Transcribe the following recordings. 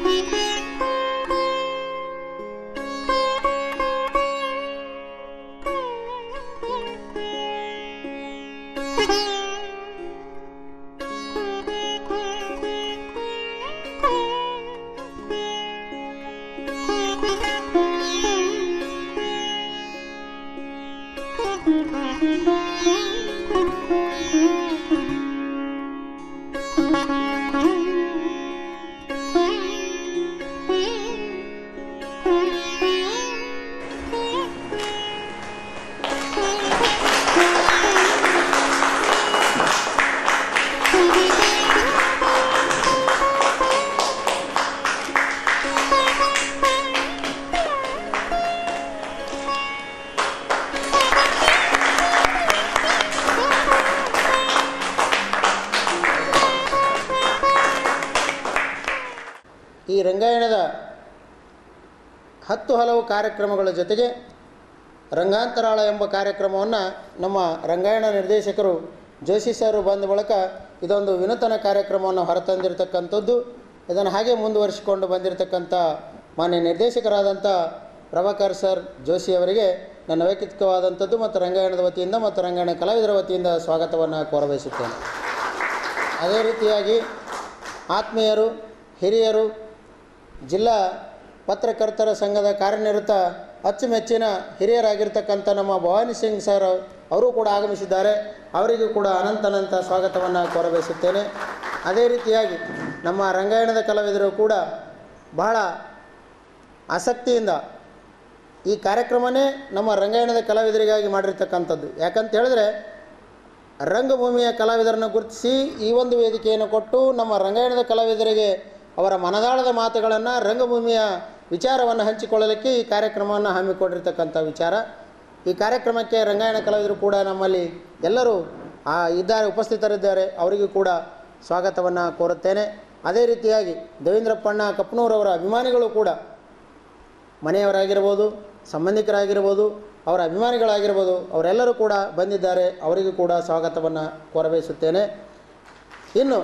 ಈ ರಂಗಾಯಣದ ಹತ್ತು ಹಲವು ಕಾರ್ಯಕ್ರಮಗಳ ಜೊತೆಗೆ ರಂಗಾಂತರಾಳ ಎಂಬ ಕಾರ್ಯಕ್ರಮವನ್ನು ನಮ್ಮ ರಂಗಾಯಣ ನಿರ್ದೇಶಕರು ಜೋಶಿ ಸರ್ ಬಂದ ಬಳಿಕ ಇದೊಂದು ವಿನೂತನ ಕಾರ್ಯಕ್ರಮವನ್ನು ಹೊರತಂದಿರತಕ್ಕಂಥದ್ದು ಇದನ್ನು ಹಾಗೆ ಮುಂದುವರಿಸಿಕೊಂಡು ಬಂದಿರತಕ್ಕಂಥ ಮಾನ್ಯ ನಿರ್ದೇಶಕರಾದಂಥ ಪ್ರಭಾಕರ್ ಸರ್ ಜೋಶಿ ಅವರಿಗೆ ನನ್ನ ವೈಯಕ್ತಿಕವಾದಂಥದ್ದು ಮತ್ತು ರಂಗಾಯಣದ ವತಿಯಿಂದ ಮತ್ತು ರಂಗಾಯಣ ಕಲಾವಿದರ ವತಿಯಿಂದ ಸ್ವಾಗತವನ್ನು ಕೋರಬಯಸುತ್ತೇನೆ ಅದೇ ರೀತಿಯಾಗಿ ಆತ್ಮೀಯರು ಹಿರಿಯರು ಜಿಲ್ಲಾ ಪತ್ರಕರ್ತರ ಸಂಘದ ಕಾರ್ಯನಿರತ ಅಚ್ಚುಮೆಚ್ಚಿನ ಹಿರಿಯರಾಗಿರ್ತಕ್ಕಂಥ ನಮ್ಮ ಭವಾನಿ ಸಿಂಗ್ ಸರ್ ಅವರು ಕೂಡ ಆಗಮಿಸಿದ್ದಾರೆ ಅವರಿಗೂ ಕೂಡ ಅನಂತನಂತ ಸ್ವಾಗತವನ್ನು ಕೋರಬಯಸುತ್ತೇನೆ ಅದೇ ರೀತಿಯಾಗಿ ನಮ್ಮ ರಂಗಾಯಣದ ಕಲಾವಿದರು ಕೂಡ ಬಹಳ ಆಸಕ್ತಿಯಿಂದ ಈ ಕಾರ್ಯಕ್ರಮನೇ ನಮ್ಮ ರಂಗಾಯಣದ ಕಲಾವಿದರಿಗಾಗಿ ಮಾಡಿರ್ತಕ್ಕಂಥದ್ದು ಯಾಕಂತ ಹೇಳಿದ್ರೆ ರಂಗಭೂಮಿಯ ಕಲಾವಿದರನ್ನು ಗುರುತಿಸಿ ಈ ಒಂದು ವೇದಿಕೆಯನ್ನು ಕೊಟ್ಟು ನಮ್ಮ ರಂಗಾಯಣದ ಕಲಾವಿದರಿಗೆ ಅವರ ಮನದಾಳದ ಮಾತುಗಳನ್ನು ರಂಗಭೂಮಿಯ ವಿಚಾರವನ್ನು ಹಂಚಿಕೊಳ್ಳಲಿಕ್ಕೆ ಈ ಕಾರ್ಯಕ್ರಮವನ್ನು ಹಮ್ಮಿಕೊಂಡಿರ್ತಕ್ಕಂಥ ವಿಚಾರ ಈ ಕಾರ್ಯಕ್ರಮಕ್ಕೆ ರಂಗಾಯಣ ಕಲಾವಿದರು ಕೂಡ ನಮ್ಮಲ್ಲಿ ಎಲ್ಲರೂ ಆ, ಇದ್ದಾರೆ ಉಪಸ್ಥಿತರಿದ್ದಾರೆ ಅವರಿಗೂ ಕೂಡ ಸ್ವಾಗತವನ್ನು ಕೋರುತ್ತೇನೆ ಅದೇ ರೀತಿಯಾಗಿ ದೇವೇಂದ್ರಪ್ಪಣ್ಣ ಕಪ್ಪನೂರವರ ಅಭಿಮಾನಿಗಳು ಕೂಡ ಮನೆಯವರಾಗಿರ್ಬೋದು ಸಂಬಂಧಿಕರಾಗಿರ್ಬೋದು ಅವರ ಅಭಿಮಾನಿಗಳಾಗಿರ್ಬೋದು ಅವರೆಲ್ಲರೂ ಕೂಡ ಬಂದಿದ್ದಾರೆ ಅವರಿಗೂ ಕೂಡ ಸ್ವಾಗತವನ್ನು ಕೋರಬಯಸುತ್ತೇನೆ ಇನ್ನು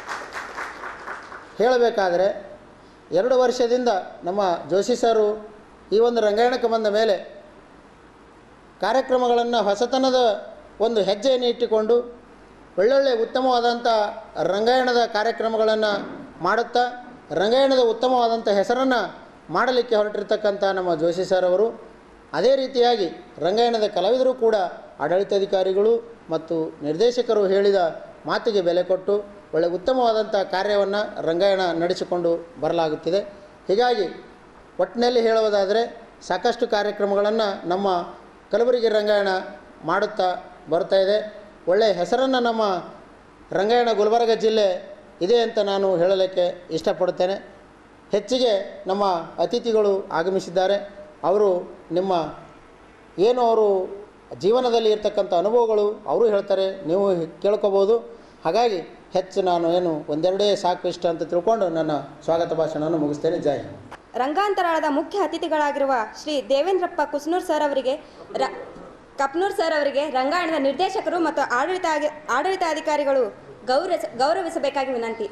ಹೇಳಬೇಕಾದರೆ ಎರಡು ವರ್ಷದಿಂದ ನಮ್ಮ ಜೋಶಿ ಸರು ಈ ಒಂದು ರಂಗಾಯಣಕ್ಕೆ ಬಂದ ಮೇಲೆ ಕಾರ್ಯಕ್ರಮಗಳನ್ನು ಹೊಸತನದ ಒಂದು ಹೆಜ್ಜೆಯನ್ನು ಇಟ್ಟುಕೊಂಡು ಒಳ್ಳೊಳ್ಳೆ ಉತ್ತಮವಾದಂಥ ರಂಗಾಯಣದ ಕಾರ್ಯಕ್ರಮಗಳನ್ನು ಮಾಡುತ್ತಾ ರಂಗಾಯಣದ ಉತ್ತಮವಾದಂಥ ಹೆಸರನ್ನು ಮಾಡಲಿಕ್ಕೆ ಹೊರಟಿರ್ತಕ್ಕಂಥ ನಮ್ಮ ಜೋಶಿ ಸರ್ ಅವರು ಅದೇ ರೀತಿಯಾಗಿ ರಂಗಾಯಣದ ಕಲಾವಿದರು ಕೂಡ ಆಡಳಿತಾಧಿಕಾರಿಗಳು ಮತ್ತು ನಿರ್ದೇಶಕರು ಹೇಳಿದ ಮಾತಿಗೆ ಬೆಲೆ ಕೊಟ್ಟು ಒಳ್ಳೆ ಉತ್ತಮವಾದಂಥ ಕಾರ್ಯವನ್ನು ರಂಗಾಯಣ ನಡೆಸಿಕೊಂಡು ಬರಲಾಗುತ್ತಿದೆ ಹೀಗಾಗಿ ಒಟ್ಟಿನಲ್ಲಿ ಹೇಳುವುದಾದರೆ ಸಾಕಷ್ಟು ಕಾರ್ಯಕ್ರಮಗಳನ್ನು ನಮ್ಮ ಕಲಬುರಗಿ ರಂಗಾಯಣ ಮಾಡುತ್ತಾ ಬರ್ತಾ ಇದೆ ಒಳ್ಳೆಯ ಹೆಸರನ್ನು ನಮ್ಮ ರಂಗಾಯಣ ಗುಲ್ಬರ್ಗ ಜಿಲ್ಲೆ ಇದೆ ಅಂತ ನಾನು ಹೇಳಲಿಕ್ಕೆ ಇಷ್ಟಪಡುತ್ತೇನೆ ಹೆಚ್ಚಿಗೆ ನಮ್ಮ ಅತಿಥಿಗಳು ಆಗಮಿಸಿದ್ದಾರೆ ಅವರು ನಿಮ್ಮ ಏನು ಅವರು ಜೀವನದಲ್ಲಿ ಇರ್ತಕ್ಕಂಥ ಅನುಭವಗಳು ಅವರು ಹೇಳ್ತಾರೆ ನೀವು ಕೇಳ್ಕೊಬೋದು ಹಾಗಾಗಿ ಹೆಚ್ಚು ನಾನು ಏನು ಒಂದೆರಡೇ ಸಾಕು ಇಷ್ಟ ಅಂತ ತಿಳ್ಕೊಂಡು ನನ್ನ ಸ್ವಾಗತ ಭಾಷಣವನ್ನು ಮುಗಿಸ್ತೇನೆ ಜೈ ಹಿಂದ್ ರಂಗಾಂತರಾಳದ ಮುಖ್ಯ ಅತಿಥಿಗಳಾಗಿರುವ ಶ್ರೀ ದೇವೇಂದ್ರಪ್ಪ ಕುಸ್ನೂರ್ ಸರ್ ಅವರಿಗೆ ರ ಕಪ್ನೂರ್ ಸರ್ ಅವರಿಗೆ ರಂಗಾಯಣದ ನಿರ್ದೇಶಕರು ಮತ್ತು ಆಡಳಿತ ಆಡಳಿತಾಧಿಕಾರಿಗಳು ಗೌರವ ಗೌರವಿಸಬೇಕಾಗಿ ವಿನಂತಿ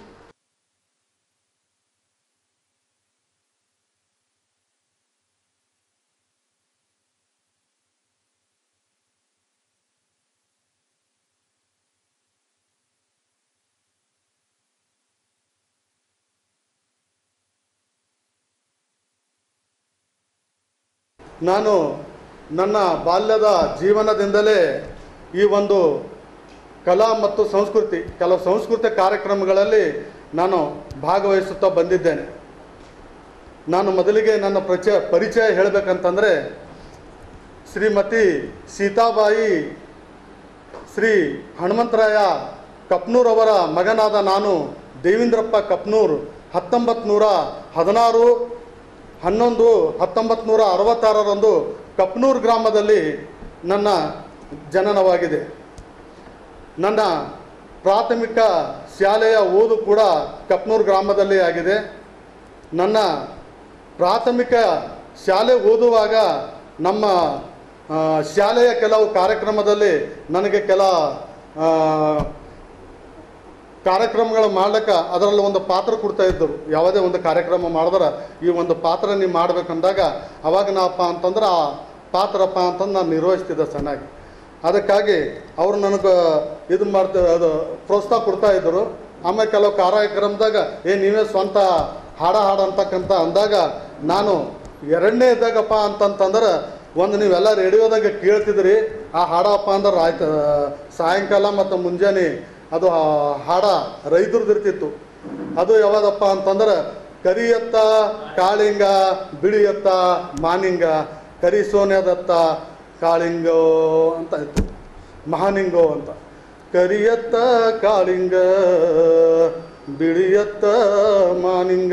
ನಾನು ನನ್ನ ಬಾಲ್ಯದ ಜೀವನದಿಂದಲೇ ಈ ಒಂದು ಕಲಾ ಮತ್ತು ಸಂಸ್ಕೃತಿ ಕೆಲವು ಸಂಸ್ಕೃತಿ ಕಾರ್ಯಕ್ರಮಗಳಲ್ಲಿ ನಾನು ಭಾಗವಹಿಸುತ್ತಾ ಬಂದಿದ್ದೇನೆ ನಾನು ಮೊದಲಿಗೆ ನನ್ನ ಪರಿಚಯ ಪರಿಚಯ ಹೇಳಬೇಕಂತಂದರೆ ಶ್ರೀಮತಿ ಸೀತಾಬಾಯಿ ಶ್ರೀ ಹನುಮಂತರಾಯ ಕಪ್ನೂರವರ ಮಗನಾದ ನಾನು ದೇವೇಂದ್ರಪ್ಪ ಕಪ್ನೂರ್ ಹತ್ತೊಂಬತ್ತು ನೂರ ಹದಿನಾರು ಹನ್ನೊಂದು ಹತ್ತೊಂಬತ್ತು ನೂರ ಅರವತ್ತಾರರಂದು ಕಪ್ನೂರ್ ಗ್ರಾಮದಲ್ಲಿ ನನ್ನ ಜನನವಾಗಿದೆ ನನ್ನ ಪ್ರಾಥಮಿಕ ಶಾಲೆಯ ಓದು ಕೂಡ ಕಪ್ನೂರ್ ಗ್ರಾಮದಲ್ಲಿ ಆಗಿದೆ ನನ್ನ ಪ್ರಾಥಮಿಕ ಶಾಲೆ ಓದುವಾಗ ನಮ್ಮ ಆ, ಶಾಲೆಯ ಕೆಲವು ಕಾರ್ಯಕ್ರಮದಲ್ಲಿ ನನಗೆ ಕೆಲ ಆ, ಕಾರ್ಯಕ್ರಮಗಳು ಮಾಡ್ಲಿಕ್ಕೆ ಅದರಲ್ಲಿ ಒಂದು ಪಾತ್ರ ಕೊಡ್ತಾ ಇದ್ದರು ಯಾವುದೇ ಒಂದು ಕಾರ್ಯಕ್ರಮ ಮಾಡಿದ್ರೆ ಈ ಒಂದು ಪಾತ್ರ ನೀವು ಮಾಡ್ಬೇಕಂದಾಗ ಅವಾಗ ನಾವಪ್ಪ ಅಂತಂದ್ರೆ ಆ ಪಾತ್ರಪ್ಪ ಅಂತಂದು ನಾನು ನಿರ್ವಹಿಸ್ತಿದ್ದೆ ಚೆನ್ನಾಗಿ ಅದಕ್ಕಾಗಿ ಅವರು ನನಗೆ ಇದು ಮಾಡ್ತಾ ಅದು ಪ್ರೋತ್ಸಾಹ ಕೊಡ್ತಾ ಇದ್ದರು ಆಮೇಲೆ ಕೆಲವು ಕಾರ್ಯಕ್ರಮದಾಗ ಏ ನೀವೇ ಸ್ವಂತ ಹಾಡ ಹಾಡ ಅಂತಕ್ಕಂಥ ಅಂದಾಗ ನಾನು ಎರಡನೇ ಇದ್ದಾಗಪ್ಪ ಅಂತಂತಂದ್ರೆ ಒಂದು ನೀವೆಲ್ಲ ರೇಡಿಯೋದಾಗ ಕೇಳ್ತಿದ್ರಿ ಆ ಹಾಡಪ್ಪ ಅಂದ್ರೆ ಆಯ್ತು ಸಾಯಂಕಾಲ ಮತ್ತು ಮುಂಜಾನೆ ಅದು ಆ ಹಾಡ ರೈತರದ್ದು ಇರ್ತಿತ್ತು ಅದು ಯಾವ್ದಪ್ಪ ಅಂತಂದ್ರೆ ಕರಿಯತ್ತ ಕಾಳಿಂಗ ಬಿಳಿಯತ್ತ ಮಾನಿಂಗ ಕರಿ ಸೋನ್ಯದತ್ತ ಕಾಳಿಂಗೋ ಅಂತ ಇತ್ತು ಮಹಾನಿಂಗೋ ಅಂತ ಕರಿಯತ್ತ ಕಾಳಿಂಗ ಬಿಳಿಯತ್ತ ಮಾನಿಂಗ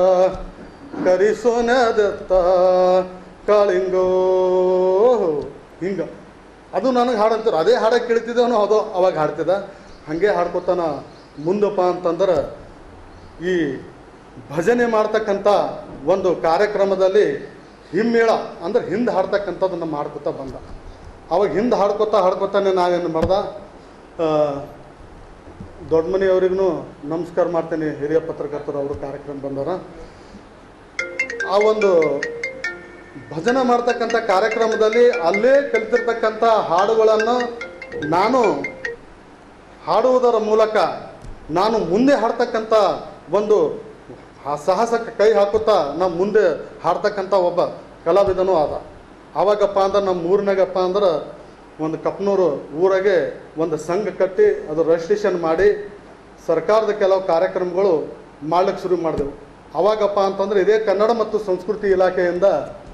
ಕರಿ ಸೋನ್ಯದತ್ತ ಕಾಳಿಂಗೋ ಹಿಂಗ ಅದು ನನಗೆ ಹಾಡಂತಾರೆ ಅದೇ ಹಾಡ ಕೇಳ್ತಿದ್ದೇವನು ಅದು ಅವಾಗ ಹಾಡ್ತಿದ್ದ ಹಾಗೆ ಹಾಡ್ಕೊತಾನ ಮುಂದಪ್ಪ ಅಂತಂದ್ರೆ ಈ ಭಜನೆ ಮಾಡ್ತಕ್ಕಂಥ ಒಂದು ಕಾರ್ಯಕ್ರಮದಲ್ಲಿ ಹಿಮ್ಮೇಳ ಅಂದ್ರೆ ಹಿಂದೆ ಹಾಡ್ತಕ್ಕಂಥದ್ದನ್ನು ಮಾಡ್ಕೊತಾ ಬಂದ ಅವಾಗ ಹಿಂದೆ ಹಾಡ್ಕೊತಾ ಹಾಡ್ಕೊತಾನೆ ನಾವೇನು ಮಾಡ್ದ ಆ, ದೊಡ್ಡ ಮನೆಯವ್ರಿಗೂ ನಮಸ್ಕಾರ ಮಾಡ್ತೇನೆ ಹಿರಿಯ ಪತ್ರಕರ್ತರು ಅವರು ಕಾರ್ಯಕ್ರಮ ಬಂದವರ ಆ ಒಂದು ಭಜನೆ ಮಾಡ್ತಕ್ಕಂಥ ಕಾರ್ಯಕ್ರಮದಲ್ಲಿ ಅಲ್ಲೇ ಕಲಿತಿರ್ತಕ್ಕಂಥ ಹಾಡುಗಳನ್ನು ನಾನು ಹಾಡುವುದರ ಮೂಲಕ ನಾನು ಮುಂದೆ ಹಾಡ್ತಕ್ಕಂಥ ಒಂದು ಆ ಸಾಹಸಕ್ಕೆ ಕೈ ಹಾಕುತ್ತಾ ನಾವು ಮುಂದೆ ಹಾಡ್ತಕ್ಕಂಥ ಒಬ್ಬ ಕಲಾವಿದನೂ ಆದ ಆವಾಗಪ್ಪ ಅಂದ್ರೆ ನಮ್ಮ ಊರಿನಾಗಪ್ಪ ಅಂದ್ರೆ ಒಂದು ಕಪ್ನೂರು ಊರಾಗೆ ಒಂದು ಸಂಘ ಕಟ್ಟಿ ಅದು ರಿಜಿಸ್ಟ್ರೇಷನ್ ಮಾಡಿ ಸರ್ಕಾರದ ಕೆಲವು ಕಾರ್ಯಕ್ರಮಗಳು ಮಾಡ್ಲಿಕ್ಕೆ ಶುರು ಮಾಡಿದೆವು ಅವಾಗಪ್ಪ ಅಂತಂದ್ರೆ ಇದೇ ಕನ್ನಡ ಮತ್ತು ಸಂಸ್ಕೃತಿ ಇಲಾಖೆಯಿಂದ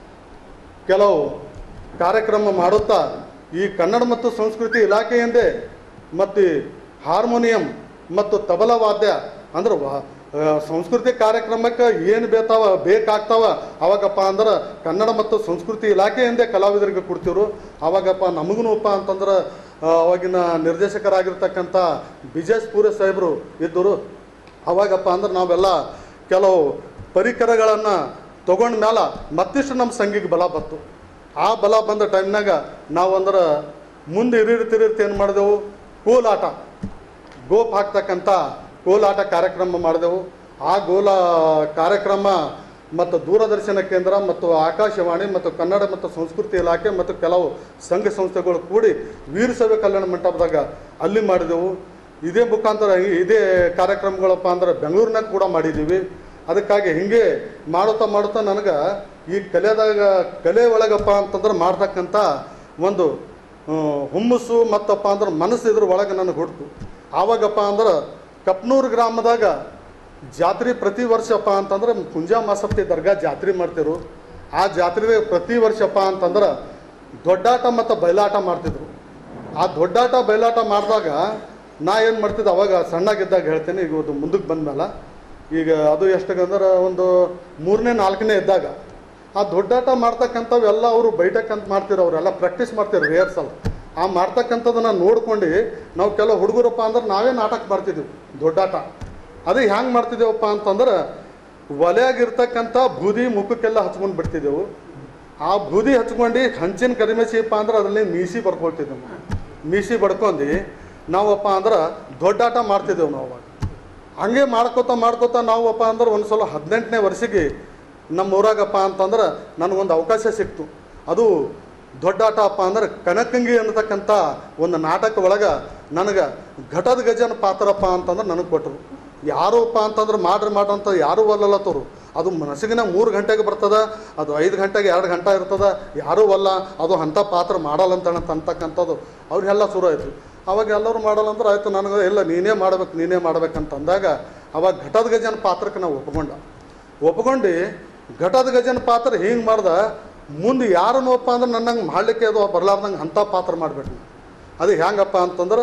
ಕೆಲವು ಕಾರ್ಯಕ್ರಮ ಮಾಡುತ್ತಾ ಈ ಕನ್ನಡ ಮತ್ತು ಸಂಸ್ಕೃತಿ ಇಲಾಖೆಯಿಂದೇ ಮತ್ತು ಹಾರ್ಮೋನಿಯಂ ಮತ್ತು ತಬಲ ವಾದ್ಯ ಅಂದ್ರೆ ವಾ- ಆ, ಸಂಸ್ಕೃತಿ ಕಾರ್ಯಕ್ರಮಕ್ಕೆ ಏನು ಬೇತಾವ ಬೇಕಾಗ್ತಾವ ಅವಾಗಪ್ಪ ಅಂದ್ರೆ ಕನ್ನಡ ಮತ್ತು ಸಂಸ್ಕೃತಿ ಇಲಾಖೆಯಿಂದೇ ಕಲಾವಿದರಿಗೆ ಕೊಡ್ತಿರು ಅವಾಗಪ್ಪ ನಮಗೂನಪ್ಪ ಅಂತಂದ್ರೆ ಆ, ಅವಾಗಿನ ನಿರ್ದೇಶಕರಾಗಿರ್ತಕ್ಕಂಥ ಬಿಜೇಶ್ ಪೂರೆ ಸಾಹೇಬರು ಇದ್ದರು ಅವಾಗಪ್ಪ ಅಂದ್ರೆ ನಾವೆಲ್ಲ ಕೆಲವು ಪರಿಕರಗಳನ್ನು ತಗೊಂಡ ಮೇಲೆ ಮತ್ತಿಷ್ಟು ನಮ್ಮ ಸಂಘಿಗೆ ಬಲ ಬತ್ತು ಆ ಬಲ ಬಂದ ಟೈಮ್ನಾಗ ನಾವು ಅಂದ್ರೆ ಮುಂದೆ ಇರಿರ್ತಿ ಇರಿರ್ತಿ ಏನು ಮಾಡಿದೆವು ಕೋಲಾಟ ಗೋಪ್ ಹಾಕ್ತಕ್ಕಂಥ ಕೋಲಾಟ ಕಾರ್ಯಕ್ರಮ ಮಾಡಿದೆವು ಆ ಗೋಲ ಕಾರ್ಯಕ್ರಮ ಮತ್ತು ದೂರದರ್ಶನ ಕೇಂದ್ರ ಮತ್ತು ಆಕಾಶವಾಣಿ ಮತ್ತು ಕನ್ನಡ ಮತ್ತು ಸಂಸ್ಕೃತಿ ಇಲಾಖೆ ಮತ್ತು ಕೆಲವು ಸಂಘ ಸಂಸ್ಥೆಗಳು ಕೂಡಿ ವೀರಶೈವ ಕಲ್ಯಾಣ ಮಂಟಪದಾಗ ಅಲ್ಲಿ ಮಾಡಿದೆವು ಇದೇ ಮುಖಾಂತರ ಈ- ಇದೇ ಕಾರ್ಯಕ್ರಮಗಳಪ್ಪ ಅಂದ್ರೆ ಬೆಂಗಳೂರಿನಾಗ ಕೂಡ ಮಾಡಿದ್ದೀವಿ ಅದಕ್ಕಾಗಿ ಹಿಂಗೆ ಮಾಡುತ್ತಾ ಮಾಡುತ್ತಾ ನನಗೆ ಈ ಕಲೆದಾಗ ಕಲೆ ಒಳಗಪ್ಪ ಅಂತಂದ್ರೆ ಮಾಡ್ತಕ್ಕಂಥ ಒಂದು ಆ, ಹುಮ್ಮಸ್ಸು ಮತ್ತಪ್ಪ ಅಂದ್ರೆ ಮನಸ್ಸು ಇದ್ರ ಒಳಗೆ ನನಗೆ ಹುಡ್ತು ಆವಾಗಪ್ಪ ಅಂದ್ರೆ ಕಪ್ನೂರು ಗ್ರಾಮದಾಗ ಜಾತ್ರೆ ಪ್ರತಿ ವರ್ಷಪ್ಪ ಅಂತಂದ್ರೆ ಕುಂಜಾ ಮಾಸಪ್ತಿ ದರ್ಗಾ ಜಾತ್ರೆ ಮಾಡ್ತಿರು ಆ ಜಾತ್ರೆ ಪ್ರತಿ ವರ್ಷಪ್ಪ ಅಂತಂದ್ರೆ ದೊಡ್ಡಾಟ ಮತ್ತು ಬಯಲಾಟ ಮಾಡ್ತಿದ್ರು ಆ ದೊಡ್ಡಾಟ ಬಯಲಾಟ ಮಾಡಿದಾಗ ನಾ ಏನು ಮಾಡ್ತಿದ್ದೆ ಅವಾಗ ಸಣ್ಣಗಿದ್ದಾಗ ಹೇಳ್ತೇನೆ ಈಗ ಅದು ಮುಂದಕ್ಕೆ ಬಂದ್ಮೇಲೆ ಈಗ ಅದು ಎಷ್ಟಾಗಂದ್ರೆ ಒಂದು ಮೂರನೇ ನಾಲ್ಕನೇ ಇದ್ದಾಗ ಆ ದೊಡ್ಡಾಟ ಮಾಡ್ತಕ್ಕಂಥವೆಲ್ಲ ಅವರು ಬೈಟಕ್ಕಂತ ಮಾಡ್ತಿರೋ ಅವರೆಲ್ಲ ಪ್ರಾಕ್ಟೀಸ್ ಮಾಡ್ತಿರು ರಿಹರ್ಸಲ್ ಆ ಮಾಡ್ತಕ್ಕಂಥದ್ದನ್ನ ನೋಡ್ಕೊಂಡು ನಾವು ಕೆಲವು ಹುಡುಗರಪ್ಪ ಅಂದ್ರೆ ನಾವೇ ನಾಟಕ ಮಾಡ್ತಿದ್ದೀವಿ ದೊಡ್ಡಾಟ ಅದು ಹ್ಯಾಂಗೆ ಮಾಡ್ತಿದ್ದೇವಪ್ಪ ಅಂತಂದ್ರೆ ಒಲೆಯಾಗಿರ್ತಕ್ಕಂಥ ಬೂದಿ ಮುಖಕ್ಕೆಲ್ಲ ಹಚ್ಕೊಂಡು ಬಿಡ್ತಿದ್ದೆವು ಆ ಬೂದಿ ಹಚ್ಕೊಂಡು ಹಂಚಿನ ಕಡಿಮೆ ಸೀಪ ಅಂದ್ರೆ ಅದರಲ್ಲಿ ಮೀಸಿ ಬರ್ಕೊಳ್ತಿದ್ದೆವು ನಾವು. ಮೀಸಿ ಬಡ್ಕೊಂಡು ನಾವಪ್ಪ ಅಂದ್ರೆ ದೊಡ್ಡಾಟ ಮಾಡ್ತಿದ್ದೆವು ನಾವು ಅವಾಗ ಹಂಗೆ ಮಾಡ್ಕೋತ ಮಾಡ್ಕೋತ ನಾವಪ್ಪ ಅಂದ್ರೆ ಒಂದು ಸಲ ಹದಿನೆಂಟನೇ ವರ್ಷಕ್ಕೆ ನಮ್ಮ ಊರಾಗಪ್ಪ ಅಂತಂದ್ರೆ ನನಗೊಂದು ಅವಕಾಶ ಸಿಕ್ತು ಅದು ದೊಡ್ಡಾಟ ಅಪ್ಪ ಅಂದ್ರೆ ಕನಕಂಗಿ ಅನ್ನತಕ್ಕಂಥ ಒಂದು ನಾಟಕ ಒಳಗೆ ನನಗೆ ಘಟದ ಗಜನ ಪಾತ್ರಪ್ಪ ಅಂತಂದ್ರೆ ನನಗೆ ಕೊಟ್ಟರು ಯಾರೂಪ್ಪ ಅಂತಂದ್ರೆ ಮಾಡ್ರಿ ಮಾಡ್ರಿ ಅಂತ ಯಾರೂ ಒಲ್ಲತ್ತವರು ಅದು ಮನಸ್ಸಿಗಿನ ಮೂರು ಗಂಟೆಗೆ ಬರ್ತದ ಅದು ಐದು ಗಂಟೆಗೆ ಎರಡು ಗಂಟೆ ಇರ್ತದ ಯಾರೂ ಒಲ್ಲ ಅದು ಅಂಥ ಪಾತ್ರ ಮಾಡಲ್ಲ ಅಂತ ಅಂತಕ್ಕಂಥದ್ದು ಅವ್ರಿಗೆಲ್ಲ ಶುರು ಆಯಿತು ಅವಾಗ ಎಲ್ಲರೂ ಮಾಡಲ್ಲ ಅಂದ್ರೆ ಆಯಿತು ನನಗೆ ಇಲ್ಲ ನೀನೇ ಮಾಡ್ಬೇಕು ನೀನೇ ಮಾಡ್ಬೇಕಂತ ಅಂದಾಗ ಅವಾಗ ಘಟದ ಗಜನ ಪಾತ್ರಕ್ಕೆ ನಾವು ಒಪ್ಕೊಂಡ ಒಪ್ಕೊಂಡು ಘಟದ ಗಜನ ಪಾತ್ರ ಹಿಂಗೆ ಮಾಡ್ದ ಮುಂದೆ ಯಾರನ್ನೋಪ್ಪ ಅಂದ್ರೆ ನನ್ನಂಗೆ ಮಾಡಲಿಕ್ಕೆ ಅದು ಬರಲಾರ್ದಂಗೆ ಅಂಥ ಪಾತ್ರ ಮಾಡ್ಬೇಕು ಅದು ಹೆಂಗಪ್ಪ ಅಂತಂದ್ರೆ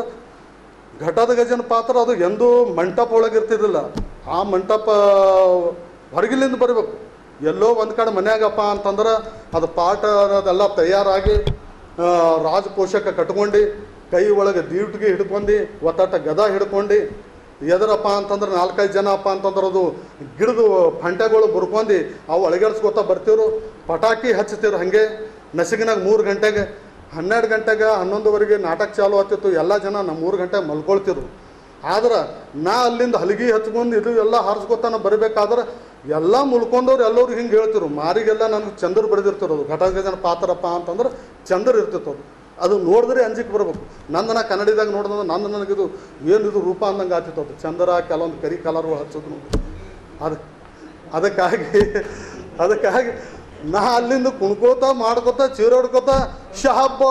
ಘಟದ ಗಜನ ಪಾತ್ರ ಅದು ಎಂದೂ ಮಂಟಪ ಒಳಗೆ ಇರ್ತಿದ್ದಿಲ್ಲ ಆ ಮಂಟಪ ಹೊರಗಿಲಿಂದ ಬರಬೇಕು ಎಲ್ಲೋ ಒಂದು ಕಡೆ ಮನ್ಯಾಗಪ್ಪ ಅಂತಂದ್ರೆ ಅದು ಪಾಠ ಅದೆಲ್ಲ ತಯಾರಾಗಿ ಆ, ರಾಜಕೋಶಕ್ಕೆ ಕಟ್ಕೊಂಡು ಕೈ ಒಳಗೆ ದೀಟಿಗೆ ಹಿಡ್ಕೊಂಡು ಒತ್ತಾಟ ಗದ ಹಿಡ್ಕೊಂಡು ಎದರಪ್ಪ ಅಂತಂದ್ರೆ ನಾಲ್ಕೈದು ಜನ ಅಪ್ಪ ಅಂತಂದ್ರೆ ಅದು ಗಿಡದು ಫಂಟೆಗಳು ಬರ್ಕೊಂಡು ಅವು ಅಳಗಡ್ಸ್ಕೊತಾ ಬರ್ತಿರು ಪಟಾಕಿ ಹಚ್ತಿರು ಹಾಗೆ ನಸಿಗಿನಾಗ ಮೂರು ಗಂಟೆಗೆ ಹನ್ನೆರಡು ಗಂಟೆಗೆ ಹನ್ನೊಂದುವರೆಗೆ ನಾಟಕ ಚಾಲು ಆಗ್ತಿತ್ತು ಎಲ್ಲ ಜನ ನಮ್ಮ ಮೂರು ಗಂಟೆಗೆ ಮಲ್ಕೊಳ್ತಿದ್ರು ಆದ್ರೆ ನಾ ಅಲ್ಲಿಂದ ಹಲಗಿ ಹಚ್ಕೊಂಡು ಇದು ಎಲ್ಲ ಹಾರಿಸ್ಕೊತಾನ ಬರಬೇಕಾದ್ರೆ ಎಲ್ಲ ಮುಳ್ಕೊಂಡವ್ರು ಎಲ್ಲರೂ ಹಿಂಗೆ ಹೇಳ್ತಿರು ಮಾರಿಗೆಲ್ಲ ನನಗೆ ಚಂದ್ರ ಬರೆದಿರ್ತಿರೋದು ಘಟಗಜನ ಪಾತ್ರಪ್ಪ ಅಂತಂದ್ರೆ ಚಂದ್ರ ಇರ್ತಿತ್ತು ಅದು ಅದು ನೋಡಿದ್ರೆ ಅಂಜಿಕೆ ಬರಬೇಕು ನಂದು ನಾ ಕನ್ನಡಿದಾಗ ನೋಡಿದ್ರೆ ನಂದು ನನಗಿದು ಏನಿದು ರೂಪ ಅಂದಂಗೆ ಆಗ್ತಿತ್ತು ಅದು ಚಂದ್ರ ಕೆಲವೊಂದು ಕರಿ ಕಲರ್ಗಳು ಹಚ್ಚೋದು ಅದು ಅದಕ್ಕಾಗಿ ಅದಕ್ಕಾಗಿ ನಾ ಅಲ್ಲಿಂದ ಕುಣ್ಕೋತ ಮಾಡ್ಕೋತ ಚೀರಾಡ್ಕೋತ ಶಹಬ್ಬಾ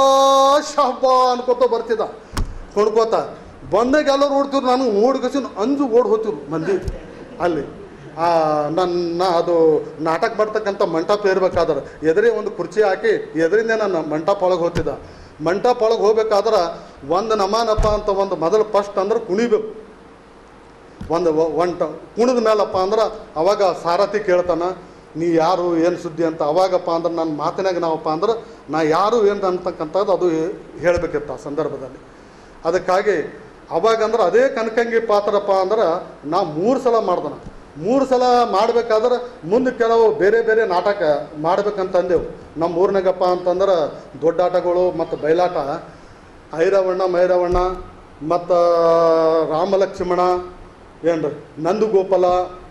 ಶಹಬ್ಬಾ ಅನ್ಕೋತ ಬರ್ತಿದ್ದ ಕುಣ್ಕೋತ ಬಂದಾಗ ಎಲ್ಲರೂ ಓಡ್ತಿರು ನನಗೆ ನೋಡ್ಕಸಿ ಅಂಜು ಓಡ್ ಹೋಗ್ತಿರು ಮಂದಿ ಅಲ್ಲಿ ಆ, ನನ್ನ ಅದು ನಾಟಕ ಮಾಡ್ತಕ್ಕಂಥ ಮಂಟಪ ಇರ್ಬೇಕಾದ್ರೆ ಎದುರೇ ಒಂದು ಕುರ್ಚಿ ಹಾಕಿ ಎದುರಿಂದ ನಾನು ಮಂಟಪ ಒಳಗೆ ಹೋಗ್ತಿದ್ದ ಮಂಟಪ ಒಳಗೆ ಹೋಗ್ಬೇಕಾದ್ರೆ ಒಂದು ನಮಾನಪ್ಪ ಅಂತ ಒಂದು ಮೊದಲು ಫಸ್ಟ್ ಅಂದ್ರೆ ಕುಣಿಬೇಕು ಒಂದು ಒಂಟ ಕುಣಿದ ಮೇಲಪ್ಪ ಅಂದ್ರೆ ಅವಾಗ ಸಾರಥಿ ಕೇಳ್ತಾನ ನೀ ಯಾರು ಏನು ಸುದ್ದಿ ಅಂತ ಅವಾಗಪ್ಪ ಅಂದ್ರೆ ನನ್ನ ಮಾತಿನಾಗ ನಾವಪ್ಪ ಅಂದ್ರೆ ನಾ ಯಾರು ಏನು ಅಂತಕ್ಕಂಥದ್ದು ಅದು ಹೇಳಬೇಕಿತ್ತು ಆ ಸಂದರ್ಭದಲ್ಲಿ ಅದಕ್ಕಾಗಿ ಅವಾಗ ಅಂದ್ರೆ ಅದೇ ಕನಕಂಗಿ ಪಾತ್ರಪ್ಪ ಅಂದ್ರೆ ನಾ ಮೂರು ಸಲ ಮಾಡ್ದನ ಮೂರು ಸಲ ಮಾಡ್ಬೇಕಾದ್ರೆ ಮುಂದೆ ಕೆಲವು ಬೇರೆ ಬೇರೆ ನಾಟಕ ಮಾಡ್ಬೇಕಂತ ಅಂದೆವು ನಮ್ಮ ಊರಿನಾಗಪ್ಪ ಅಂತಂದ್ರೆ ದೊಡ್ಡಾಟಗಳು ಮತ್ತು ಬಯಲಾಟ ಐರವಣ್ಣ ಮೈರವಣ್ಣ ಮತ್ತು ರಾಮಲಕ್ಷ್ಮಣ ಏನು ನಂದುಗೋಪಾಲ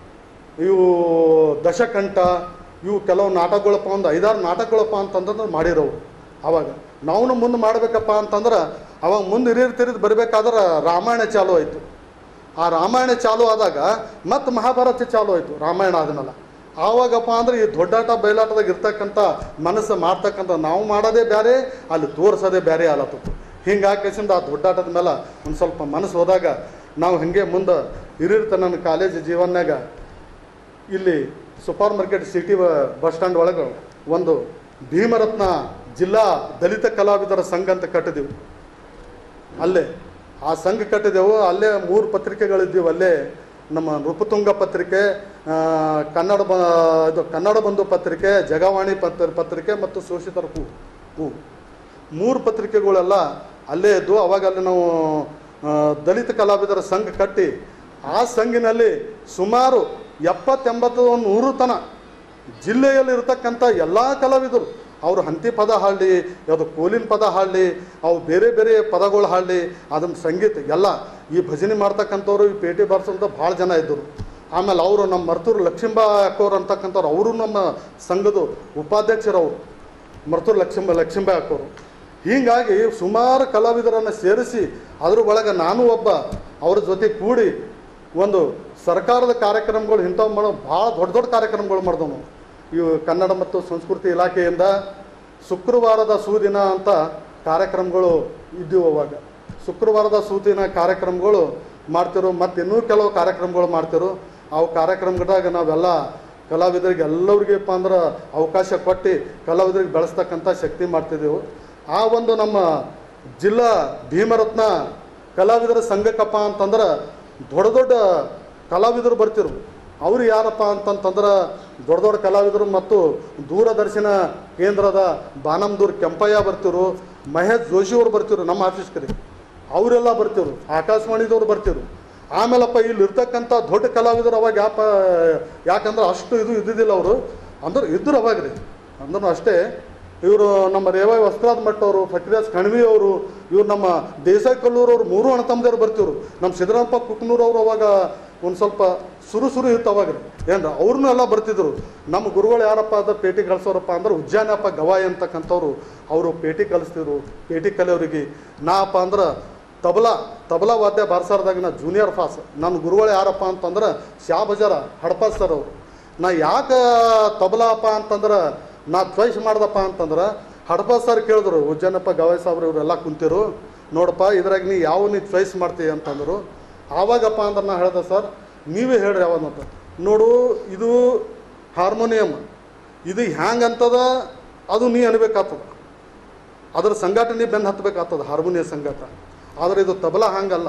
ಇವು ದಶಕಂಠ ಇವು ಕೆಲವು ನಾಟಕಗಳಪ್ಪ ಒಂದು ಐದಾರು ನಾಟಕಗಳಪ್ಪ ಅಂತಂದ್ರೆ ಮಾಡಿರೋವು ಅವಾಗ ನಾವು ಮುಂದೆ ಮಾಡಬೇಕಪ್ಪ ಅಂತಂದ್ರೆ ಅವಾಗ ಮುಂದೆ ಹಿರಿಯರು ತಿರಿದು ಬರಬೇಕಾದ್ರೆ ರಾಮಾಯಣ ಚಾಲು ಆಯಿತು ಆ ರಾಮಾಯಣ ಚಾಲು ಆದಾಗ ಮತ್ತು ಮಹಾಭಾರತ ಚಾಲು ಆಯಿತು ರಾಮಾಯಣ ಆದ್ಮೇಲೆ ಆವಾಗಪ್ಪ ಅಂದ್ರೆ ಈ ದೊಡ್ಡಾಟ ಬಯಲಾಟದಾಗ ಇರ್ತಕ್ಕಂಥ ಮನಸ್ಸು ಮಾಡ್ತಕ್ಕಂಥ ನಾವು ಮಾಡೋದೇ ಬೇರೆ ಅಲ್ಲಿ ತೋರಿಸೋದೇ ಬೇರೆ ಆಲತ್ತು ಹಿಂಗಾಗಿ ಆ ದೊಡ್ಡಾಟದ ಮೇಲೆ ಒಂದು ಸ್ವಲ್ಪ ಮನಸ್ಸು ಹೋದಾಗ ನಾವು ಹಾಗೆ ಮುಂದೆ ಹಿರಿಯರ್ತ ನನ್ನ ಕಾಲೇಜ್ ಜೀವನ್ಯಾಗ ಇಲ್ಲಿ super market city bus stand ಒಳಗೆ ಒಂದು ಭೀಮರತ್ನ ಜಿಲ್ಲಾ ದಲಿತ ಕಲಾವಿದರ ಸಂಘ ಅಂತ ಕಟ್ಟಿದೆವು ಅಲ್ಲೇ ಆ ಸಂಘ ಕಟ್ಟಿದೆವು ಅಲ್ಲೇ ಮೂರು ಪತ್ರಿಕೆಗಳಿದ್ದೀವಿ ಅಲ್ಲೇ ನಮ್ಮ ನೃಪತುಂಗ ಪತ್ರಿಕೆ ಆ, ಕನ್ನಡ ಬ ಇದು ಕನ್ನಡ ಬಂಧು ಪತ್ರಿಕೆ ಜಗವಾಣಿ ಪತ್ರ ಪತ್ರಿಕೆ ಮತ್ತು ಶೋಷಿತರ ಹೂ ಹೂ ಮೂರು ಪತ್ರಿಕೆಗಳೆಲ್ಲ ಅಲ್ಲೇ ಇದ್ದು ಅವಾಗ ಅಲ್ಲಿ ನಾವು ಆ, ದಲಿತ ಕಲಾವಿದರ ಸಂಘ ಕಟ್ಟಿ ಆ ಸಂಘಿನಲ್ಲಿ ಸುಮಾರು ಎಪ್ಪತ್ತೆಂಬತ್ತು ಒಂದು ನೂರು ತನ ಜಿಲ್ಲೆಯಲ್ಲಿ ಇರತಕ್ಕಂಥ ಎಲ್ಲ ಕಲಾವಿದರು ಅವರು ಹಂತಿ ಪದ ಹಾಡಲಿ ಯಾವುದು ಕೋಲಿನ ಪದ ಹಾಡಲಿ ಅವು ಬೇರೆ ಬೇರೆ ಪದಗಳು ಹಾಡಲಿ ಅದನ್ನ ಸಂಗೀತ ಎಲ್ಲ ಈ ಭಜನೆ ಮಾಡ್ತಕ್ಕಂಥವ್ರು ಈ ಪೇಟೆ ಬಾರಿಸೋಂಥ ಭಾಳ ಜನ ಇದ್ದರು ಆಮೇಲೆ ಅವರು ನಮ್ಮ ಮರ್ತೂರು ಲಕ್ಷ್ಮೀಬಾ ಅಕ್ಕೋರು ಅಂತಕ್ಕಂಥವ್ರು ಅವರು ನಮ್ಮ ಸಂಘದ ಉಪಾಧ್ಯಕ್ಷರವರು ಮರ್ತೂರು ಲಕ್ಷ್ಮ ಲಕ್ಷ್ಮೀಬಾಯಿ ಅಕ್ಕೋರು ಹೀಗಾಗಿ ಸುಮಾರು ಕಲಾವಿದರನ್ನು ಸೇರಿಸಿ ಅದ್ರ ಒಳಗೆ ನಾನು ಒಬ್ಬ ಅವ್ರ ಜೊತೆ ಕೂಡಿ ಒಂದು ಸರ್ಕಾರದ ಕಾರ್ಯಕ್ರಮಗಳು ಇಂಥವು ಮಾಡೋ ಭಾಳ ದೊಡ್ಡ ದೊಡ್ಡ ಕಾರ್ಯಕ್ರಮಗಳು ಮಾಡಿದವು ನಾವು ಇವು ಕನ್ನಡ ಮತ್ತು ಸಂಸ್ಕೃತಿ ಇಲಾಖೆಯಿಂದ ಶುಕ್ರವಾರದ ಸೂದಿನ ಅಂತ ಕಾರ್ಯಕ್ರಮಗಳು ಇದ್ದವು ಅವಾಗ ಶುಕ್ರವಾರದ ಸೂದಿನ ಕಾರ್ಯಕ್ರಮಗಳು ಮಾಡ್ತಿರು ಮತ್ತು ಇನ್ನೂ ಕೆಲವು ಕಾರ್ಯಕ್ರಮಗಳು ಮಾಡ್ತಿರು ಅವು ಕಾರ್ಯಕ್ರಮಗಳಾಗ ನಾವೆಲ್ಲ ಕಲಾವಿದರಿಗೆ ಎಲ್ಲರಿಗಪ್ಪ ಅಂದ್ರೆ ಅವಕಾಶ ಕೊಟ್ಟು ಕಲಾವಿದರಿಗೆ ಬೆಳೆಸ್ತಕ್ಕಂಥ ಶಕ್ತಿ ಮಾಡ್ತಿದ್ದೆವು ಆ ಒಂದು ನಮ್ಮ ಜಿಲ್ಲಾ ಭೀಮರತ್ನ ಕಲಾವಿದರ ಸಂಘಕ್ಕಪ್ಪ ಅಂತಂದ್ರೆ ದೊಡ್ಡ ದೊಡ್ಡ ಕಲಾವಿದರು ಬರ್ತಿರು ಅವ್ರು ಯಾರಪ್ಪ ಅಂತಂತಂದ್ರೆ ದೊಡ್ಡ ದೊಡ್ಡ ಕಲಾವಿದರು ಮತ್ತು ದೂರದರ್ಶನ ಕೇಂದ್ರದ ಬಾನಮ್ದೂರ್ ಕೆಂಪಯ್ಯ ಬರ್ತಿರು ಮಹೇಶ್ ಜೋಶಿ ಅವ್ರು ಬರ್ತಿರು ನಮ್ಮ ಆಫೀಸ್ ಕಡೆ ಅವರೆಲ್ಲ ಬರ್ತಿರು ಆಕಾಶವಾಣಿದವ್ರು ಬರ್ತಿರು ಆಮೇಲಪ್ಪ ಇಲ್ಲಿ ಇರ್ತಕ್ಕಂಥ ದೊಡ್ಡ ಕಲಾವಿದರು ಅವಾಗ ಯಾಪ ಯಾಕಂದ್ರೆ ಅಷ್ಟು ಇದು ಇದ್ದಿದ್ದಿಲ್ಲ ಅವರು ಅಂದ್ರೆ ಇದ್ರು ಅವಾಗ ರೀ ಅಂದ್ರೂ ಅಷ್ಟೇ ಇವರು ನಮ್ಮ ರೇವಾಯಿ ವಸ್ತ್ರಾದ ಮಠ ಅವರು ಫಕೀರಾಜ್ ಕಣ್ವಿ ಅವರು ಇವ್ರು ನಮ್ಮ ದೇಸಾಯಿ ಕಲ್ಲೂರು ಅವ್ರು ಮೂರು ಅಣ್ಣ ತಮ್ಮದೇರು ಬರ್ತಿದ್ರು ನಮ್ಮ ಸಿದ್ದರಾಮಪ್ಪ ಕುಕ್ನೂರು ಅವರು ಅವಾಗ ಒಂದು ಸ್ವಲ್ಪ ಸುರು ಸುರು ಇತ್ತು ಅವಾಗ ರೀ ಏನು ಅವ್ರನ್ನೂ ಎಲ್ಲ ಬರ್ತಿದ್ರು ನಮ್ಮ ಗುರುಗಳು ಯಾರಪ್ಪ ಅದ ಪೇಟಿ ಕಲಿಸೋರಪ್ಪ ಅಂದ್ರೆ ಉಜ್ಜಾನಪ್ಪ ಗವಾಯಿ ಅಂತಕ್ಕಂಥವ್ರು ಅವರು ಪೇಟಿ ಕಲಿಸ್ತಿದ್ರು ಪೇಟಿ ಕಲಿಯೋರಿಗೆ ನಾಪ್ಪ ಅಂದ್ರೆ ತಬಲಾ ತಬಲಾ ವಾದ್ಯ ಬಾರ್ಸಾರ್ದಾಗ ನಾ ಜೂನಿಯರ್ ಫಾಸ್ ನನ್ನ ಗುರುಗಳು ಯಾರಪ್ಪ ಅಂತಂದ್ರೆ ಶಾ ಬಜಾರ ಹಡ್ಪಾಸ್ ಸರ್ ಅವರು ನಾ ಯಾಕೆ ತಬಲಾಪ ಅಂತಂದ್ರೆ ನಾ ಚಾಯ್ಸ್ ಮಾಡ್ದಪ್ಪ ಅಂತಂದ್ರೆ ಹಡ್ಪಾಸ್ ಸರ್ ಕೇಳಿದ್ರು ಉಜ್ಜನಪ್ಪ ಗವಾಯ್ ಸಾಬ್ರು ಇವರೆಲ್ಲ ಕುಂತಿರು ನೋಡಪ್ಪ ಇದ್ರಾಗ ನೀ ಯಾವ ನೀ ಚಾಯ್ಸ್ ಮಾಡ್ತೀಯ ಅಂತಂದರು ಆವಾಗಪ್ಪ ಅಂದ್ರೆ ನಾ ಹೇಳ್ದೆ ಸರ್ ನೀವೇ ಹೇಳ್ರಿ ಯಾವದಂತ ನೋಡು ಇದು ಹಾರ್ಮೋನಿಯಮ್ ಇದು ಹ್ಯಾಂಗಂತದ ಅದು ನೀ ಅನ್ಬೇಕಾಗ್ತದ ಅದ್ರ ಸಂಘಟನೆ ಬೆನ್ನು ಹತ್ತಬೇಕಾಗ್ತದ ಹಾರ್ಮೋನಿಯಂ ಸಂಘಟ ಆದರೆ ಇದು ತಬಲಾ ಹಂಗಲ್ಲ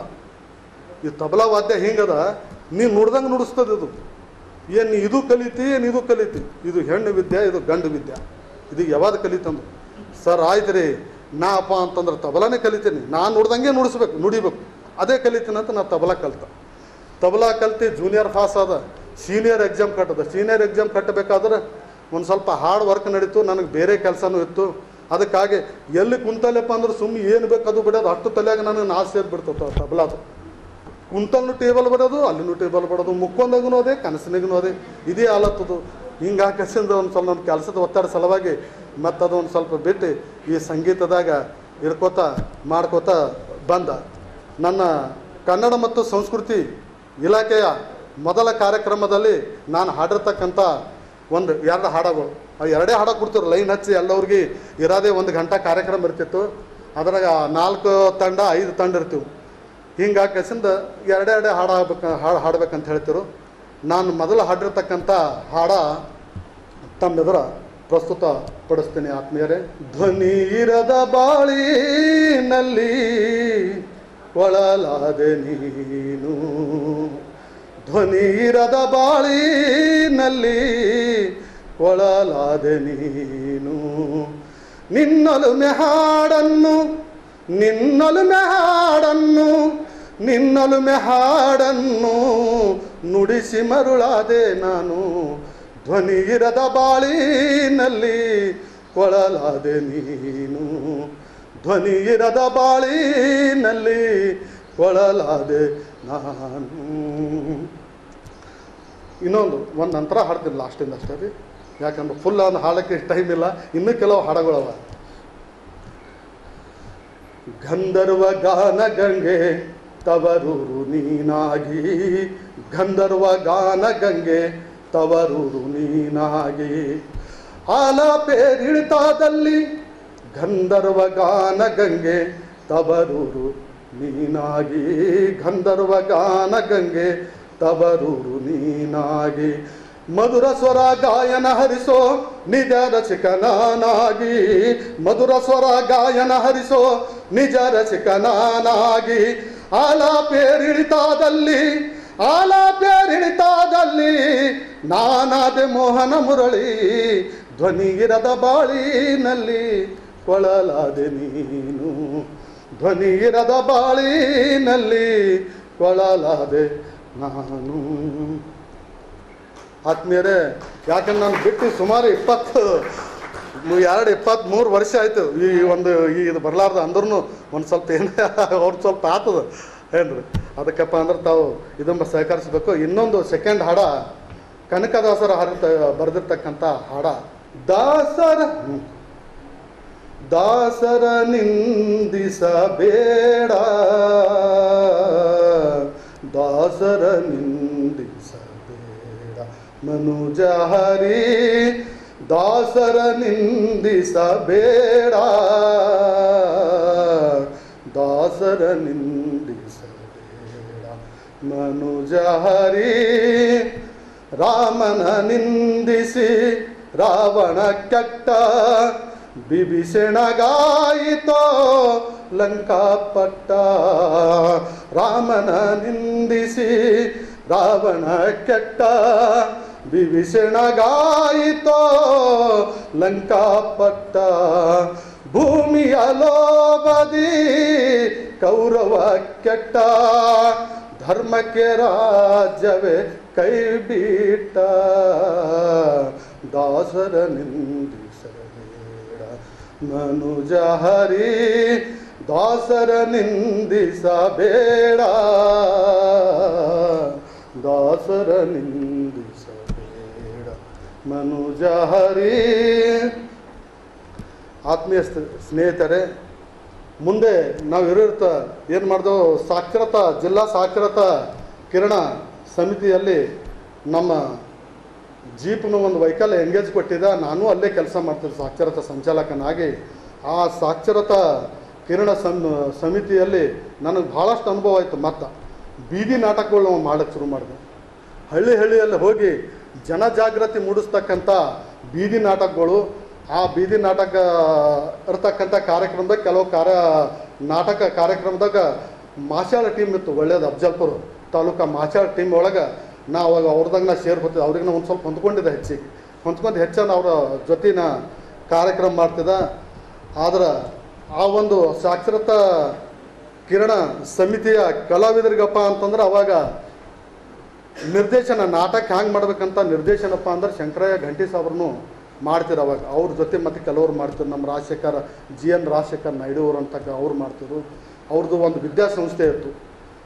ಈ ತಬಲಾ ವಾದ್ಯ ಹಿಂಗದ ನೀ ನುಡ್ದಂಗೆ ನುಡಿಸ್ತದ ಇದು ಏನು ನೀ ಇದು ಕಲಿತಿ ಏನು ಇದು ಕಲಿತಿ ಇದು ಹೆಣ್ಣು ವಿದ್ಯೆ ಇದು ಗಂಡು ವಿದ್ಯೆ ಇದು ಯಾವಾಗ ಕಲಿತಂದು ಸರ್ ಆಯ್ತು ರೀ ನಾ ಅಪ್ಪ ಅಂತಂದ್ರೆ ತಬಲಾನೇ ಕಲಿತೀನಿ ನಾನು ನುಡ್ದಂಗೆ ನುಡಿಸ್ಬೇಕು ನುಡಿಬೇಕು ಅದೇ ಕಲಿತೀನಿ ಅಂತ ನಾ ತಬಲಾ ಕಲ್ತ ತಬಲಾ ಕಲ್ತಿ ಜೂನಿಯರ್ ಪಾಸ್ ಅದ ಸೀನಿಯರ್ ಎಕ್ಸಾಮ್ ಕಟ್ಟದ ಸೀನಿಯರ್ ಎಕ್ಸಾಮ್ ಕಟ್ಟಬೇಕಾದ್ರೆ ಒಂದು ಸ್ವಲ್ಪ ಹಾರ್ಡ್ ವರ್ಕ್ ನಡೀತು ನನಗೆ ಬೇರೆ ಕೆಲಸನೂ ಇತ್ತು ಅದಕ್ಕಾಗಿ ಎಲ್ಲಿ ಕುಂತಲ್ಲಪ್ಪ ಅಂದ್ರೆ ಸುಮ್ಮನೆ ಏನು ಬೇಕು ಅದು ಬಿಡೋದು ಅಷ್ಟು ತಲೆಯಾಗ ನನಗೆ ನಾಶ ಸೇರಿ ಬಿಡ್ತದೆ ತಬಲಾದು ಕುಂತಲ್ಲೂ ಟೇಬಲ್ ಬರೋದು ಅಲ್ಲಿನೂ ಟೇಬಲ್ ಬರೋದು ಮುಕ್ಕೊಂದಾಗೂ ಅದೇ ಕನಸಿನಾಗೂ ಅದೇ ಇದೇ ಆಲತ್ತದು ಹಿಂಗೆ ಹಾಕಿಸಿಂದ ಒಂದು ಸ್ವಲ್ಪ ನನ್ನ ಕೆಲಸದ ಒತ್ತಡ ಸಲುವಾಗಿ ಮತ್ತು ಅದು ಒಂದು ಸ್ವಲ್ಪ ಬಿಟ್ಟು ಈ ಸಂಗೀತದಾಗ ಇರ್ಕೋತ ಮಾಡ್ಕೋತ ಬಂದ ನನ್ನ ಕನ್ನಡ ಮತ್ತು ಸಂಸ್ಕೃತಿ ಇಲಾಖೆಯ ಮೊದಲ ಕಾರ್ಯಕ್ರಮದಲ್ಲಿ ನಾನು ಹಾಡಿರ್ತಕ್ಕಂಥ ಒಂದು ಎರಡು ಹಾಡುಗಳು ಆ ಎರಡೇ ಹಾಡ ಕೊಡ್ತಿರು ಲೈನ್ ಹಚ್ಚಿ ಎಲ್ಲವ್ರಿಗೆ ಇರೋದೇ ಒಂದು ಗಂಟೆ ಕಾರ್ಯಕ್ರಮ ಇರ್ತಿತ್ತು ಅದ್ರಾಗ ನಾಲ್ಕು ತಂಡ ಐದು ತಂಡ ಇರ್ತೀವಿ ಹಿಂಗಾಗಿ ಕಸಿಂದ ಎರಡೇ ಎರಡೇ ಹಾಡು ಹಾಡ್ಬೇಕು ಹಾಡು ಹಾಡ್ಬೇಕಂತ ಹೇಳ್ತಿರು ನಾನು ಮೊದಲು ಹಾಡಿರ್ತಕ್ಕಂಥ ಹಾಡ ತಮ್ಮೆದುರ ಪ್ರಸ್ತುತ ಪಡಿಸ್ತೀನಿ ಆತ್ಮೀಯರೇ ಧ್ವನಿ ಇರದ ಬಾಳಿನಲ್ಲಿ ಒಳಲಾದೆ ನೀನು ಧ್ವನಿ ಇರದ ಬಾಳಿನಲ್ಲಿ ಒಳಲಾದೆ ನೀನು ನಿನ್ನೊಲುಮೆ ಹಾಡನ್ನು ನಿನ್ನೊಲುಮೆ ಹಾಡನ್ನು ನಿನ್ನೊಲುಮೆ ಹಾಡನ್ನು ನುಡಿಸಿ ಮರುಳಾದೆ ನಾನು ಧ್ವನಿ ಇರದ ಬಾಳಿನಲ್ಲಿ ಕೊಳಲಾದೆ ನೀನು ಧ್ವನಿ ಇರದ ಬಾಳಿನಲ್ಲಿ ಕೊಳಲಾದೆ ನಾನು ಇನ್ನೊಂದು ಒಂದು ನಂತರ ಹಾಡ್ತೀನಿ ಲಾಸ್ಟಿಂದ ಅಷ್ಟೇ ರೀ ಯಾಕಂದ್ರೆ ಫುಲ್ ಒಂದು ಹಾಡಕ್ಕೆ ಟೈಮ್ ಇಲ್ಲ ಇನ್ನೂ ಕೆಲವು ಹಾಡುಗಳವ ಗಂಧರ್ವ ಗಾನ ಗಂಗೆ ತವರೂರು ನೀನಾಗಿ ಗಂಧರ್ವ ಗಾನ ಗಂಗೆ ತವರೂರು ನೀನಾಗಿ ಆಲಾಪೇರಿಳಿತಾದಲ್ಲಿ ಗಂಧರ್ವ ಗಾನ ಗಂಗೆ ತವರೂರು ನೀನಾಗಿ ಗಂಧರ್ವ ಗಾನ ಗಂಗೆ ತವರೂರು ನೀನಾಗಿ ಮಧುರ ಸ್ವರ ಗಾಯನ ಹರಿಸೋ ನಿಜ ರಸಿಕ ನಾನಾಗಿ ಮಧುರ ಸ್ವರ ಗಾಯನ ಹರಿಸೋ ನಿಜ ರಸಿಕ ನಾನಾಗಿ ಆಲಾಪೇರಿಳಿತಾದಲ್ಲಿ ಆಲಾಪೇರಿಳಿತಾದಲ್ಲಿ ನಾನಾದೆ ಮೋಹನ ಮುರಳಿ ಧ್ವನಿ ಇರದ ಬಾಳಿನಲ್ಲಿ ಕೊಳಲಾದೆ ನೀನು ಧ್ವನಿ ಇರದ ಬಾಳಿನಲ್ಲಿ ಕೊಳಲಾದೆ ನಾನು ಆತ್ಮೀಯರೇ ಯಾಕಂದ್ರೆ ನಾನು ಬಿಟ್ಟು ಸುಮಾರು ಇಪ್ಪತ್ತು ಮು- ಎರಡು ಇಪ್ಪತ್ತ್ಮೂರು ವರ್ಷ ಆಯಿತು ಈ ಒಂದು ಈ ಇದು ಬರಲಾರ್ದ ಅಂದ್ರೂ ಒಂದು ಸ್ವಲ್ಪ ಏನು ಅವ್ರು ಸ್ವಲ್ಪ ಆತದ ಏನ್ರಿ ಅದಕ್ಕಪ್ಪ ಅಂದ್ರೆ ತಾವು ಇದನ್ನು ಸಹಕರಿಸ್ಬೇಕು ಇನ್ನೊಂದು ಸೆಕೆಂಡ್ ಹಾಡ ಕನಕದಾಸರ ಹರಿತ ಬರೆದಿರ್ತಕ್ಕಂಥ ಹಾಡ ದಾಸರ ಹ್ಮ್. ದಾಸರ ನಿಂದಿಸಬೇಡ ದಾಸರ ನಿಂದಿಸಬೇಡ ಮನುಜ ಹರಿ ದಾಸರ ನಿಂದಿಸಬೇಡ ದಾಸರ ನಿಂದಿಸಬೇಡ ಮನುಜ ಹರಿ ರಾಮನ ನಿಂದಿಸಿ ರಾವಣ ಕೆಟ್ಟ ಬಿಭೀಷಣಗಾಯಿತೋ ಲಂಕಾಪಟ್ಟ ರಾಮನ ನಿಂದಿಸಿ ರಾವಣ ಕೆಟ್ಟ ಬಿಭೀಷಣಗಾಯಿತೋ ಲಂಕಾಪಟ್ಟ ಭೂಮಿಯ ಲೋಬದಿ ಕೌರವ ಕೆಟ್ಟ ಧರ್ಮಕ್ಕೆ ರಾಜ್ಯವೇ ಕೈ ಬಿಟ್ಟ ದಾಸರ ನಿಂದಿಸಬೇಡ ಮನುಜ ಹರಿ ದಾಸರ ನಿಂದಿಸಬೇಡ ದಾಸರ ನಿಂದಿಸಬೇಡ ಮನುಜ ಹರಿ ಆತ್ಮೀಯ ಸ್ಥ- ಸ್ನೇಹಿತರೆ ಮುಂದೆ ನಾವು ಇರೋರ್ತ ಏನು ಮಾಡಿದೆವು ಸಾಕ್ಷರತಾ ಜಿಲ್ಲಾ ಸಾಕ್ಷರತಾ ಕಿರಣ ಸಮಿತಿಯಲ್ಲಿ ನಮ್ಮ ಜೀಪ್ನ ಒಂದು ವೆಹಿಕಲ್ ಎಂಗೇಜ್ ಕೊಟ್ಟಿದ್ದ ನಾನು ಅಲ್ಲೇ ಕೆಲಸ ಮಾಡ್ತೀನಿ ಸಾಕ್ಷರತಾ ಸಂಚಾಲಕನಾಗಿ ಆ ಸಾಕ್ಷರತಾ ಕಿರಣ ಸಂ ಸಮಿತಿಯಲ್ಲಿ ನನಗೆ ಭಾಳಷ್ಟು ಅನುಭವ ಆಯಿತು ಮತ್ತು ಬೀದಿ ನಾಟಕಗಳು ನಾವು ಮಾಡೋಕ್ಕೆ ಶುರು ಮಾಡಿದೆ ಹಳ್ಳಿ ಹಳ್ಳಿಯಲ್ಲಿ ಹೋಗಿ ಜನ ಜಾಗೃತಿ ಮೂಡಿಸ್ತಕ್ಕಂಥ ಬೀದಿ ನಾಟಕಗಳು ಆ ಬೀದಿ ನಾಟಕ ಇರ್ತಕ್ಕಂಥ ಕಾರ್ಯಕ್ರಮದಾಗ ಕೆಲವು ಕಾರ್ಯ ನಾಟಕ ಕಾರ್ಯಕ್ರಮದಾಗ ಮಾಶಾಳ ಟೀಮ್ ಇತ್ತು ಒಳ್ಳೇದು ಅಫ್ಜಲ್ಪುರ ತಾಲೂಕು ಮಾಶಾಳ ಟೀಮ್ ಒಳಗೆ ನಾ ಅವಾಗ ಅವ್ರದಾಗ ನಾ ಸೇರ್ಬತ್ತೀವಿ ಅವ್ರಿಗೆ ನಾ ಒಂದು ಸ್ವಲ್ಪ ಹೊಂದ್ಕೊಂಡಿದ್ದೆ ಹೆಚ್ಚಿಗೆ ಹೊಂದ್ಕೊಂಡು ಹೆಚ್ಚನ್ನು ಅವರ ಜೊತೆನ ಕಾರ್ಯಕ್ರಮ ಮಾಡ್ತಿದ್ದ ಆದ್ರೆ ಆ ಒಂದು ಸಾಕ್ಷರತಾ ಕಿರಣ ಸಮಿತಿಯ ಕಲಾವಿದರಿಗಪ್ಪ ಅಂತಂದ್ರೆ ಅವಾಗ ನಿರ್ದೇಶನ ನಾಟಕ ಹ್ಯಾಂಗೆ ಮಾಡ್ಬೇಕಂತ ನಿರ್ದೇಶನಪ್ಪ ಅಂದ್ರೆ ಶಂಕರಯ್ಯ ಘಂಟಿ ಸಾಬ್ರನು ಮಾಡ್ತಿರು ಅವಾಗ ಅವ್ರ ಜೊತೆ ಮತ್ತು ಕೆಲವ್ರು ಮಾಡ್ತಿರು ನಮ್ಮ ರಾಜಶೇಖರ ಜಿ ಎನ್ ರಾಜಶೇಖರ್ ನಾಯ್ಡು ಅವರು ಅಂತ ಅವ್ರು ಮಾಡ್ತಿದ್ರು ಅವ್ರದ್ದು ಒಂದು ವಿದ್ಯಾಸಂಸ್ಥೆ ಇತ್ತು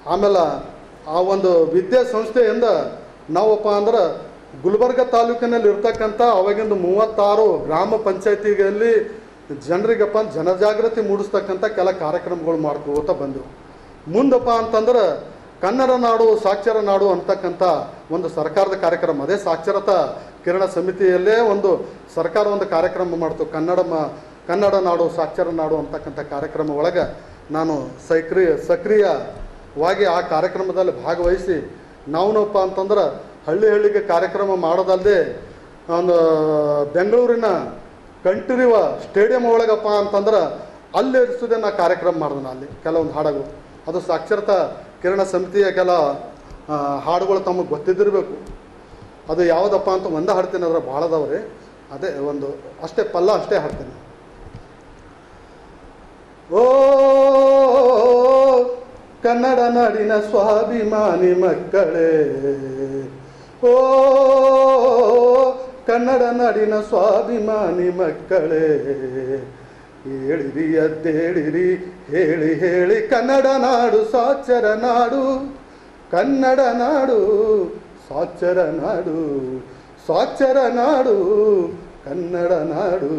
ಆಮೇಲೆ ಆ ಒಂದು ವಿದ್ಯಾಸಂಸ್ಥೆಯಿಂದ ನಾವಪ್ಪ ಅಂದ್ರೆ ಗುಲ್ಬರ್ಗ ತಾಲೂಕಿನಲ್ಲಿ ಇರ್ತಕ್ಕಂಥ ಅವಾಗಿಂದ ಮೂವತ್ತಾರು ಗ್ರಾಮ ಪಂಚಾಯತಿಗಳಲ್ಲಿ ಜನರಿಗಪ್ಪ ಜನಜಾಗೃತಿ ಮೂಡಿಸ್ತಕ್ಕಂಥ ಕೆಲ ಕಾರ್ಯಕ್ರಮಗಳು ಮಾಡ್ಕೋತ ಬಂದೆವು ಮುಂದಪ್ಪ ಅಂತಂದ್ರೆ ಕನ್ನಡ ನಾಡು ಸಾಕ್ಷರ ನಾಡು ಅಂತಕ್ಕಂಥ ಒಂದು ಸರ್ಕಾರದ ಕಾರ್ಯಕ್ರಮ ಅದೇ ಸಾಕ್ಷರತಾ ಕಿರಣ ಸಮಿತಿಯಲ್ಲೇ ಒಂದು ಸರ್ಕಾರ ಒಂದು ಕಾರ್ಯಕ್ರಮ ಮಾಡ್ತು ಕನ್ನಡ ಮ ಕನ್ನಡ ನಾಡು ಸಾಕ್ಷರ ನಾಡು ಅಂತಕ್ಕಂಥ ಕಾರ್ಯಕ್ರಮ ಒಳಗೆ ನಾನು ಸಕ್ರಿಯ ಸಕ್ರಿಯವಾಗಿ ಆ ಕಾರ್ಯಕ್ರಮದಲ್ಲಿ ಭಾಗವಹಿಸಿ ನಾವುನಪ್ಪ ಅಂತಂದ್ರೆ ಹಳ್ಳಿ ಹಳ್ಳಿಗೆ ಕಾರ್ಯಕ್ರಮ ಮಾಡೋದಲ್ಲದೆ ಒಂದು ಬೆಂಗಳೂರಿನ ಕಂಠೀರವ ಸ್ಟೇಡಿಯಂ ಒಳಗಪ್ಪ ಅಂತಂದ್ರೆ ಅಲ್ಲಿ ಇರಿಸೋದೇ ನಾ ಕಾರ್ಯಕ್ರಮ ಮಾಡಿದೆ ನಾ ಅಲ್ಲಿ ಕೆಲವೊಂದು ಹಾಡುಗಳು ಅದು ಸಾಕ್ಷರತಾ ಕಿರಣ ಸಮಿತಿಯ ಕೆಲ ಆ, ಹಾಡುಗಳು ತಮಗೆ ಗೊತ್ತಿದ್ದಿರಬೇಕು ಅದು ಯಾವುದಪ್ಪ ಅಂತ ಒಂದೇ ಹಾಡ್ತೀನಿ ಅದ್ರ ಭಾಳ ಅದಾವ್ರಿ ಅದೇ ಒಂದು ಅಷ್ಟೇ ಪಲ್ಲ ಅಷ್ಟೇ ಹಾಡ್ತೀನಿ ಓ ಕನ್ನಡ ನಾಡಿನ ಸ್ವಾಭಿಮಾನಿ ಮಕ್ಕಳೇ ಓ ಕನ್ನಡ ನಾಡಿನ ಸ್ವಾಭಿಮಾನಿ ಮಕ್ಕಳೇ ಹೇಳಿರಿ ಎದ್ದೇಳಿರಿ ಹೇಳಿ ಹೇಳಿ ಕನ್ನಡ ನಾಡು ಸಾಕ್ಷರ ನಾಡು ಕನ್ನಡ ನಾಡು ಸಾಕ್ಷರ ನಾಡು ಸಾಕ್ಷರ ನಾಡು ಕನ್ನಡ ನಾಡು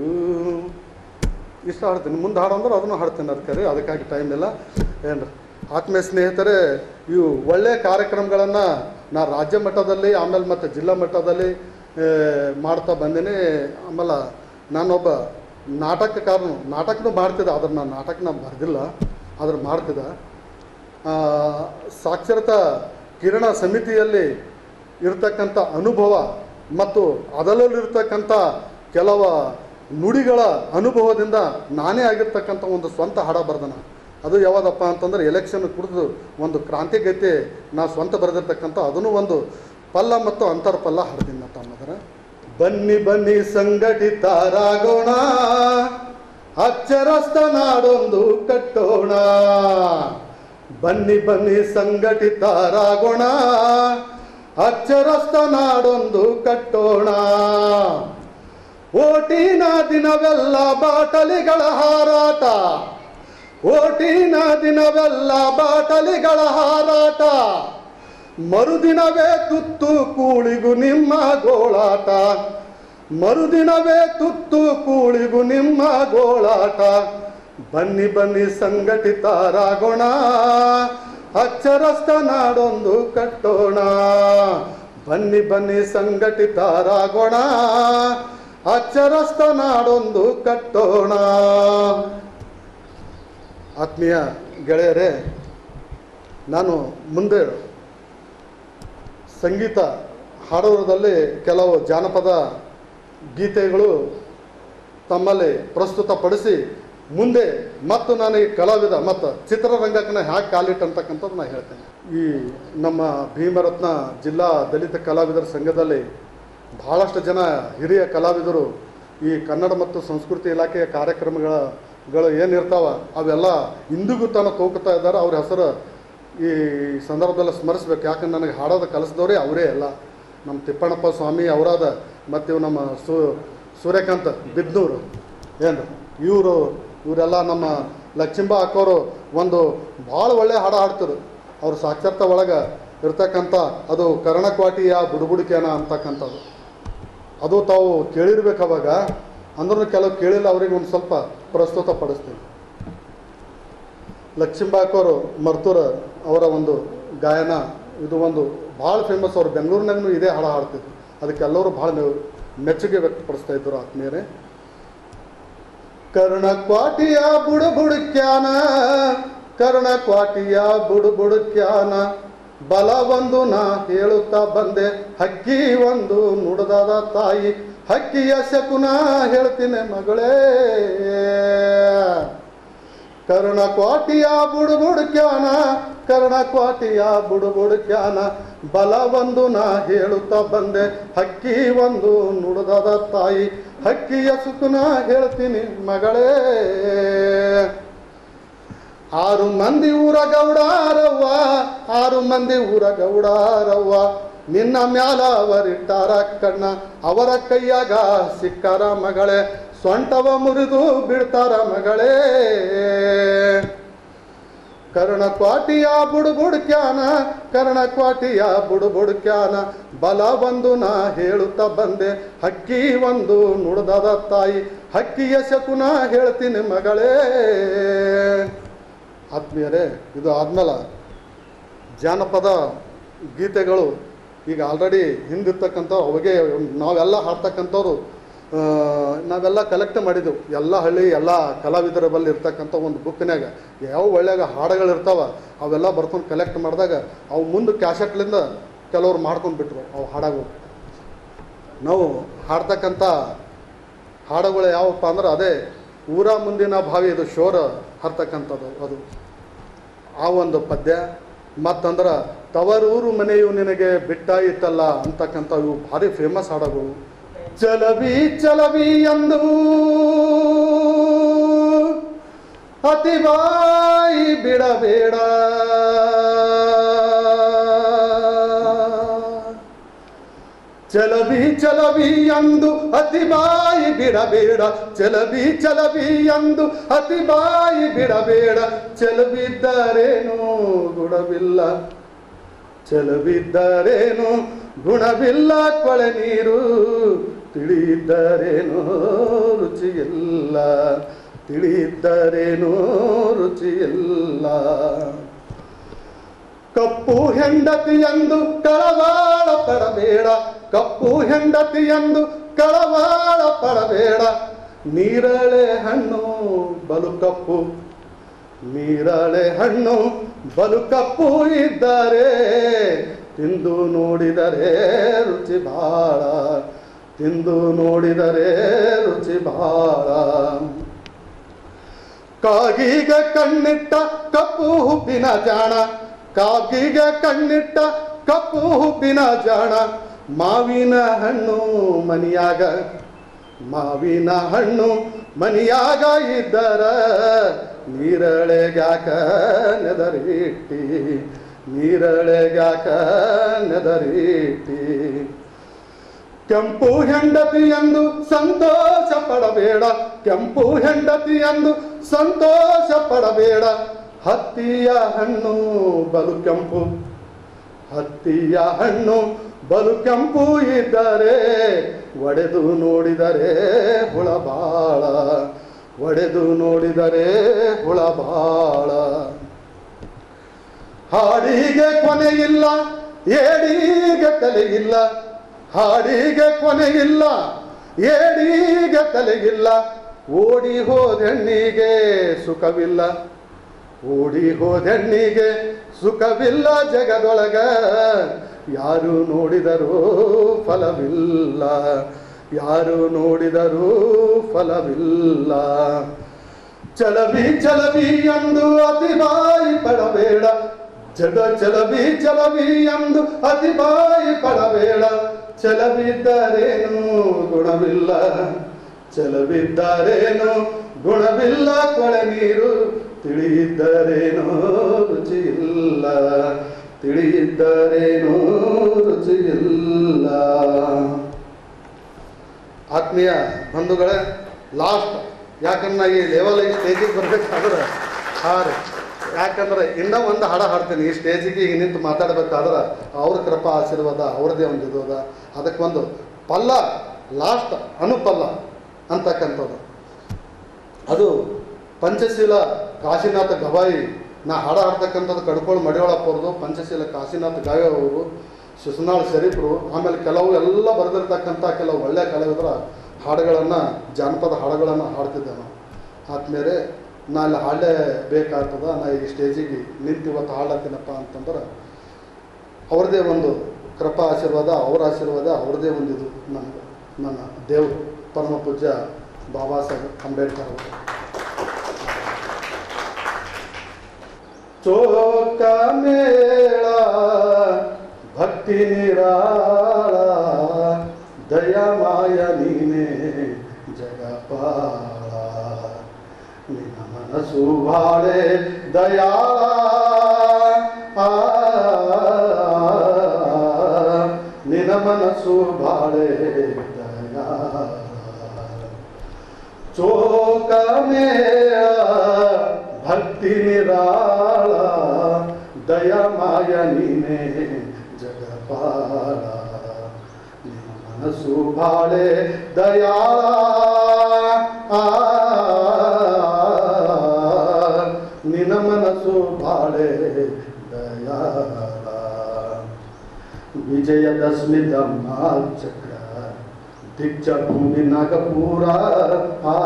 ಇಷ್ಟ ಹಾಡ್ತೀನಿ ಮುಂದೆ ಹಾಡು ಅಂದ್ರೆ ಅದನ್ನು ಹಾಡ್ತೀನಿ ಅದಕ್ಕೆ ರೀ ಅದಕ್ಕಾಗಿ ಟೈಮ್ ಇಲ್ಲ ಏನು ಆತ್ಮೀಯ ಸ್ನೇಹಿತರೆ ಇವು ಒಳ್ಳೆಯ ಕಾರ್ಯಕ್ರಮಗಳನ್ನು ನಾ ರಾಜ್ಯ ಮಟ್ಟದಲ್ಲಿ ಆಮೇಲೆ ಮತ್ತು ಜಿಲ್ಲಾ ಮಟ್ಟದಲ್ಲಿ ಆ, ಮಾಡ್ತಾ ಬಂದೇನೆ ಆಮೇಲೆ ನಾನೊಬ್ಬ ನಾಟಕಕಾರನು ನಾಟಕನೂ ಮಾಡ್ತಿದ್ದೆ ಆದ್ರೆ ನಾನು ನಾಟಕನ ಬರೆದಿಲ್ಲ ಆದ್ರೆ ಮಾಡ್ತಿದ್ದೆ ಆ, ಸಾಕ್ಷರತಾ ಕಿರಣ ಸಮಿತಿಯಲ್ಲಿ ಇರ್ತಕ್ಕಂಥ ಅನುಭವ ಮತ್ತು ಅದರಲ್ಲಿರ್ತಕ್ಕಂಥ ಕೆಲವ ನುಡಿಗಳ ಅನುಭವದಿಂದ ನಾನೇ ಆಗಿರ್ತಕ್ಕಂಥ ಒಂದು ಸ್ವಂತ ಹಾಡ ಬರ್ದನ ಅದು ಯಾವ್ದಪ್ಪ ಅಂತಂದ್ರೆ ಎಲೆಕ್ಷನ್ ಕುಡಿದು ಒಂದು ಕ್ರಾಂತಿಗೈತೆ ನಾ ಸ್ವಂತ ಬರೆದಿರ್ತಕ್ಕಂಥ ಅದನ್ನು ಒಂದು ಪಲ್ಲ ಮತ್ತು ಅಂತರ್ಪಲ್ಲ ಹಾಡ್ತೀನಿ ನಾ ತಮ್ಮದರ ಬನ್ನಿ ಬನ್ನಿ ಸಂಘಟಿತರಾಗೋಣ ಅಕ್ಷರಸ್ಥ ನಾಡೊಂದು ಕಟ್ಟೋಣ ಬನ್ನಿ ಬನ್ನಿ ಸಂಘಟಿತರಾಗೋಣ ಅಕ್ಷರಸ್ಥ ನಾಡೊಂದು ಕಟ್ಟೋಣ ಓಟಿನ ದಿನವೆಲ್ಲ ಬಾಟಲಿಗಳ ಹಾರಾಟ ಓಟಿನ ದಿನವೆಲ್ಲ ಬಾಟಲಿಗಳ ಹಾರಾಟ ಮರುದಿನವೇ ತುತ್ತು ಕೂಳಿಗೂ ನಿಮ್ಮ ಗೋಳಾಟ ಮರುದಿನವೇ ತುತ್ತು ಕೂಳಿಗೂ ನಿಮ್ಮ ಗೋಳಾಟ ಬನ್ನಿ ಬನ್ನಿ ಸಂಘಟಿತರಾಗೋಣ ಅಕ್ಷರಸ್ಥ ನಾಡೊಂದು ಕಟ್ಟೋಣ ಬನ್ನಿ ಬನ್ನಿ ಸಂಘಟಿತರಾಗೋಣ ಅಕ್ಷರಸ್ಥ ನಾಡೊಂದು ಕಟ್ಟೋಣ ಆತ್ಮೀಯ ಗೆಳೆಯರೇ ನಾನು ಮುಂದೆ ಸಂಗೀತ ಹಾಡೋದ್ರಲ್ಲಿ ಕೆಲವು ಜಾನಪದ ಗೀತೆಗಳು ತಮ್ಮಲ್ಲಿ ಪ್ರಸ್ತುತಪಡಿಸಿ ಮುಂದೆ ಮತ್ತು ನನಗೆ ಕಲಾವಿದ ಮತ್ತು ಚಿತ್ರರಂಗಕ್ಕೆ ಹ್ಯಾಕೆ ಕಾಲಿಟ್ಟಂತಕ್ಕಂಥದ್ದು ನಾನು ಹೇಳ್ತೇನೆ ಈ ನಮ್ಮ ಭೀಮರತ್ನ ಜಿಲ್ಲಾ ದಲಿತ ಕಲಾವಿದರ ಸಂಘದಲ್ಲಿ ಬಹಳಷ್ಟು ಜನ ಹಿರಿಯ ಕಲಾವಿದರು ಈ ಕನ್ನಡ ಮತ್ತು ಸಂಸ್ಕೃತಿ ಇಲಾಖೆಯ ಕಾರ್ಯಕ್ರಮಗಳ ಗಳು ಏನಿರ್ತಾವ ಅವೆಲ್ಲ ಇಂದಿಗೂ ತನಕ ಹೋಗ್ತಾ ಇದ್ದಾರೆ ಅವ್ರ ಹೆಸರು ಈ ಸಂದರ್ಭದಲ್ಲಿ ಸ್ಮರಿಸ್ಬೇಕು ಯಾಕಂದ್ರೆ ನನಗೆ ಹಾಡೋದು ಕಲಿಸಿದವರೇ ಅವರೇ ಎಲ್ಲ ನಮ್ಮ ತಿಪ್ಪಣ್ಣಪ್ಪ ಸ್ವಾಮಿ ಅವರಾದ ಮತ್ತು ಇವು ನಮ್ಮ ಸು ಸೂರ್ಯಕಾಂತ್ ಬಿದ್ನೂರು ಏನು ಇವರು ಇವರೆಲ್ಲ ನಮ್ಮ ಲಕ್ಷ್ಮೀಬ ಅಕ್ಕೋರು ಒಂದು ಭಾಳ ಒಳ್ಳೆ ಹಾಡು ಹಾಡ್ತಿರು ಅವ್ರು ಸಾಕ್ಷರತಾ ಒಳಗೆ ಇರ್ತಕ್ಕಂಥ ಅದು ಕರ್ಣಕ್ವಾಟಿಯ ಬುಡುಬುಡಿಕೆನ ಅಂತಕ್ಕಂಥದ್ದು ಅದು ತಾವು ಕೇಳಿರ್ಬೇಕು ಅವಾಗ ಅಂದ್ರೂ ಕೆಲವು ಕೇಳಿಲ್ಲ ಅವ್ರಿಗೆ ಒಂದು ಸ್ವಲ್ಪ ಪ್ರಸ್ತುತ ಪಡಿಸ್ತೀನಿ ಲಕ್ಷ್ಮೀಬಾಕವರು ಮರ್ತೂರ ಅವರ ಒಂದು ಗಾಯನ ಇದು ಒಂದು ಭಾಳ ಫೇಮಸ್ ಅವರು ಬೆಂಗಳೂರಿನಾಗೂ ಇದೇ ಹಾಡು ಹಾಡ್ತಿದ್ರು ಅದಕ್ಕೆಲ್ಲರೂ ಭಾಳ ಮೆಚ್ಚುಗೆ ವ್ಯಕ್ತಪಡಿಸ್ತಾ ಇದ್ದರು ಆತ್ಮೀಯರೇ ಕರ್ಣಕ್ವಾಟಿಯ ಬುಡುಬುಡುಕ್ಯಾನ ಕರ್ಣಕ್ವಾಟಿಯ ಬುಡುಬುಡುಕ್ಯಾನ ಬಲ ಒಂದು ನಾ ಹೇಳುತ್ತಾ ಬಂದೆ ಹಕ್ಕಿ ಒಂದು ನುಡಿದಾದ ತಾಯಿ ಹಕ್ಕಿಯ ಶಕುನ ಹೇಳ್ತೀನಿ ಮಗಳೇ ಕರ್ಣಕ್ವಾಟಿಯ ಬುಡುಬುಡುಕ್ಯಾನ ಕರ್ಣಕ್ವಾಟಿಯ ಬುಡುಬುಡುಕ್ಯಾನ ಬಲ ಒಂದು ನಾ ಹೇಳುತ್ತಾ ಬಂದೆ ಹಕ್ಕಿ ಒಂದು ನುಡಿದಾದ ತಾಯಿ ಹಕ್ಕಿಯ ಸುಕುನ ಹೇಳ್ತೀನಿ ಮಗಳೇ ಆರು ಮಂದಿ ಊರ ಗೌಡಾರವ್ವ ಆರು ಮಂದಿ ಊರ ಗೌಡಾರವ್ವ ನಿನ್ನ ಮ್ಯಾಲ ಅವರಿಟ್ಟಾರ ಕಣ್ಣ ಅವರ ಕೈಯಾಗ ಸಿಕ್ಕಾರ ಮಗಳೇ ಸೊಂಟವ ಮುರಿದು ಬಿಡ್ತಾರ ಮಗಳೇ ಕರ್ಣಕ್ವಾಟಿಯ ಬುಡುಬುಡ್ಕ್ಯಾನ ಕರ್ಣಕ್ವಾಟಿಯ ಬುಡುಬುಡ್ಕ್ಯಾನ ಬಲ ಬಂದು ನಾ ಹೇಳುತ್ತಾ ಬಂದೆ ಹಕ್ಕಿ ಒಂದು ನುಡ್ದದ ತಾಯಿ ಹಕ್ಕಿಯ ಶಕುನ ಹೇಳ್ತೀನಿ ಮಗಳೇ ಆತ್ಮೀಯರೇ ಇದು ಆದ್ಮೇಲೆ ಜಾನಪದ ಗೀತೆಗಳು ಈಗ ಆಲ್ರೆಡಿ ಹಿಂದಿರ್ತಕ್ಕಂಥ ಅವಾಗೆ ನಾವೆಲ್ಲ ಹಾಡ್ತಕ್ಕಂಥವ್ರು ಆ, ನಾವೆಲ್ಲ ಕಲೆಕ್ಟ್ ಮಾಡಿದೆವು ಎಲ್ಲ ಹಳ್ಳಿ ಎಲ್ಲ ಕಲಾವಿದರ ಬಲ್ಲಿ ಇರ್ತಕ್ಕಂಥ ಒಂದು ಬುಕ್ನ್ಯಾಗ ಯಾವ ಒಳ್ಳೆಯ ಹಾಡುಗಳು ಇರ್ತಾವ ಅವೆಲ್ಲ ಬರ್ಕೊಂಡು ಕಲೆಕ್ಟ್ ಮಾಡಿದಾಗ ಅವು ಮುಂದೆ ಕ್ಯಾಸೆಟ್ಲಿಂದ ಕೆಲವ್ರು ಮಾಡ್ಕೊಂಡು ಬಿಟ್ರು ಅವು ಹಾಡಗಳು ನಾವು ಹಾಡ್ತಕ್ಕಂಥ ಹಾಡುಗಳು ಯಾವಪ್ಪ ಅಂದ್ರೆ ಅದೇ ಊರ ಮುಂದಿನ ಭಾವಿ ಇದು ಶೋರ ಹರ್ತಕ್ಕಂಥದ್ದು ಅದು ಆ ಒಂದು ಪದ್ಯ ಮತ್ತಂದ್ರೆ ತವರೂರು ಮನೆಯು ನಿನಗೆ ಬಿಟ್ಟಾಯಿತಲ್ಲ ಅಂತಕ್ಕಂಥ ಇವು ಭಾರಿ ಫೇಮಸ್ ಹಾಡುಗಳು ಚಲವಿ ಚಲವಿ ಎಂದು ಅತಿವಾಯಿ ಬಿಡಬೇಡ ಚಲವಿ ಚಲವಿ ಎಂದು ಅತಿಬಾಯಿ ಬಿಡಬೇಡ ಚಲವಿ ಚಲವಿ ಎಂದು ಅತಿಬಾಯಿ ಬಿಡಬೇಡ ಚಲವಿದ್ದರೇನು ಗುಣವಿಲ್ಲ ಚಲವಿದ್ದರೇನು ಗುಣವಿಲ್ಲ ಕೊಳೆ ನೀರು ತಿಳಿಯಿದ್ದರೇನು ರುಚಿಯಿಲ್ಲ ತಿಳಿಯಿದ್ದರೇನು ರುಚಿಯಿಲ್ಲ ಕಪ್ಪು ಹೆಂಡತಿಯಂದು ಕಳವಾಳ ಪಡಬೇಡ ಕಪ್ಪು ಹೆಂಡತಿಯಂದು ಕಳವಾಳ ಪಡಬೇಡ ನೀರಳೆ ಹಣ್ಣು ಬಲು ಕಪ್ಪು ನೀರಳೆ ಹಣ್ಣು ಬಲು ಕಪ್ಪು ಇದ್ದರೆ ತಿಂದು ನೋಡಿದರೆ ರುಚಿ ಬಾಳ ತಿಂದು ನೋಡಿದರೆ ರುಚಿ ಬಾಳ ಕಾಗಿಗೆ ಕಣ್ಣಿಟ್ಟ ಕಪ್ಪು ಹುಬ್ಬಿನ ಜಾಣ ಕಾಗಿಗೆ ಕಣ್ಣಿಟ್ಟ ಕಪ್ಪು ಹುಬ್ಬಿನ ಜಾಣ ಮಾವಿನ ಹಣ್ಣು ಮನಿಯಾಗ ಮಾವಿನ ಹಣ್ಣು ಮನಿಯಾಗ ಇದ್ದರ ನೀರಳೆಗ್ಯಾಕ ನೆದರಿಟ್ಟಿ ನೀರಳೆಗ್ಯಾಕ ನೆದರಿಟ್ಟಿ ಕೆಂಪು ಹೆಂಡತಿಯಂದು ಸಂತೋಷ ಪಡಬೇಡ ಕೆಂಪು ಹೆಂಡತಿಯಂದು ಸಂತೋಷ ಪಡಬೇಡ ಹತ್ತಿಯ ಹಣ್ಣು ಬಲು ಕೆಂಪು ಹತ್ತಿಯ ಹಣ್ಣು ಬಲು ಕೆಂಪು ಇದ್ದರೆ ಒಡೆದು ನೋಡಿದರೆ ಹುಳ ಬಾಳ ಒಡೆದು ನೋಡಿದರೆ ಹುಳ ಬಾಳ ಹಾಡಿಗೆ ಕೊನೆಯಿಲ್ಲ ಏಡಿಗೆ ತಲೆಯಿಲ್ಲ ಹಾಡಿಗೆ ಕೊನೆಯಿಲ್ಲ ಏಡಿಗೆ ತಲೆಗಿಲ್ಲ ಓಡಿ ಹೋದೆಣ್ಣಿಗೆ ಸುಖವಿಲ್ಲ ಓಡಿ ಹೋದೆಣ್ಣಿಗೆ ಸುಖವಿಲ್ಲ ಜಗದೊಳಗ ಯಾರು ನೋಡಿದರೂ ಫಲವಿಲ್ಲ ಯಾರು ನೋಡಿದರೂ ಫಲವಿಲ್ಲ ಚಲವಿ ಚಲವಿ ಎಂದು ಅತಿಬಾಯಿ ಪಡಬೇಡ ಜಗ ಚಲವಿ ಚಲವಿ ಎಂದು ಅತಿಬಾಯಿ ಪಡಬೇಡ ಚಲವಿದ್ದರೇನು ಗುಣವಿಲ್ಲ ಚಲವಿದ್ದರೇನು ಗುಣವಿಲ್ಲ ಕೊಳೆ ನೀರು ತಿಳಿಯಿದ್ದರೇನು ರುಚಿ ಇಲ್ಲ ತಿಳಿಯಿದ್ದರೇನು ರುಚಿ ಇಲ್ಲ ಆತ್ಮೀಯ ಬಂಧುಗಳೇ ಲಾಸ್ಟ್ ಯಾಕಂದ್ರೆ ಈ ಲೆವೆಲ್ ಈ ಸ್ಟೇಜಿಗೆ ಬರ್ಬೇಕಾದ್ರೆ ಹಾಂ ರೀ ಯಾಕಂದ್ರೆ ಇನ್ನೂ ಒಂದು ಹಾಡ ಹಾಡ್ತೀನಿ ಈ ಸ್ಟೇಜಿಗೆ ಈಗ ನಿಂತು ಮಾತಾಡ್ಬೇಕಾದ್ರೆ ಅವ್ರ ಕೃಪಾ ಆಶೀರ್ವಾದ ಅವ್ರದ್ದೇ ಒಂದು ಇದು ಅದ ಅದಕ್ಕೆ ಒಂದು ಪಲ್ಲ ಲಾಸ್ಟ್ ಅನುಪಲ್ಲ ಅಂತಕ್ಕಂಥದ್ದು ಅದು ಪಂಚಶೀಲ ಕಾಶಿನಾಥ ಗವಾಯಿ ನಾ ಹಾಡ ಹಾಡ್ತಕ್ಕಂಥದ್ದು ಕಡ್ಕೊಳ್ಳಿ ಮಡಿವಾಳಪ್ಪ ಅವ್ರದ್ದು ಪಂಚಶೀಲ ಕಾಶಿನಾಥ ಗಾಯ ಅವರು ಶಿಶುನಾಳ್ ಶರೀಫ್ರು ಆಮೇಲೆ ಕೆಲವು ಎಲ್ಲ ಬರೆದಿರ್ತಕ್ಕಂಥ ಕೆಲವು ಒಳ್ಳೆಯ ಕಲಾವಿದರ ಹಾಡುಗಳನ್ನು ಜಾನಪದ ಹಾಡುಗಳನ್ನು ಹಾಡ್ತಿದ್ದೆ ನಾವು ಆದ್ಮೇಲೆ ನಾ ಅಲ್ಲಿ ಹಾಡೇ ಬೇಕಾಗ್ತದ ನಾ ಈ ಸ್ಟೇಜಿಗೆ ನಿಂತು ಇವತ್ತು ಹಾಡತ್ತೀನಪ್ಪ ಅಂತಂದ್ರೆ ಅವ್ರದ್ದೇ ಒಂದು ಕೃಪಾ ಆಶೀರ್ವಾದ ಅವರ ಆಶೀರ್ವಾದ ಅವ್ರದ್ದೇ ಒಂದು ಇದು ನನಗೆ ನನ್ನ ದೇವರು ಪರಮ ಪೂಜ್ಯ ಬಾಬಾ ಸಾಹೇಬ್ ಅಂಬೇಡ್ಕರ್ ಅವರು ಚೋಕ ಮೇಳ ಭಕ್ತಿ ನಿರಾಳ ದಯಮಾಯ ನೀನೆ ಜಗಪಾಳ ನಿನ್ನ ಮನಸ್ಸು ಬಾಳೆ ದಯಾಳ ಆ, ನಿನ್ನ ಮನಸ್ಸು ಬಾಳೆ ದಯಾಳ ಚೋಕ ಮೇಳ ಭಕ್ತಿ ನಿರಾಳ ದಯಮಾಯ ನೀನೇ ಜಗಪಾಲ ನಿನ್ನ ಮನಸ್ಸು ಬಾಳೆ ದಯಾಳ ಆ, ನಿನ್ನ ಮನಸ್ಸು ಬಾಳೆ ದಯಾಳ ವಿಜಯದಶಮಿ ಧಮ್ಮ ಚಕ್ರ ದಿಗ್ಜ ಭೂಮಿ ನಾಗಪುರ ಆ,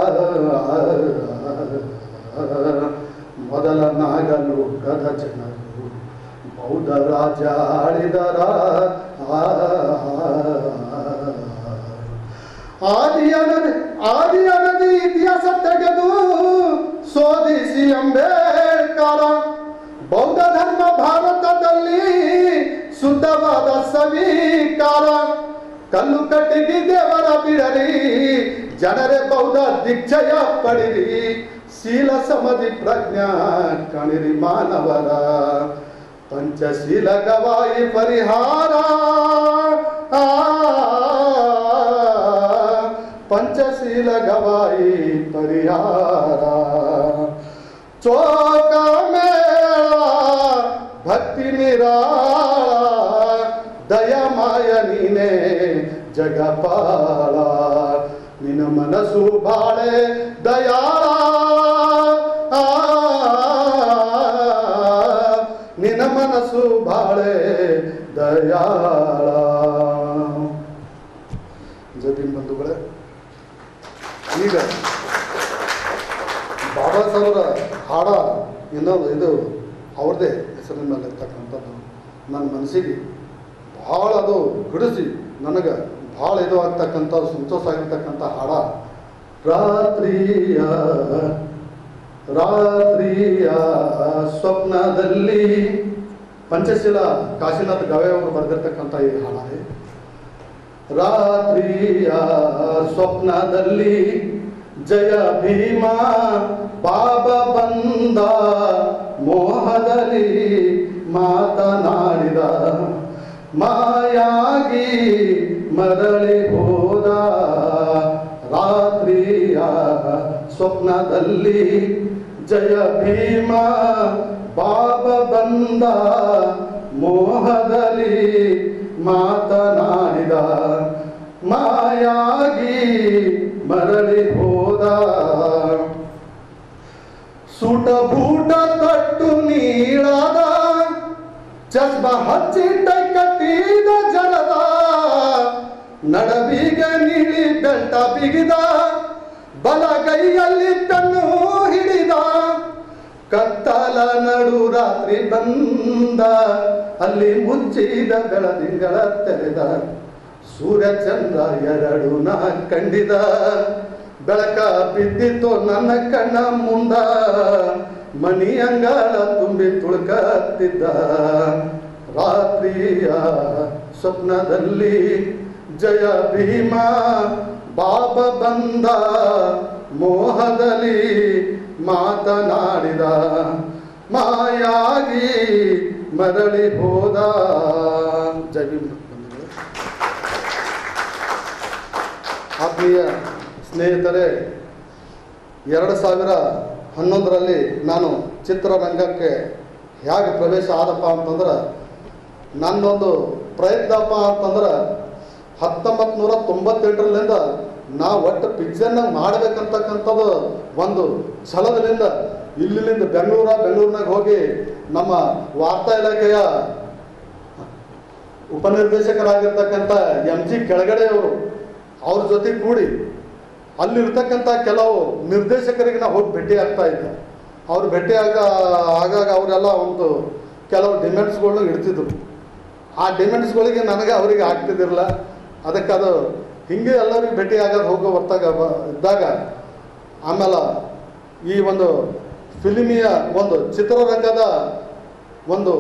ಮೊದಲ ನಾಗಲೋಕದ ಜನರು ಬೌದ್ಧ ರಾಜ ಆಳಿದರ ಆ, ಆದಿಯ ನದಿ ಆದಿಯ ನದಿ ಇತಿಹಾಸ ತೆಗೆದು ಶೋಧಿಸಿ ಅಂಬೇಡ್ಕರ ಬೌದ್ಧ ಧರ್ಮ ಭಾರತದಲ್ಲಿ ಶುದ್ಧವಾದ ಸವೀಕಾರ ಕಲ್ಲು ಕಟ್ಟಿಗೆ ದೇವರ ಬಿಡರಿ ಜನರೇ ಬೌದ್ಧ ದಿಗ್ಜಯ ಪಡಿರಿ ಶೀಲ ಸಮಧಿ ಪ್ರಜ್ಞಾ ಕಣಿರಿ ಮಾನವರ ಪಂಚಶೀಲ ಗವಾಯಿ ಪರಿಹಾರ ಆ, ಪಂಚಶೀಲ ಗವಾಯಿ ಪರಿಹಾರ ಚೋಕ ಮೇಳ ಭಕ್ತಿ ನಿರಾಳ ದಯಮಾಯ ನೀನೇ ಜಗಪಾಲ ನಿನ್ನ ಮನಸ್ಸು ಬಾಳೆ ದಯಾಳ ಆ, ನಿನ್ನ ಮನಸ್ಸು ಬಾಳೆ ದಯಾಳ ಜತಿನ್ ಬಂಧುಗಳೇ ಈಗ ಬಾಬಾ ಸಾಹೇಬರ ಹಾಡ ಇನ್ನೊಂದು ಇದು ಅವ್ರದ್ದೇ ಹೆಸರಿನ ಮೇಲೆ ಇರ್ತಕ್ಕಂಥದ್ದು ನನ್ನ ಮನಸ್ಸಿಗೆ ಭಾಳ ಅದು ಹಿಡಿಸಿ ನನಗೆ ಭಾಳ ಇದು ಆಗ್ತಕ್ಕಂಥ ಸಂತೋಷ ಆಗಿರ್ತಕ್ಕಂಥ ಹಾಡ ರಾತ್ರಿಯ ರಾತ್ರಿಯ ಸ್ವಪ್ನದಲ್ಲಿ ಪಂಚಶೀಲ ಕಾಶಿನಾಥ್ ಗವೆ ಅವರು ಬರೆದಿರ್ತಕ್ಕಂಥ ಈ ಹಾಡ ಇದೆ. ರಾತ್ರಿಯ ಸ್ವಪ್ನದಲ್ಲಿ ಜಯ ಭೀಮ ಬಾಬ ಬಂದ ಮೋಹದಲ್ಲಿ ಮಾತನಾಡಿದ ಮಾಯಾಗಿ ಮರಳಿ ಹೋದ ರಾತ್ರಿಯ ಸ್ವಪ್ನದಲ್ಲಿ ಜಯ ಭೀಮ ಬಾಬ ಬಂದ ಮೋಹದಲ್ಲಿ ಮಾತನಾಡಿದ ಮಾಯಾಗಿ ಮರಳಿ ಹೋದ ಸುಟ ಬೂಟ ತಟ್ಟು ನೀಳದ ಚಸ್ಮ ಹಚ್ಚಿಟ್ಟ ಕಟ್ಟಿದ ಜರದ ನಡಬೀಗ ನೀಳಿ ಬೆಂಟ ಬಿಗಿದ ಬಲಗೈಯಲ್ಲಿ ತನ್ನು ಹಿಡಿದ ಕತ್ತಲ ನಡು ರಾತ್ರಿ ಬಂದ ಅಲ್ಲಿ ಮುಚ್ಚಿದ ಬೆಳದಿಂಗಳ ತೆರೆದ ಸೂರ್ಯಚಂದ್ರ ಎರಡು ನಾ ಕಂಡಿದ ಬೆಳಕ ಬಿದ್ದಿತ್ತು ನನ್ನ ಕಣ್ಣ ಮುಂದ ಮನಿ ಅಂಗಳ ತುಂಬಿ ತುಳುಕತ್ತಿದ್ದ ರಾತ್ರಿಯ ಸ್ವಪ್ನದಲ್ಲಿ ಜಯ ಭೀಮ ಬಾಬ ಬಂದ ಮೋಹದಲ್ಲಿ ಮಾತನಾಡಿದ ಮಾಯಾಗಿ ಮರಳಿ ಹೋದ ಜೈ ಭೀಮ್ ಬಂಧುಗಳೇ. ಆತ್ಮೀಯ ಸ್ನೇಹಿತರೆ ಎರಡು ಸಾವಿರ ಹನ್ನೊಂದರಲ್ಲಿ ನಾನು ಚಿತ್ರರಂಗಕ್ಕೆ ಹೇಗೆ ಪ್ರವೇಶ ಆದಪ್ಪ ಅಂತಂದ್ರೆ ನನ್ನೊಂದು ಪ್ರಯತ್ನಪ್ಪ ಅಂತಂದ್ರೆ ಹತ್ತೊಂಬತ್ತು ನೂರ ತೊಂಬತ್ತೆಂಟರಲ್ಲಿಂದ ನಾ ಒಟ್ಟು ಪಿಕ್ಚರ್ನ ಮಾಡ್ಬೇಕಂತಕ್ಕಂಥದ್ದು ಒಂದು ಛಲದಲ್ಲಿಂದ ಇಲ್ಲಿಂದ ಬೆಂಗಳೂರ ಬೆಂಗಳೂರಿನಾಗ ಹೋಗಿ ನಮ್ಮ ವಾರ್ತಾ ಇಲಾಖೆಯ ಉಪನಿರ್ದೇಶಕರಾಗಿರ್ತಕ್ಕಂಥ ಎಂ ಜಿ ಕೆಳಗಡೆಯವರು ಅವ್ರ ಜೊತೆ ಕೂಡಿ ಅಲ್ಲಿರ್ತಕ್ಕಂಥ ಕೆಲವು ನಿರ್ದೇಶಕರಿಗೆ ನಾವು ಹೋಗಿ ಭೇಟಿ ಆಗ್ತಾ ಇದ್ದೆ ಅವ್ರು ಭೇಟಿ ಆಗ ಆಗಾಗ ಅವರೆಲ್ಲ ಒಂದು ಕೆಲವು ಡಿಮ್ಯಾಂಡ್ಸ್ಗಳನ್ನ ಇಡ್ತಿದ್ರು ಆ ಡಿಮ್ಯಾಂಡ್ಸ್ಗಳಿಗೆ ನನಗೆ ಅವರಿಗೆ ಆಗ್ತಿದ್ದಿರಲ್ಲ ಅದಕ್ಕೆ ಅದು ಹಿಂಗೆ ಎಲ್ಲರಿಗೂ ಭೇಟಿ ಆಗೋದು ಹೋಗೋ ಹೊರ್ತಾಗ ಬ- ಇದ್ದಾಗ ಆಮೇಲೆ ಈ ಒಂದು ಫಿಲಿಮಿಯ ಒಂದು ಚಿತ್ರರಂಗದ ಒಂದು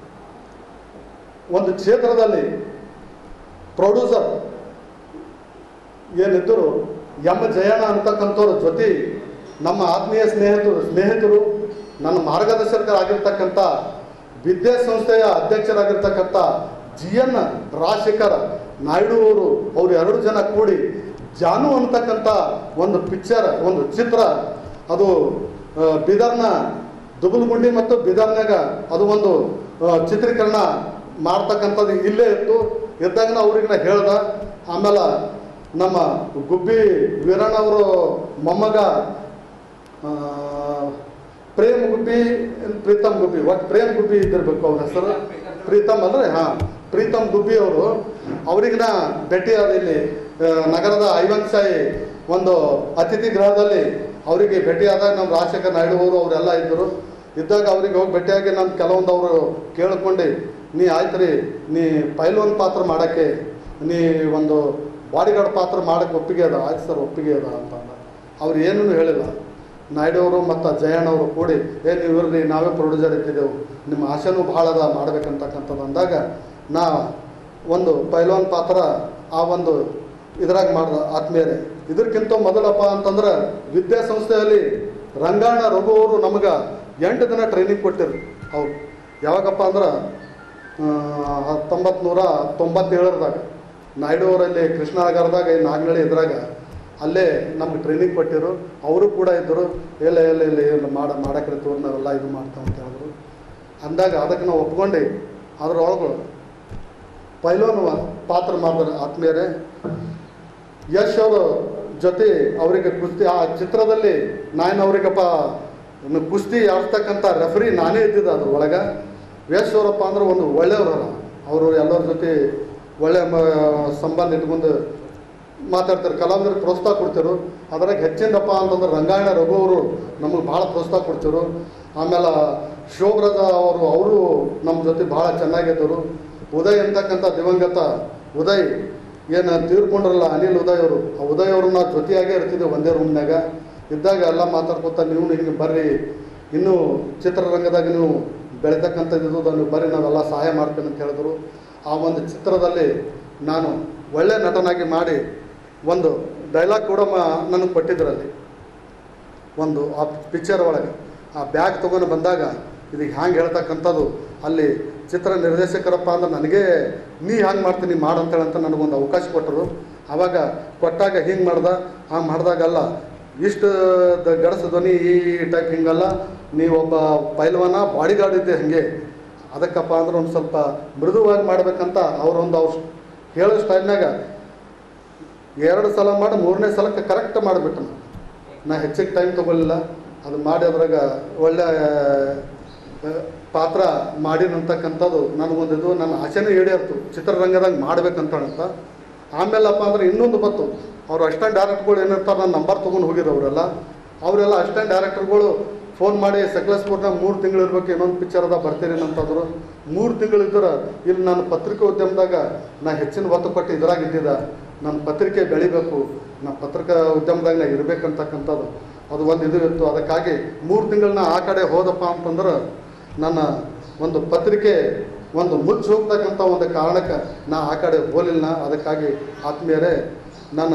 ಒಂದು ಕ್ಷೇತ್ರದಲ್ಲಿ ಪ್ರೊಡ್ಯೂಸರ್ ಏನಿದ್ದರು ಎಂ ಜಯಣ್ಣ ಅಂತಕ್ಕಂಥವ್ರ ಜೊತೆ ನಮ್ಮ ಆತ್ಮೀಯ ಸ್ನೇಹಿತರು ಸ್ನೇಹಿತರು ನನ್ನ ಮಾರ್ಗದರ್ಶಕರಾಗಿರ್ತಕ್ಕಂಥ ವಿದ್ಯಾಸಂಸ್ಥೆಯ ಅಧ್ಯಕ್ಷರಾಗಿರ್ತಕ್ಕಂಥ ಜಿ ಎನ್ ರಾಜಶೇಖರ್ ನಾಯ್ಡು ಅವರು ಅವ್ರು ಎರಡು ಜನ ಕೂಡಿ ಜಾನು ಅಂತಕ್ಕಂಥ ಒಂದು ಪಿಕ್ಚರ್ ಒಂದು ಚಿತ್ರ ಅದು ಆ, ಬೀದರ್ನ ದುಬುಲ್ಗುಂಡಿ ಮತ್ತು ಬೀದರ್ನಾಗ ಅದು ಒಂದು ಆ, ಚಿತ್ರೀಕರಣ ಮಾಡ್ತಕ್ಕಂಥದ್ದು ಇಲ್ಲೇ ಇತ್ತು ಇದ್ದಾಗ ಅವ್ರಿಗೆ ನಾ ಹೇಳ್ದೆ ಆಮೇಲೆ ನಮ್ಮ ಗುಬ್ಬಿ ವೀರಣ್ಣವರು ಮೊಮ್ಮಗ ಆ, ಪ್ರೇಮ್ ಗುಬ್ಬಿ ಪ್ರೀತಮ್ ಗುಬ್ಬಿ ಒಟ್ಟು ಪ್ರೇಮ್ ಗುಬ್ಬಿ ಇದ್ದಿರ್ಬೇಕು ಅವ್ರ ಹೆಸರು ಪ್ರೀತಮ್ ಅಂದರೆ ಹಾಂ ಪ್ರೀತಮ್ ಗುಬ್ಬಿ ಅವರು ಅವ್ರಿಗೆ ನಾ ಭೇಟಿಯಾದ ಇಲ್ಲಿ ಆ, ನಗರದ ಐವಂಶಾಹಿ ಒಂದು ಅತಿಥಿ ಗೃಹದಲ್ಲಿ ಅವರಿಗೆ ಭೇಟಿಯಾದಾಗ ನಮ್ಮ ರಾಜಶೇಖರ್ ನಾಯ್ಡು ಅವರು ಅವರೆಲ್ಲ ಇದ್ದರು ಇದ್ದಾಗ ಅವ್ರಿಗೆ ಹೋಗಿ ಭೇಟಿಯಾಗಿ ನಾನು ಕೆಲವೊಂದು ಅವರು ಕೇಳ್ಕೊಂಡು ನೀ ಆಯ್ತು ರೀ ನೀ ಪೈಲ್ವನ್ ಪಾತ್ರ ಮಾಡೋಕ್ಕೆ ನೀ ಒಂದು ಬಾಡಿಗಾರ್ಡ್ ಪಾತ್ರ ಮಾಡೋಕ್ಕೆ ಒಪ್ಪಿಗೆ ಅದ ಆಯ್ತು ಸರ್ ಒಪ್ಪಿಗೆ ಅದ ಅಂತ ಅಂದ. ಅವ್ರು ಏನೂ ಹೇಳಿಲ್ಲ ನಾಯ್ಡು ಅವರು ಮತ್ತು ಜಯಣ್ಣವರು ಕೂಡಿ ಏ ನೀವು ಇರ್ರಿ ನಾವೇ ಪ್ರೊಡ್ಯೂಸರ್ ಇಟ್ಟಿದ್ದೆವು ನಿಮ್ಮ ಆಸೆನೂ ಭಾಳ ಅದ ಮಾಡ್ಬೇಕಂತಕ್ಕಂಥದ್ದು ಅಂದಾಗ ನಾ ಒಂದು ಪೈಲ್ವಾನ್ ಪಾತ್ರ ಆ ಒಂದು ಇದ್ರಾಗ ಮಾಡ್ದ ಆತ್ಮೀಯರೇ ಇದಕ್ಕಿಂತ ಮೊದಲಪ್ಪ ಅಂತಂದ್ರೆ ವಿದ್ಯಾಸಂಸ್ಥೆಯಲ್ಲಿ ರಂಗಾಯಣ ರಘು ಅವರು ನಮಗೆ ಎಂಟು ದಿನ ಟ್ರೈನಿಂಗ್ ಕೊಟ್ಟಿರು ಅವ್ರು ಯಾವಾಗಪ್ಪ ಅಂದ್ರೆ ಹತ್ತೊಂಬತ್ತು ನೂರ ತೊಂಬತ್ತೇಳರದಾಗ ನಾಯ್ಡು ಅವರಲ್ಲಿ ಕೃಷ್ಣನಗರದಾಗ ಈ ನಾಗನಹಳ್ಳಿ ಇದ್ರಾಗ ಅಲ್ಲೇ ನಮ್ಗೆ ಟ್ರೈನಿಂಗ್ ಕೊಟ್ಟಿರು ಅವರು ಕೂಡ ಇದ್ದರು ಎಲ್ಲ ಎಲ್ಲ ಇಲ್ಲ ಇಲ್ಲ ಮಾಡ ಮಾಡಕ್ರಿತು ನಾವೆಲ್ಲ ಇದು ಮಾಡ್ತಾವ ಅಂತ ಹೇಳಿದ್ರು ಅಂದಾಗ ಅದಕ್ಕೆ ನಾವು ಒಪ್ಕೊಂಡು ಅದ್ರೊಳಗೆ ಪೈಲೋನ್ ಪಾತ್ರ ಮಾಡಿದ್ರೆ ಆತ್ಮೀಯರೇ ಯಶ್ ಅವರು ಜೊತೆ ಅವರಿಗೆ ಕುಸ್ತಿ ಆ ಚಿತ್ರದಲ್ಲಿ ನಾನು ಅವರಿಗಪ್ಪ ಇನ್ನು ಕುಸ್ತಿ ಆಡ್ತಕ್ಕಂಥ ರೆಫರಿ ನಾನೇ ಇದ್ದಿದ್ದೆ ಅದ್ರ ಒಳಗೆ ಯಶ್ ಅವರಪ್ಪ ಅಂದ್ರೆ ಒಂದು ಒಳ್ಳೆಯವ್ರಲ್ಲ ಅವರು ಎಲ್ಲರ ಜೊತೆ ಒಳ್ಳೆ ಮ ಸಂಬಂಧ ಇಟ್ಕೊಂಡು ಮಾತಾಡ್ತಾರೆ ಕಲಾವಿದರಿಗೆ ಪ್ರೋತ್ಸಾಹ ಕೊಡ್ತಿರು ಅದ್ರಾಗ ಹೆಚ್ಚಿನದಪ್ಪ ಅಂತಂದ್ರೆ ರಂಗಾಯಣ ರಘು ಅವರು ನಮಗೆ ಭಾಳ ಪ್ರೋತ್ಸಾಹ ಕೊಡ್ತಿರು ಆಮೇಲೆ ಶೋಭ್ರದ ಅವರು ಅವರು ನಮ್ಮ ಜೊತೆ ಭಾಳ ಚೆನ್ನಾಗಿದ್ದರು ಉದಯ್ ಅಂತಕ್ಕಂಥ ದಿವಂಗತ ಉದಯ್ ಏನು ತೀರ್ಕೊಂಡ್ರಲ್ಲ ಅನಿಲ್ ಉದಯ್ ಅವರು ಆ ಉದಯ್ ಅವ್ರನ್ನ ಜೊತೆಯಾಗೇ ಇರ್ತಿದ್ದೆ ಒಂದೇ ರೂಮ್ನಾಗ ಇದ್ದಾಗ ಎಲ್ಲ ಮಾತಾಡ್ಕೊತ ನೀವು ಹಿಂಗೆ ಬರ್ರಿ ಇನ್ನೂ ಚಿತ್ರರಂಗದಾಗ ನೀವು ಬೆಳೀತಕ್ಕಂಥದ್ದು ನೀವು ಬರ್ರಿ ನಾವೆಲ್ಲ ಸಹಾಯ ಮಾಡ್ತೇನೆ ಅಂತ ಹೇಳಿದ್ರು ಆ ಒಂದು ಚಿತ್ರದಲ್ಲಿ ನಾನು ಒಳ್ಳೆ ನಟನಾಗಿ ಮಾಡಿ ಒಂದು ಡೈಲಾಗ್ ಕೂಡ ನನಗೆ ಕೊಟ್ಟಿದ್ರಲ್ಲಿ ಒಂದು ಆ ಪಿಕ್ಚರ್ ಒಳಗೆ ಆ ಬ್ಯಾಗ್ ತೊಗೊಂಡು ಬಂದಾಗ ಇದಕ್ಕೆ ಹ್ಯಾಂಗೆ ಹೇಳ್ತಕ್ಕಂಥದ್ದು ಅಲ್ಲಿ ಚಿತ್ರ ನಿರ್ದೇಶಕರಪ್ಪ ಅಂದ್ರೆ ನನಗೆ ನೀ ಹ್ಯಾಂಗೆ ಮಾಡ್ತೀನಿ ಮಾಡು ಅಂತೇಳಿ ಅಂತ ನನಗೊಂದು ಅವಕಾಶ ಕೊಟ್ಟರು ಆವಾಗ ಕೊಟ್ಟಾಗ ಹಿಂಗೆ ಮಾಡ್ದ ಆ ಮಾಡಿದಾಗಲ್ಲ ಇಷ್ಟು ದ ಗಡಸ ಧ್ವನಿ ಈ ಟೈಪ್ ಹಿಂಗಲ್ಲ ನೀವೊಬ್ಬ ಪೈಲ್ವಾನ ಬಾಡಿಗಾರ್ಡ್ ಇದ್ದೆ ಹಾಗೆ ಅದಕ್ಕಪ್ಪ ಅಂದ್ರೆ ಒಂದು ಸ್ವಲ್ಪ ಮೃದುವಾಗಿ ಮಾಡ್ಬೇಕಂತ ಅವರೊಂದು ಅವ್ರು ಹೇಳೋ ಸ್ಟೈಲ್ನಾಗ ಎರಡು ಸಲ ಮಾಡಿ ಮೂರನೇ ಸಲಕ್ಕೆ ಕರೆಕ್ಟ್ ಮಾಡಿಬಿಟ್ಟು ನಾ ಹೆಚ್ಚಿಗೆ ಟೈಮ್ ತೊಗೊಳ್ಳಿಲ್ಲ ಅದು ಮಾಡಿ ಅದ್ರಾಗ ಒಳ್ಳೆ ಆ, ಪಾತ್ರ ಮಾಡಿನಂತಕ್ಕಂಥದ್ದು ನನಗೊಂದಿದು ನನ್ನ ಆಸೆನೇ ಈಡೇರ್ತು ಚಿತ್ರರಂಗದಾಗ ಮಾಡ್ಬೇಕಂತ ಅಂತ ಆಮೇಲಪ್ಪ ಅಂದ್ರೆ ಇನ್ನೊಂದು ಬತ್ತು ಅವ್ರು ಅಸ್ಟೆಂಟ್ ಡೈರೆಕ್ಟ್ಗಳು ಏನಿರ್ತಾರೆ ನನ್ನ ನಂಬರ್ ತೊಗೊಂಡು ಹೋಗಿದ್ರು ಅವರೆಲ್ಲ ಅವರೆಲ್ಲ ಅಸ್ಟೆಂಟ್ ಡೈರೆಕ್ಟರ್ಗಳು ಫೋನ್ ಮಾಡಿ ಸಕಲೇಶ್ಪುರ್ನಾಗ ಮೂರು ತಿಂಗಳು ಇರ್ಬೇಕು ಇನ್ನೊಂದು ಪಿಕ್ಚರ್ ಅದ ಬರ್ತೀರಿ ಅಂತಂದ್ರು ಮೂರು ತಿಂಗಳು ಇದ್ರೆ ಇಲ್ಲಿ ನಾನು ಪತ್ರಿಕೆ ಉದ್ಯಮದಾಗ ನಾ ಹೆಚ್ಚಿನ ಒತ್ತು ಕೊಟ್ಟು ಇದ್ರಾಗ ಇದ್ದಿದ್ದ ನನ್ನ ಪತ್ರಿಕೆ ಬೆಳಿಬೇಕು ನಾ ಪತ್ರಿಕಾ ಉದ್ಯಮದಾಗ ನಾ ಇರಬೇಕಂತಕ್ಕಂಥದ್ದು ಅದು ಒಂದು ಇದು ಇತ್ತು ಅದಕ್ಕಾಗಿ ಮೂರು ತಿಂಗಳನ್ನ ಆ ಕಡೆ ಹೋದಪ್ಪ ಅಂತಂದ್ರೆ ನನ್ನ ಒಂದು ಪತ್ರಿಕೆ ಒಂದು ಮುಚ್ಚಿ ಹೋಗ್ತಕ್ಕಂಥ ಒಂದು ಕಾರಣಕ್ಕೆ ನಾ ಆ ಕಡೆ ಹೋಲಿಲ್ಲ ಅದಕ್ಕಾಗಿ ಆತ್ಮೀಯರೇ ನನ್ನ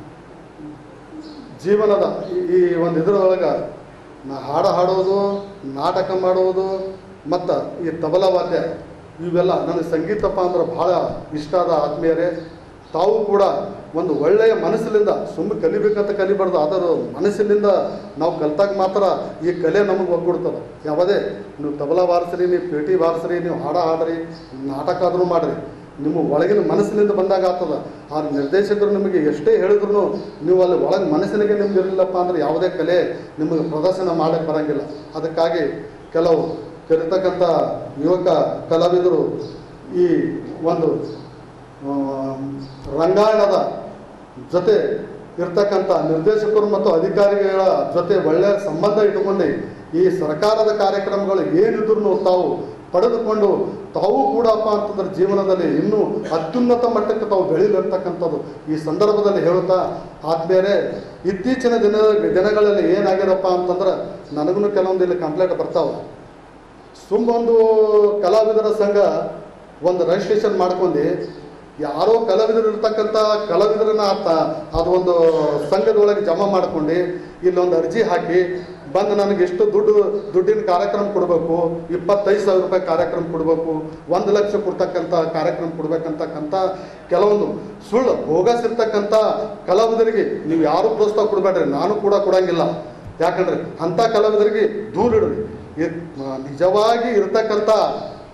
ಜೀವನದ ಈ- ಈ ಒಂದು ಇದರೊಳಗೆ ನಾ ಹಾಡು ಹಾಡೋದು ನಾಟಕ ಮಾಡುವುದು ಮತ್ತು ಈ ತಬಲಾ ವಾದ್ಯ ಇವೆಲ್ಲ ನನಗೆ ಸಂಗೀತಪ್ಪ ಅಂದ್ರೆ ಭಾಳ ಇಷ್ಟ ಆದ ಆತ್ಮೀಯರೇ ತಾವು ಕೂಡ ಒಂದು ಒಳ್ಳೆಯ ಮನಸ್ಸಿನಿಂದ ಸುಮ್ಮನೆ ಕಲಿಬೇಕಂತ ಕಲಿಬಾರ್ದು ಅದರ ಮನಸ್ಸಿನಿಂದ ನಾವು ಕಲ್ತಾಗ ಮಾತ್ರ ಈ ಕಲೆ ನಮಗೆ ಒಗ್ಗೂಡ್ತದೆ ಯಾವುದೇ ನೀವು ತಬಲಾ ಬಾರಿಸ್ರಿ ನೀವು ಪೇಟಿ ಬಾರಿಸ್ರಿ ನೀವು ಹಾಡ ಹಾಡ್ರಿ ನಾಟಕ ಆದರೂ ಮಾಡಿರಿ ನಿಮ್ಮ ಒಳಗಿನ ಮನಸ್ಸಿನಿಂದ ಬಂದಾಗ ಆಗ್ತದ ಆ ನಿರ್ದೇಶಕರು ನಿಮಗೆ ಎಷ್ಟೇ ಹೇಳಿದ್ರು ನೀವು ಅಲ್ಲಿ ಒಳಗೆ ಮನಸ್ಸಿನಾಗೆ ನಿಮ್ಗೆ ಇರಲಿಲ್ಲಪ್ಪ ಅಂದ್ರೆ ಯಾವುದೇ ಕಲೆ ನಿಮಗೆ ಪ್ರದರ್ಶನ ಮಾಡಕ್ಕೆ ಬರಂಗಿಲ್ಲ ಅದಕ್ಕಾಗಿ ಕೆಲವು ಕರಿತಕ್ಕಂಥ ಯುವಕ ಕಲಾವಿದರು ಈ ಒಂದು ಆ, ರಂಗಾಯಣದ ಜೊತೆ ಇರ್ತಕ್ಕಂಥ ನಿರ್ದೇಶಕರು ಮತ್ತು ಅಧಿಕಾರಿಗಳ ಜೊತೆ ಒಳ್ಳೆಯ ಸಂಬಂಧ ಇಟ್ಟುಕೊಂಡು ಈ ಸರ್ಕಾರದ ಕಾರ್ಯಕ್ರಮಗಳು ಏನಿದ್ರು ತಾವು ಪಡೆದುಕೊಂಡು ತಾವು ಕೂಡಪ್ಪ ಅಂತಂದ್ರೆ ಜೀವನದಲ್ಲಿ ಇನ್ನೂ ಅತ್ಯುನ್ನತ ಮಟ್ಟಕ್ಕೆ ತಾವು ಬೆಳೀಲಿರ್ತಕ್ಕಂಥದ್ದು ಈ ಸಂದರ್ಭದಲ್ಲಿ ಹೇಳುತ್ತಾ ಆದ್ಮೇಲೆ ಇತ್ತೀಚಿನ ದಿನ ದಿನಗಳಲ್ಲಿ ಏನಾಗ್ಯದಪ್ಪ ಅಂತಂದ್ರೆ ನನಗೂ ಕೆಲವೊಂದು ಇಲ್ಲಿ ಕಂಪ್ಲೇಂಟ್ ಬರ್ತಾವೆ ಸುಮ್ಮೊಂದು ಕಲಾವಿದರ ಸಂಘ ಒಂದು ರಿಜಿಸ್ಟ್ರೇಷನ್ ಮಾಡ್ಕೊಂಡು ಯಾರೋ ಕಲಾವಿದರು ಇರ್ತಕ್ಕಂಥ ಕಲಾವಿದರನ್ನ ಆತ ಅದು ಒಂದು ಸಂಘದೊಳಗೆ ಜಮಾ ಮಾಡ್ಕೊಂಡು ಇಲ್ಲೊಂದು ಅರ್ಜಿ ಹಾಕಿ ಬಂದು ನನಗೆ ಎಷ್ಟು ದುಡ್ಡು ದುಡ್ಡಿನ ಕಾರ್ಯಕ್ರಮ ಕೊಡಬೇಕು ಇಪ್ಪತ್ತೈದು ಸಾವಿರ ರೂಪಾಯಿ ಕಾರ್ಯಕ್ರಮ ಕೊಡಬೇಕು ಒಂದು ಲಕ್ಷ ಕೊಡ್ತಕ್ಕಂಥ ಕಾರ್ಯಕ್ರಮ ಕೊಡ್ಬೇಕಂತಕ್ಕಂಥ ಕೆಲವೊಂದು ಸುಳ್ಳು ಹೋಗಸಿರ್ತಕ್ಕಂಥ ಕಲಾವಿದರಿಗೆ ನೀವು ಯಾರೂ ಪ್ರೋತ್ಸಾಹ ಕೊಡಬೇಡ್ರಿ ನಾನು ಕೂಡ ಕೊಡಂಗಿಲ್ಲ ಯಾಕಂದ್ರೆ ಅಂಥ ಕಲಾವಿದರಿಗೆ ದೂರ ಇಡ್ರಿ ಇ- ಮ- ನಿಜವಾಗಿ ಇರ್ತಕ್ಕಂಥ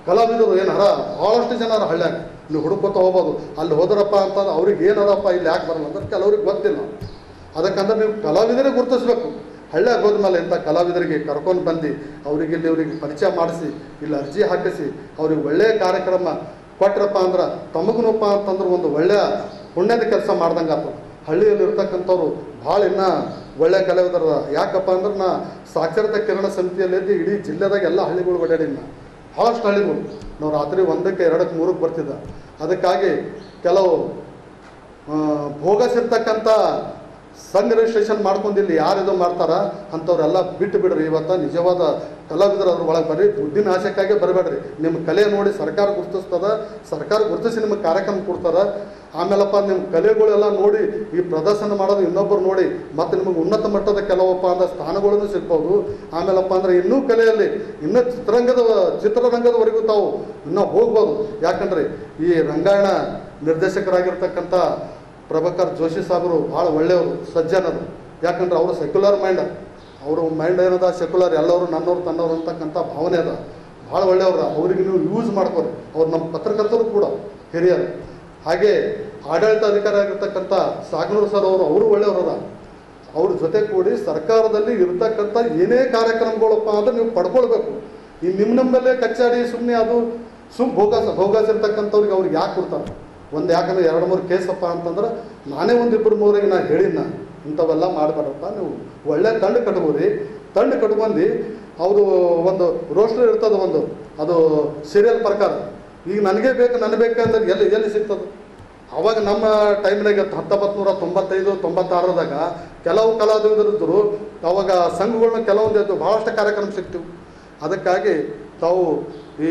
ಕಲಾವಿದರು ಏನು ಹರ ಭಾಳಷ್ಟು ಜನ ಹರ ಹಳ್ಳ್ಯಾಗ ನೀವು ಹುಡುಕೋತ ಹೋಗ್ಬೋದು ಅಲ್ಲಿ ಹೋದ್ರಪ್ಪ ಅಂತಂದ್ರೆ ಅವ್ರಿಗೆ ಏನದಪ್ಪ ಇಲ್ಲಿ ಯಾಕೆ ಬರಲ್ಲ ಅಂದ್ರೆ ಕೆಲವ್ರಿಗೆ ಗೊತ್ತಿಲ್ಲ ಅದಕ್ಕಂದ್ರೆ ನೀವು ಕಲಾವಿದರೇ ಗುರುತಿಸ್ಬೇಕು ಹಳ್ಳ್ಯಾಗ ಹೋದ್ಮೇಲೆ ಇಂಥ ಕಲಾವಿದರಿಗೆ ಕರ್ಕೊಂಡು ಬಂದು ಅವ್ರಿಗೆ ಇಲ್ಲಿ ಅವ್ರಿಗೆ ಪರಿಚಯ ಮಾಡಿಸಿ ಇಲ್ಲಿ ಅರ್ಜಿ ಹಾಕಿಸಿ ಅವ್ರಿಗೆ ಒಳ್ಳೆಯ ಕಾರ್ಯಕ್ರಮ ಕೊಟ್ರಪ್ಪ ಅಂದ್ರೆ ತಮಗುನಪ್ಪ ಅಂತಂದ್ರೆ ಒಂದು ಒಳ್ಳೆಯ ಪುಣ್ಯದ ಕೆಲಸ ಮಾಡ್ದಂಗೆ ಆಗ್ತದೆ ಹಳ್ಳಿಯಲ್ಲಿ ಇರ್ತಕ್ಕಂಥವ್ರು ಭಾಳ ಇನ್ನೂ ಒಳ್ಳೆ ಕಲಾವಿದರ ಯಾಕಪ್ಪ ಅಂದ್ರೆ ನಾ ಸಾಕ್ಷರತಾ ಕಿರಣ ಸಮಿತಿಯಲ್ಲಿ ಇದ್ದು ಇಡೀ ಜಿಲ್ಲೆದಾಗ ಎಲ್ಲ ಹಳ್ಳಿಗಳು ಓಡಾಡಿನ ಭಾಳಷ್ಟು ಹಳ್ಳಿಗಳು ನಾವು ರಾತ್ರಿ ಒಂದಕ್ಕೆ ಎರಡಕ್ಕೆ ಮೂರಕ್ಕೆ ಬರ್ತಿದ್ದ ಅದಕ್ಕಾಗಿ ಕೆಲವು ಆ, ಭೋಗಸಿರ್ತಕ್ಕಂಥ ಸಂಘ ರಿಜಿಸ್ಟ್ರೇಷನ್ ಮಾಡ್ಕೊಂಡಿಲ್ಲಿ ಯಾರು ಇದು ಮಾಡ್ತಾರ ಅಂಥವ್ರೆಲ್ಲ ಬಿಟ್ಟು ಬಿಡ್ರಿ ಇವತ್ತು ನಿಜವಾದ ಕಲಾವಿದರು ಅದ್ರ ಒಳಗೆ ಬರ್ರಿ ದುಡ್ಡಿನ ಆಸೆಕ್ಕಾಗೆ ಬರಬೇಡ್ರಿ ನಿಮ್ಮ ಕಲೆ ನೋಡಿ ಸರ್ಕಾರ ಗುರುತಿಸ್ತದ ಸರ್ಕಾರ ಗುರುತಿಸಿ ನಿಮಗೆ ಕಾರ್ಯಕ್ರಮ ಕೊಡ್ತಾರ ಆಮೇಲಪ್ಪ ನಿಮ್ಮ ಕಲೆಗಳೆಲ್ಲ ನೋಡಿ ಈ ಪ್ರದರ್ಶನ ಮಾಡೋದು ಇನ್ನೊಬ್ಬರು ನೋಡಿ ಮತ್ತು ನಿಮಗೆ ಉನ್ನತ ಮಟ್ಟದ ಕೆಲವಪ್ಪ ಅಂದ್ರೆ ಸ್ಥಾನಗಳನ್ನು ಸಿಗ್ಬೋದು ಆಮೇಲಪ್ಪ ಅಂದ್ರೆ ಇನ್ನೂ ಕಲೆಯಲ್ಲಿ ಇನ್ನೂ ಚಿತ್ರರಂಗದ ಚಿತ್ರರಂಗದವರೆಗೂ ತಾವು ಇನ್ನೂ ಹೋಗ್ಬೋದು ಯಾಕಂದ್ರೆ ಈ ರಂಗಾಯಣ ನಿರ್ದೇಶಕರಾಗಿರ್ತಕ್ಕಂಥ ಪ್ರಭಾಕರ್ ಜೋಶಿ ಸಾಹೇಬರು ಭಾಳ ಒಳ್ಳೆಯವರು ಸಜ್ಜನರು ಯಾಕಂದ್ರೆ ಅವರು ಸೆಕ್ಯುಲರ್ ಮೈಂಡ್ ಅವರು ಮೈಂಡ್ ಏನದ ಸೆಕ್ಯುಲರ್ ಎಲ್ಲವರು ನನ್ನವ್ರು ತನ್ನವ್ರು ಅಂತಕ್ಕಂಥ ಭಾವನೆ ಅದ ಭಾಳ ಒಳ್ಳೆಯವ್ರ ಅವ್ರಿಗೆ ನೀವು ಯೂಸ್ ಮಾಡ್ಕೊರಿ ಅವ್ರು ನಮ್ಮ ಪತ್ರಕರ್ತರು ಕೂಡ ಹಿರಿಯರು ಹಾಗೆ ಆಡಳಿತಾಧಿಕಾರಿ ಆಗಿರ್ತಕ್ಕಂಥ ಸಾಗನೂರು ಸರ್ ಅವರು ಅವರು ಒಳ್ಳೆಯವ್ರದ ಅವ್ರ ಜೊತೆ ಕೂಡಿ ಸರ್ಕಾರದಲ್ಲಿ ಇರ್ತಕ್ಕಂಥ ಏನೇ ಕಾರ್ಯಕ್ರಮಗಳಪ್ಪ ಅಂದ್ರೆ ನೀವು ಪಡ್ಕೊಳ್ಬೇಕು ಈ ನಿಮ್ಮ ನಮ್ಮಲ್ಲೇ ಕಚ್ಚಾಡಿ ಸುಮ್ಮನೆ ಅದು ಸುಮ್ ಭೋಗಾಸ ಭೋಗಾಸ ಇರ್ತಕ್ಕಂಥವ್ರಿಗೆ ಅವ್ರಿಗೆ ಯಾಕೆ ಕೊಡ್ತಾರೆ ಒಂದು ಯಾಕಂದ್ರೆ ಎರಡು ಮೂರು ಕೇಸಪ್ಪ ಅಂತಂದ್ರೆ ನಾನೇ ಒಂದು ಇಬ್ಬರು ಮೂರಿಗೆ ನಾ ಹೇಳಿನ ಇಂಥವೆಲ್ಲ ಮಾಡಬೇಡಪ್ಪ ನೀವು ಒಳ್ಳೆ ತಂಡ ಕಟ್ಬೋರಿ ತಂಡ ಕಟ್ಕೊಂಡು ಅವರು ಒಂದು ರೋಸ್ಟರ್ ಇರ್ತದೆ ಒಂದು ಅದು ಸೀರಿಯಲ್ ಪ್ರಕಾರ ಈಗ ನನಗೆ ಬೇಕು ನನಗೆ ಬೇಕಂದ್ರೆ ಎಲ್ಲಿ ಎಲ್ಲಿ ಸಿಗ್ತದೆ ಅವಾಗ ನಮ್ಮ ಟೈಮ್ನಾಗ ಹತ್ತೊಂಬತ್ತು ನೂರ ತೊಂಬತ್ತೈದು ತೊಂಬತ್ತಾರದಾಗ ಕೆಲವು ಕಲಾವಿದರಿದ್ದರು ಅವಾಗ ಸಂಘಗಳನ್ನ ಕೆಲವೊಂದು ಇದ್ದು ಭಾಳಷ್ಟು ಕಾರ್ಯಕ್ರಮ ಸಿಗ್ತಿವು ಅದಕ್ಕಾಗಿ ತಾವು ಈ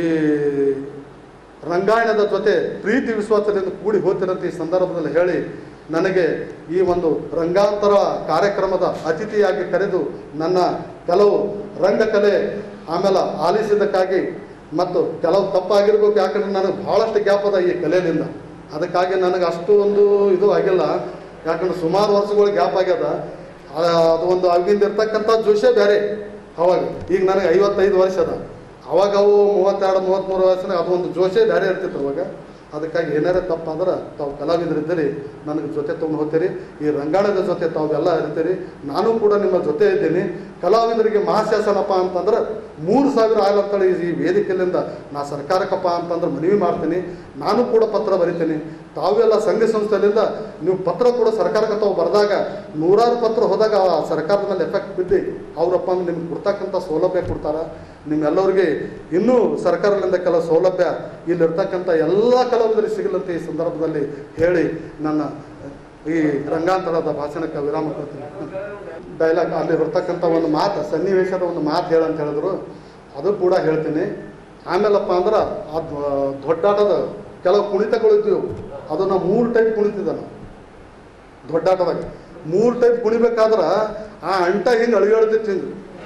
ರಂಗಾಯಣದ ಜೊತೆ ಪ್ರೀತಿ ವಿಶ್ವಾಸದಿಂದ ಕೂಡಿ ಹೋಗ್ತಿರಂತ ಈ ಸಂದರ್ಭದಲ್ಲಿ ಹೇಳಿ ನನಗೆ ಈ ಒಂದು ರಂಗಾಂತರ ಕಾರ್ಯಕ್ರಮದ ಅತಿಥಿಯಾಗಿ ಕರೆದು ನನ್ನ ಕೆಲವು ರಂಗಕಲೆ ಆಮೇಲೆ ಆಲಿಸಿದ್ದಕ್ಕಾಗಿ ಮತ್ತು ಕೆಲವು ತಪ್ಪಾಗಿರ್ಬೇಕು ಯಾಕಂದ್ರೆ ನನಗೆ ಭಾಳಷ್ಟು ಗ್ಯಾಪ್ ಅದ ಈ ಕಲೆಯಿಂದ ಅದಕ್ಕಾಗಿ ನನಗೆ ಅಷ್ಟು ಒಂದು ಇದು ಆಗಿಲ್ಲ ಯಾಕಂದ್ರೆ ಸುಮಾರು ವರ್ಷಗಳು ಗ್ಯಾಪ್ ಆಗ್ಯದ ಆ- ಅದು ಒಂದು ಅವಾಗಿಂದ ಇರ್ತಕ್ಕಂಥ ಜೋಶೇ ಬೇರೆ ಅವಾಗ ಈಗ ನನಗೆ ಐವತ್ತೈದು ವರ್ಷ ಅದ ಅವಾಗ ಅವು ಮೂವತ್ತೆರಡು ಮೂವತ್ತ್ಮೂರು ವರ್ಷನಾಗ ಅದು ಒಂದು ಜೋಶೇ ಬೇರೆ ಇರ್ತಿತ್ತು ಅವಾಗ ಅದಕ್ಕಾಗಿ ಏನಾರೇ ತಪ್ಪಂದ್ರೆ ತಾವು ಕಲಾವಿದರಿದ್ದೀರಿ ನನಗೆ ಜೊತೆ ತೊಗೊಂಡು ಹೋಗ್ತೀರಿ ಈ ರಂಗಾಯಣದ ಜೊತೆ ತಾವೆಲ್ಲ ಇರ್ತೀರಿ ನಾನು ಕೂಡ ನಿಮ್ಮ ಜೊತೆ ಇದ್ದೀನಿ ಕಲಾವಿದರಿಗೆ ಮಹಾಶಾಸನಪ್ಪ ಅಂತಂದ್ರೆ ಮೂರು ಸಾವಿರ ಆಗ್ಲತ್ತಳಿ ಈ ವೇದಿಕೆಯಿಂದ ನಾ ಸರ್ಕಾರಕ್ಕಪ್ಪ ಅಂತಂದ್ರೆ ಮನವಿ ಮಾಡ್ತೀನಿ ನಾನು ಕೂಡ ಪತ್ರ ಬರಿತೀನಿ ತಾವೆಲ್ಲ ಸಂಘ ಸಂಸ್ಥೆಯಿಂದ ನೀವು ಪತ್ರ ಕೂಡ ಸರ್ಕಾರಕ್ಕೆ ತಾವು ಬರೆದಾಗ ನೂರಾರು ಪತ್ರ ಹೋದಾಗ ಆ ಸರ್ಕಾರದ ಮೇಲೆ ಎಫೆಕ್ಟ್ ಬಿದ್ದು ಅವರಪ್ಪ ಅಂದ್ರೆ ನಿಮ್ಗೆ ಕೊಡ್ತಕ್ಕಂಥ ಸೌಲಭ್ಯ ಕೊಡ್ತಾರೆ ನಿಮ್ಮೆಲ್ಲರಿಗೆ ಇನ್ನೂ ಸರ್ಕಾರದಿಂದ ಕೆಲವು ಸೌಲಭ್ಯ ಇಲ್ಲಿರ್ತಕ್ಕಂಥ ಎಲ್ಲ ಕಲಾವಿದರಿಗೆ ಸಿಗಲಂತ ಈ ಸಂದರ್ಭದಲ್ಲಿ ಹೇಳಿ ನನ್ನ ಈ ರಂಗಾಂತರದ ಭಾಷಣಕ್ಕೆ ವಿರಾಮ ಕೊಡ್ತೀನಿ ಡೈಲಾಗ್ ಅಲ್ಲಿ ಬರ್ತಕ್ಕಂಥ ಒಂದು ಮಾತು ಸನ್ನಿವೇಶದ ಒಂದು ಮಾತು ಹೇಳಂತ ಹೇಳಿದ್ರು ಅದು ಕೂಡ ಹೇಳ್ತೀನಿ ಆಮೇಲಪ್ಪ ಅಂದ್ರೆ ಆ ಧ್ವ- ದೊಡ್ಡಾಟದ ಕೆಲವು ಕುಣಿತಗಳು ಇದ್ವು ಅದು ನಾವು ಮೂರು ಟೈಪ್ ಕುಣಿತಿದ್ದ ನಾವು ದೊಡ್ಡಾಟದಾಗ ಮೂರು ಟೈಪ್ ಕುಣಿಬೇಕಾದ್ರೆ ಆ ಅಂಟ ಹಿಂಗೆ ಅಳಿಗಾಡ್ತಿತ್ತು ಹಿಂಗೆ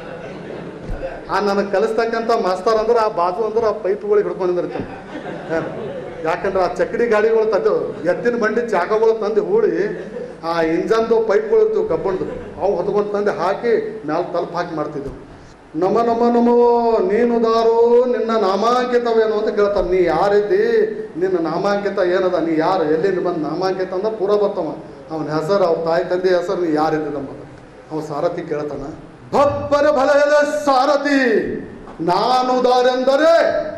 ಆ ನನಗೆ ಕಲಿಸ್ತಕ್ಕಂಥ ಮಾಸ್ತರ್ ಅಂದ್ರೆ ಆ ಬಾಜು ಅಂದ್ರೆ ಆ ಪೈಪ್ಗಳಿಗೆ ಹಿಡ್ಕೊಂಡಿರ್ತಾನೆ ಯಾಕಂದ್ರೆ ಆ ಚಕ್ಕಡಿ ಗಾಡಿಗಳು ತಂದು ಎತ್ತಿನ ಬಂಡಿ ಚಾಕಗಳು ತಂದು ಹೂಡಿ ಆ ಇಂಜನ್ದು ಪೈಪ್ಗಳು ಇರ್ತೀವಿ ಕಬ್ಬಂದು ಅವು ಹೊತ್ಕೊಂಡು ತಂದು ಹಾಕಿ ಮ್ಯಾಲೆ ತಲುಪ ಹಾಕಿ ಮಾಡ್ತಿದ್ದೆವು ನಮ ನಮ ನಮೋ ನೀನು ದಾರು ನಿನ್ನ ನಾಮಾಂಕಿತವೇನು ಅಂತ ಕೇಳ್ತಾನೆ ನೀ ಯಾರಿದ್ದಿ ನಿನ್ನ ನಾಮಾಂಕಿತ ಏನದ ನೀ ಯಾರು ಎಲ್ಲಿಂದ ಬಂದು ನಾಮಾಂಕಿತ ಅಂದ್ರೆ ಪೂರ ಬರ್ತವ ಅವನ ಹೆಸರು ಅವ್ರ ತಾಯಿ ತಂದೆ ಹೆಸರು ನೀ ಯಾರಿದ್ದಿ ನಮ್ಮದು ಅವ ಸಾರಥಿ ಕೇಳ್ತಾನ ಭಪ್ಪರ ಬಲಯದ ಸಾರಥಿ ನಾನು ದಾರೆಂದರೆ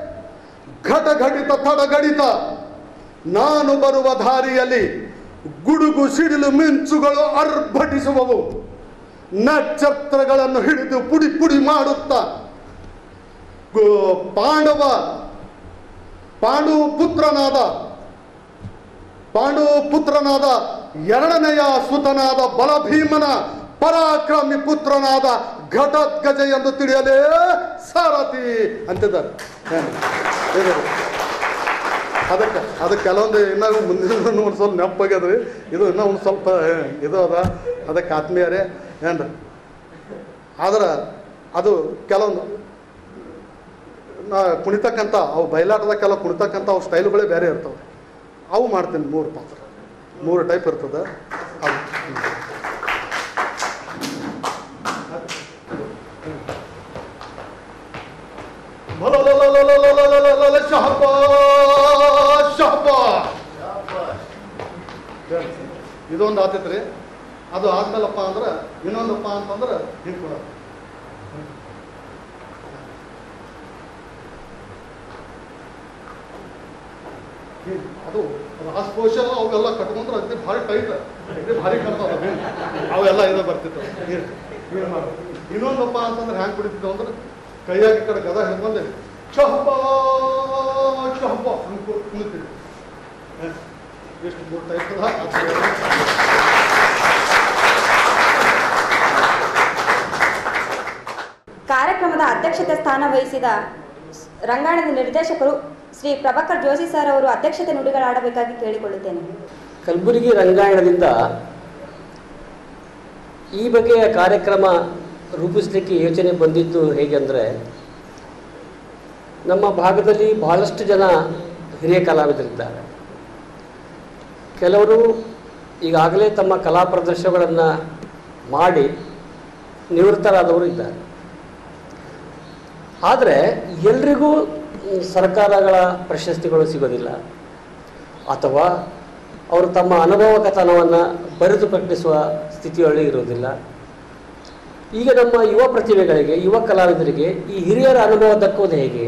ಘಟಘಟಿತ ತಡಗಡಿತ ನಾನು ಬರುವ ದಾರಿಯಲ್ಲಿ ಗುಡುಗು ಸಿಡಿಲು ಮಿಂಚುಗಳು ಅರ್ಭಟಿಸುವವು ನಕ್ಷತ್ರಗಳನ್ನು ಹಿಡಿದು ಪುಡಿ ಪುಡಿ ಮಾಡುತ್ತಾ ಗೋ- ಪಾಂಡವ ಪಾಂಡು ಪುತ್ರನಾದ ಪಾಂಡು ಪುತ್ರನಾದ ಎರಡನೆಯ ಸುತನಾದ ಬಲಭೀಮನ ಪರಾಕ್ರಮಿ ಪುತ್ರನಾದ ಘಟೋತ್ಕಜ ಎಂದು ತಿಳಿಯಲೇ ಸಾರಥಿ ಅಂತಿದ್ದಾರೆ ಏನು? ಏನು? ಅದಕ್ಕೆ ಅದಕ್ಕೆ ಕೆಲವೊಂದು ಇನ್ನೂ ಮುಂದಿನ ಒಂದು ಸ್ವಲ್ಪ ನೆಪ್ಪಾಗ್ಯದ್ರಿ ಇದು ಇನ್ನೂ ಒಂದು ಸ್ವಲ್ಪ ಏ, ಇದು ಅದ ಅದಕ್ಕೆ ಆತ್ಮೀಯರೇ ಏನು ಆದ್ರೆ ಅದು ಕೆಲವೊಂದು ನಾ ಕುಣಿತಕ್ಕಂಥ ಅವು ಬಯಲಾಟದ ಕೆಲವು ಕುಣಿತಕ್ಕಂಥ ಅವು ಸ್ಟೈಲ್ಗಳೇ ಬೇರೆ ಇರ್ತವೆ ಅವು ಮಾಡ್ತೀನಿ ಮೂರು ಪಾತ್ರ ಮೂರು ಟೈಪ್ ಇರ್ತದೆ ಅದು ಹ್ಮ್. ಬಲಲಲಲಲಲಲಲಲಲ ಇದೊಂದು ಆತೈತೆ ರೀ ಅದು ಆದ್ಮೇಲಪ್ಪ ಅಂದ್ರೆ ಇನ್ನೊಂದಪ್ಪ ಅಂತಂದ್ರೆ ಹಿಂಗೆ ಕೊಡೋದು ಹೀಗ್ ಅದು ರಾಜಕೋಶ ಅವೆಲ್ಲ ಕಟ್ಕೊಂಡ್ರೆ ಅದೇ ಭಾರಿ ಟೈಟ್ ಅದೇ ಭಾರಿ ಕಾಣ್ತದ ಅವೆಲ್ಲ ಇದು ಬರ್ತಿತ್ತು ಹೀಗ್ ಹೀಗ್ ಮಾಡು. ಇನ್ನೊಂದಪ್ಪ ಅಂತಂದ್ರೆ ಹ್ಯಾಂಗೆ ಕುಡಿತಿತ್ತು ಅಂದ್ರೆ ಕೈಯಾಗಿ ಈ ಕಡೆ ಗದ ಹಿಡ್ಕೊಂಡೆ ಚಹಪ್ಪ ಚಹಪ್ಪ ಹಂಗೆ ಕುಣಿತೀವಿ ಎಷ್ಟು ಮೂರು ಟೈಪ್ ಕಾರ್ಯಕ್ರಮದ ಅಧ್ಯಕ್ಷತೆ ಸ್ಥಾನ ವಹಿಸಿದ ರಂಗಾಯಣದ ನಿರ್ದೇಶಕರು ಶ್ರೀ ಪ್ರಭಾಕರ್ ಜೋಶಿ ಸರ್ ಅವರು ಅಧ್ಯಕ್ಷತೆ ನುಡಿಗಳಾಡಬೇಕಾಗಿ ಕೇಳಿಕೊಳ್ಳುತ್ತೇನೆ ಕಲಬುರಗಿ ರಂಗಾಯಣದಿಂದ ಈ ಬಗೆಯ ಕಾರ್ಯಕ್ರಮ ರೂಪಿಸಲಿಕ್ಕೆ ಯೋಚನೆ ಬಂದಿದ್ದು ಹೇಗೆ ಅಂದರೆ ನಮ್ಮ ಭಾಗದಲ್ಲಿ ಬಹಳಷ್ಟು ಜನ ಹಿರಿಯ ಕಲಾವಿದರಿದ್ದಾರೆ ಕೆಲವರು ಈಗಾಗಲೇ ತಮ್ಮ ಕಲಾ ಪ್ರದರ್ಶನಗಳನ್ನು ಮಾಡಿ ನಿವೃತ್ತರಾದವರು ಇದ್ದಾರೆ ಆದರೆ ಎಲ್ರಿಗೂ ಮ್, ಸರ್ಕಾರಗಳ ಪ್ರಶಸ್ತಿಗಳು ಸಿಗೋದಿಲ್ಲ ಅಥವಾ ಅವರು ತಮ್ಮ ಅನುಭವ ಕಥನವನ್ನು ಬರೆದು ಪ್ರಕಟಿಸುವ ಸ್ಥಿತಿಯಲ್ಲಿ ಇರುವುದಿಲ್ಲ ಈಗ ನಮ್ಮ ಯುವ ಪ್ರತಿಭೆಗಳಿಗೆ ಯುವ ಕಲಾವಿದರಿಗೆ ಈ ಹಿರಿಯರ ಅನುಭವ ದಕ್ಕುವುದು ಹೇಗೆ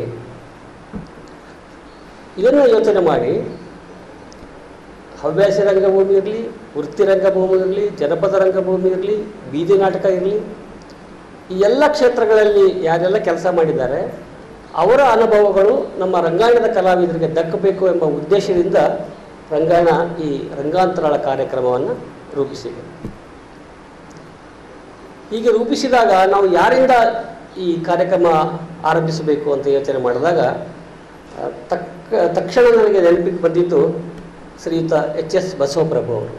ಇದನ್ನು ಯೋಚನೆ ಮಾಡಿ ಹವ್ಯಾಸ ರಂಗಭೂಮಿ ಇರಲಿ ವೃತ್ತಿ ರಂಗಭೂಮಿ ಇರಲಿ ಜನಪದ ರಂಗಭೂಮಿ ಇರಲಿ ಬೀದಿ ನಾಟಕ ಇರಲಿ ಈ ಎಲ್ಲ ಕ್ಷೇತ್ರಗಳಲ್ಲಿ ಯಾರೆಲ್ಲ ಕೆಲಸ ಮಾಡಿದ್ದಾರೆ ಅವರ ಅನುಭವಗಳು ನಮ್ಮ ರಂಗಾಯಣದ ಕಲಾವಿದರಿಗೆ ದಕ್ಕಬೇಕು ಎಂಬ ಉದ್ದೇಶದಿಂದ ರಂಗಾಯಣ ಈ ರಂಗಾಂತರಾಳ ಕಾರ್ಯಕ್ರಮವನ್ನು ರೂಪಿಸಿದೆ ಹೀಗೆ ರೂಪಿಸಿದಾಗ ನಾವು ಯಾರಿಂದ ಈ ಕಾರ್ಯಕ್ರಮ ಆರಂಭಿಸಬೇಕು ಅಂತ ಯೋಚನೆ ಮಾಡಿದಾಗ ಆ, ತಕ್ಕ ತಕ್ಷಣ ನನಗೆ ನೆನಪಿಗೆ ಬಂದಿದ್ದು ಶ್ರೀಯುತ ಎಚ್ ಎಸ್ ಬಸವಪ್ರಭು ಅವರು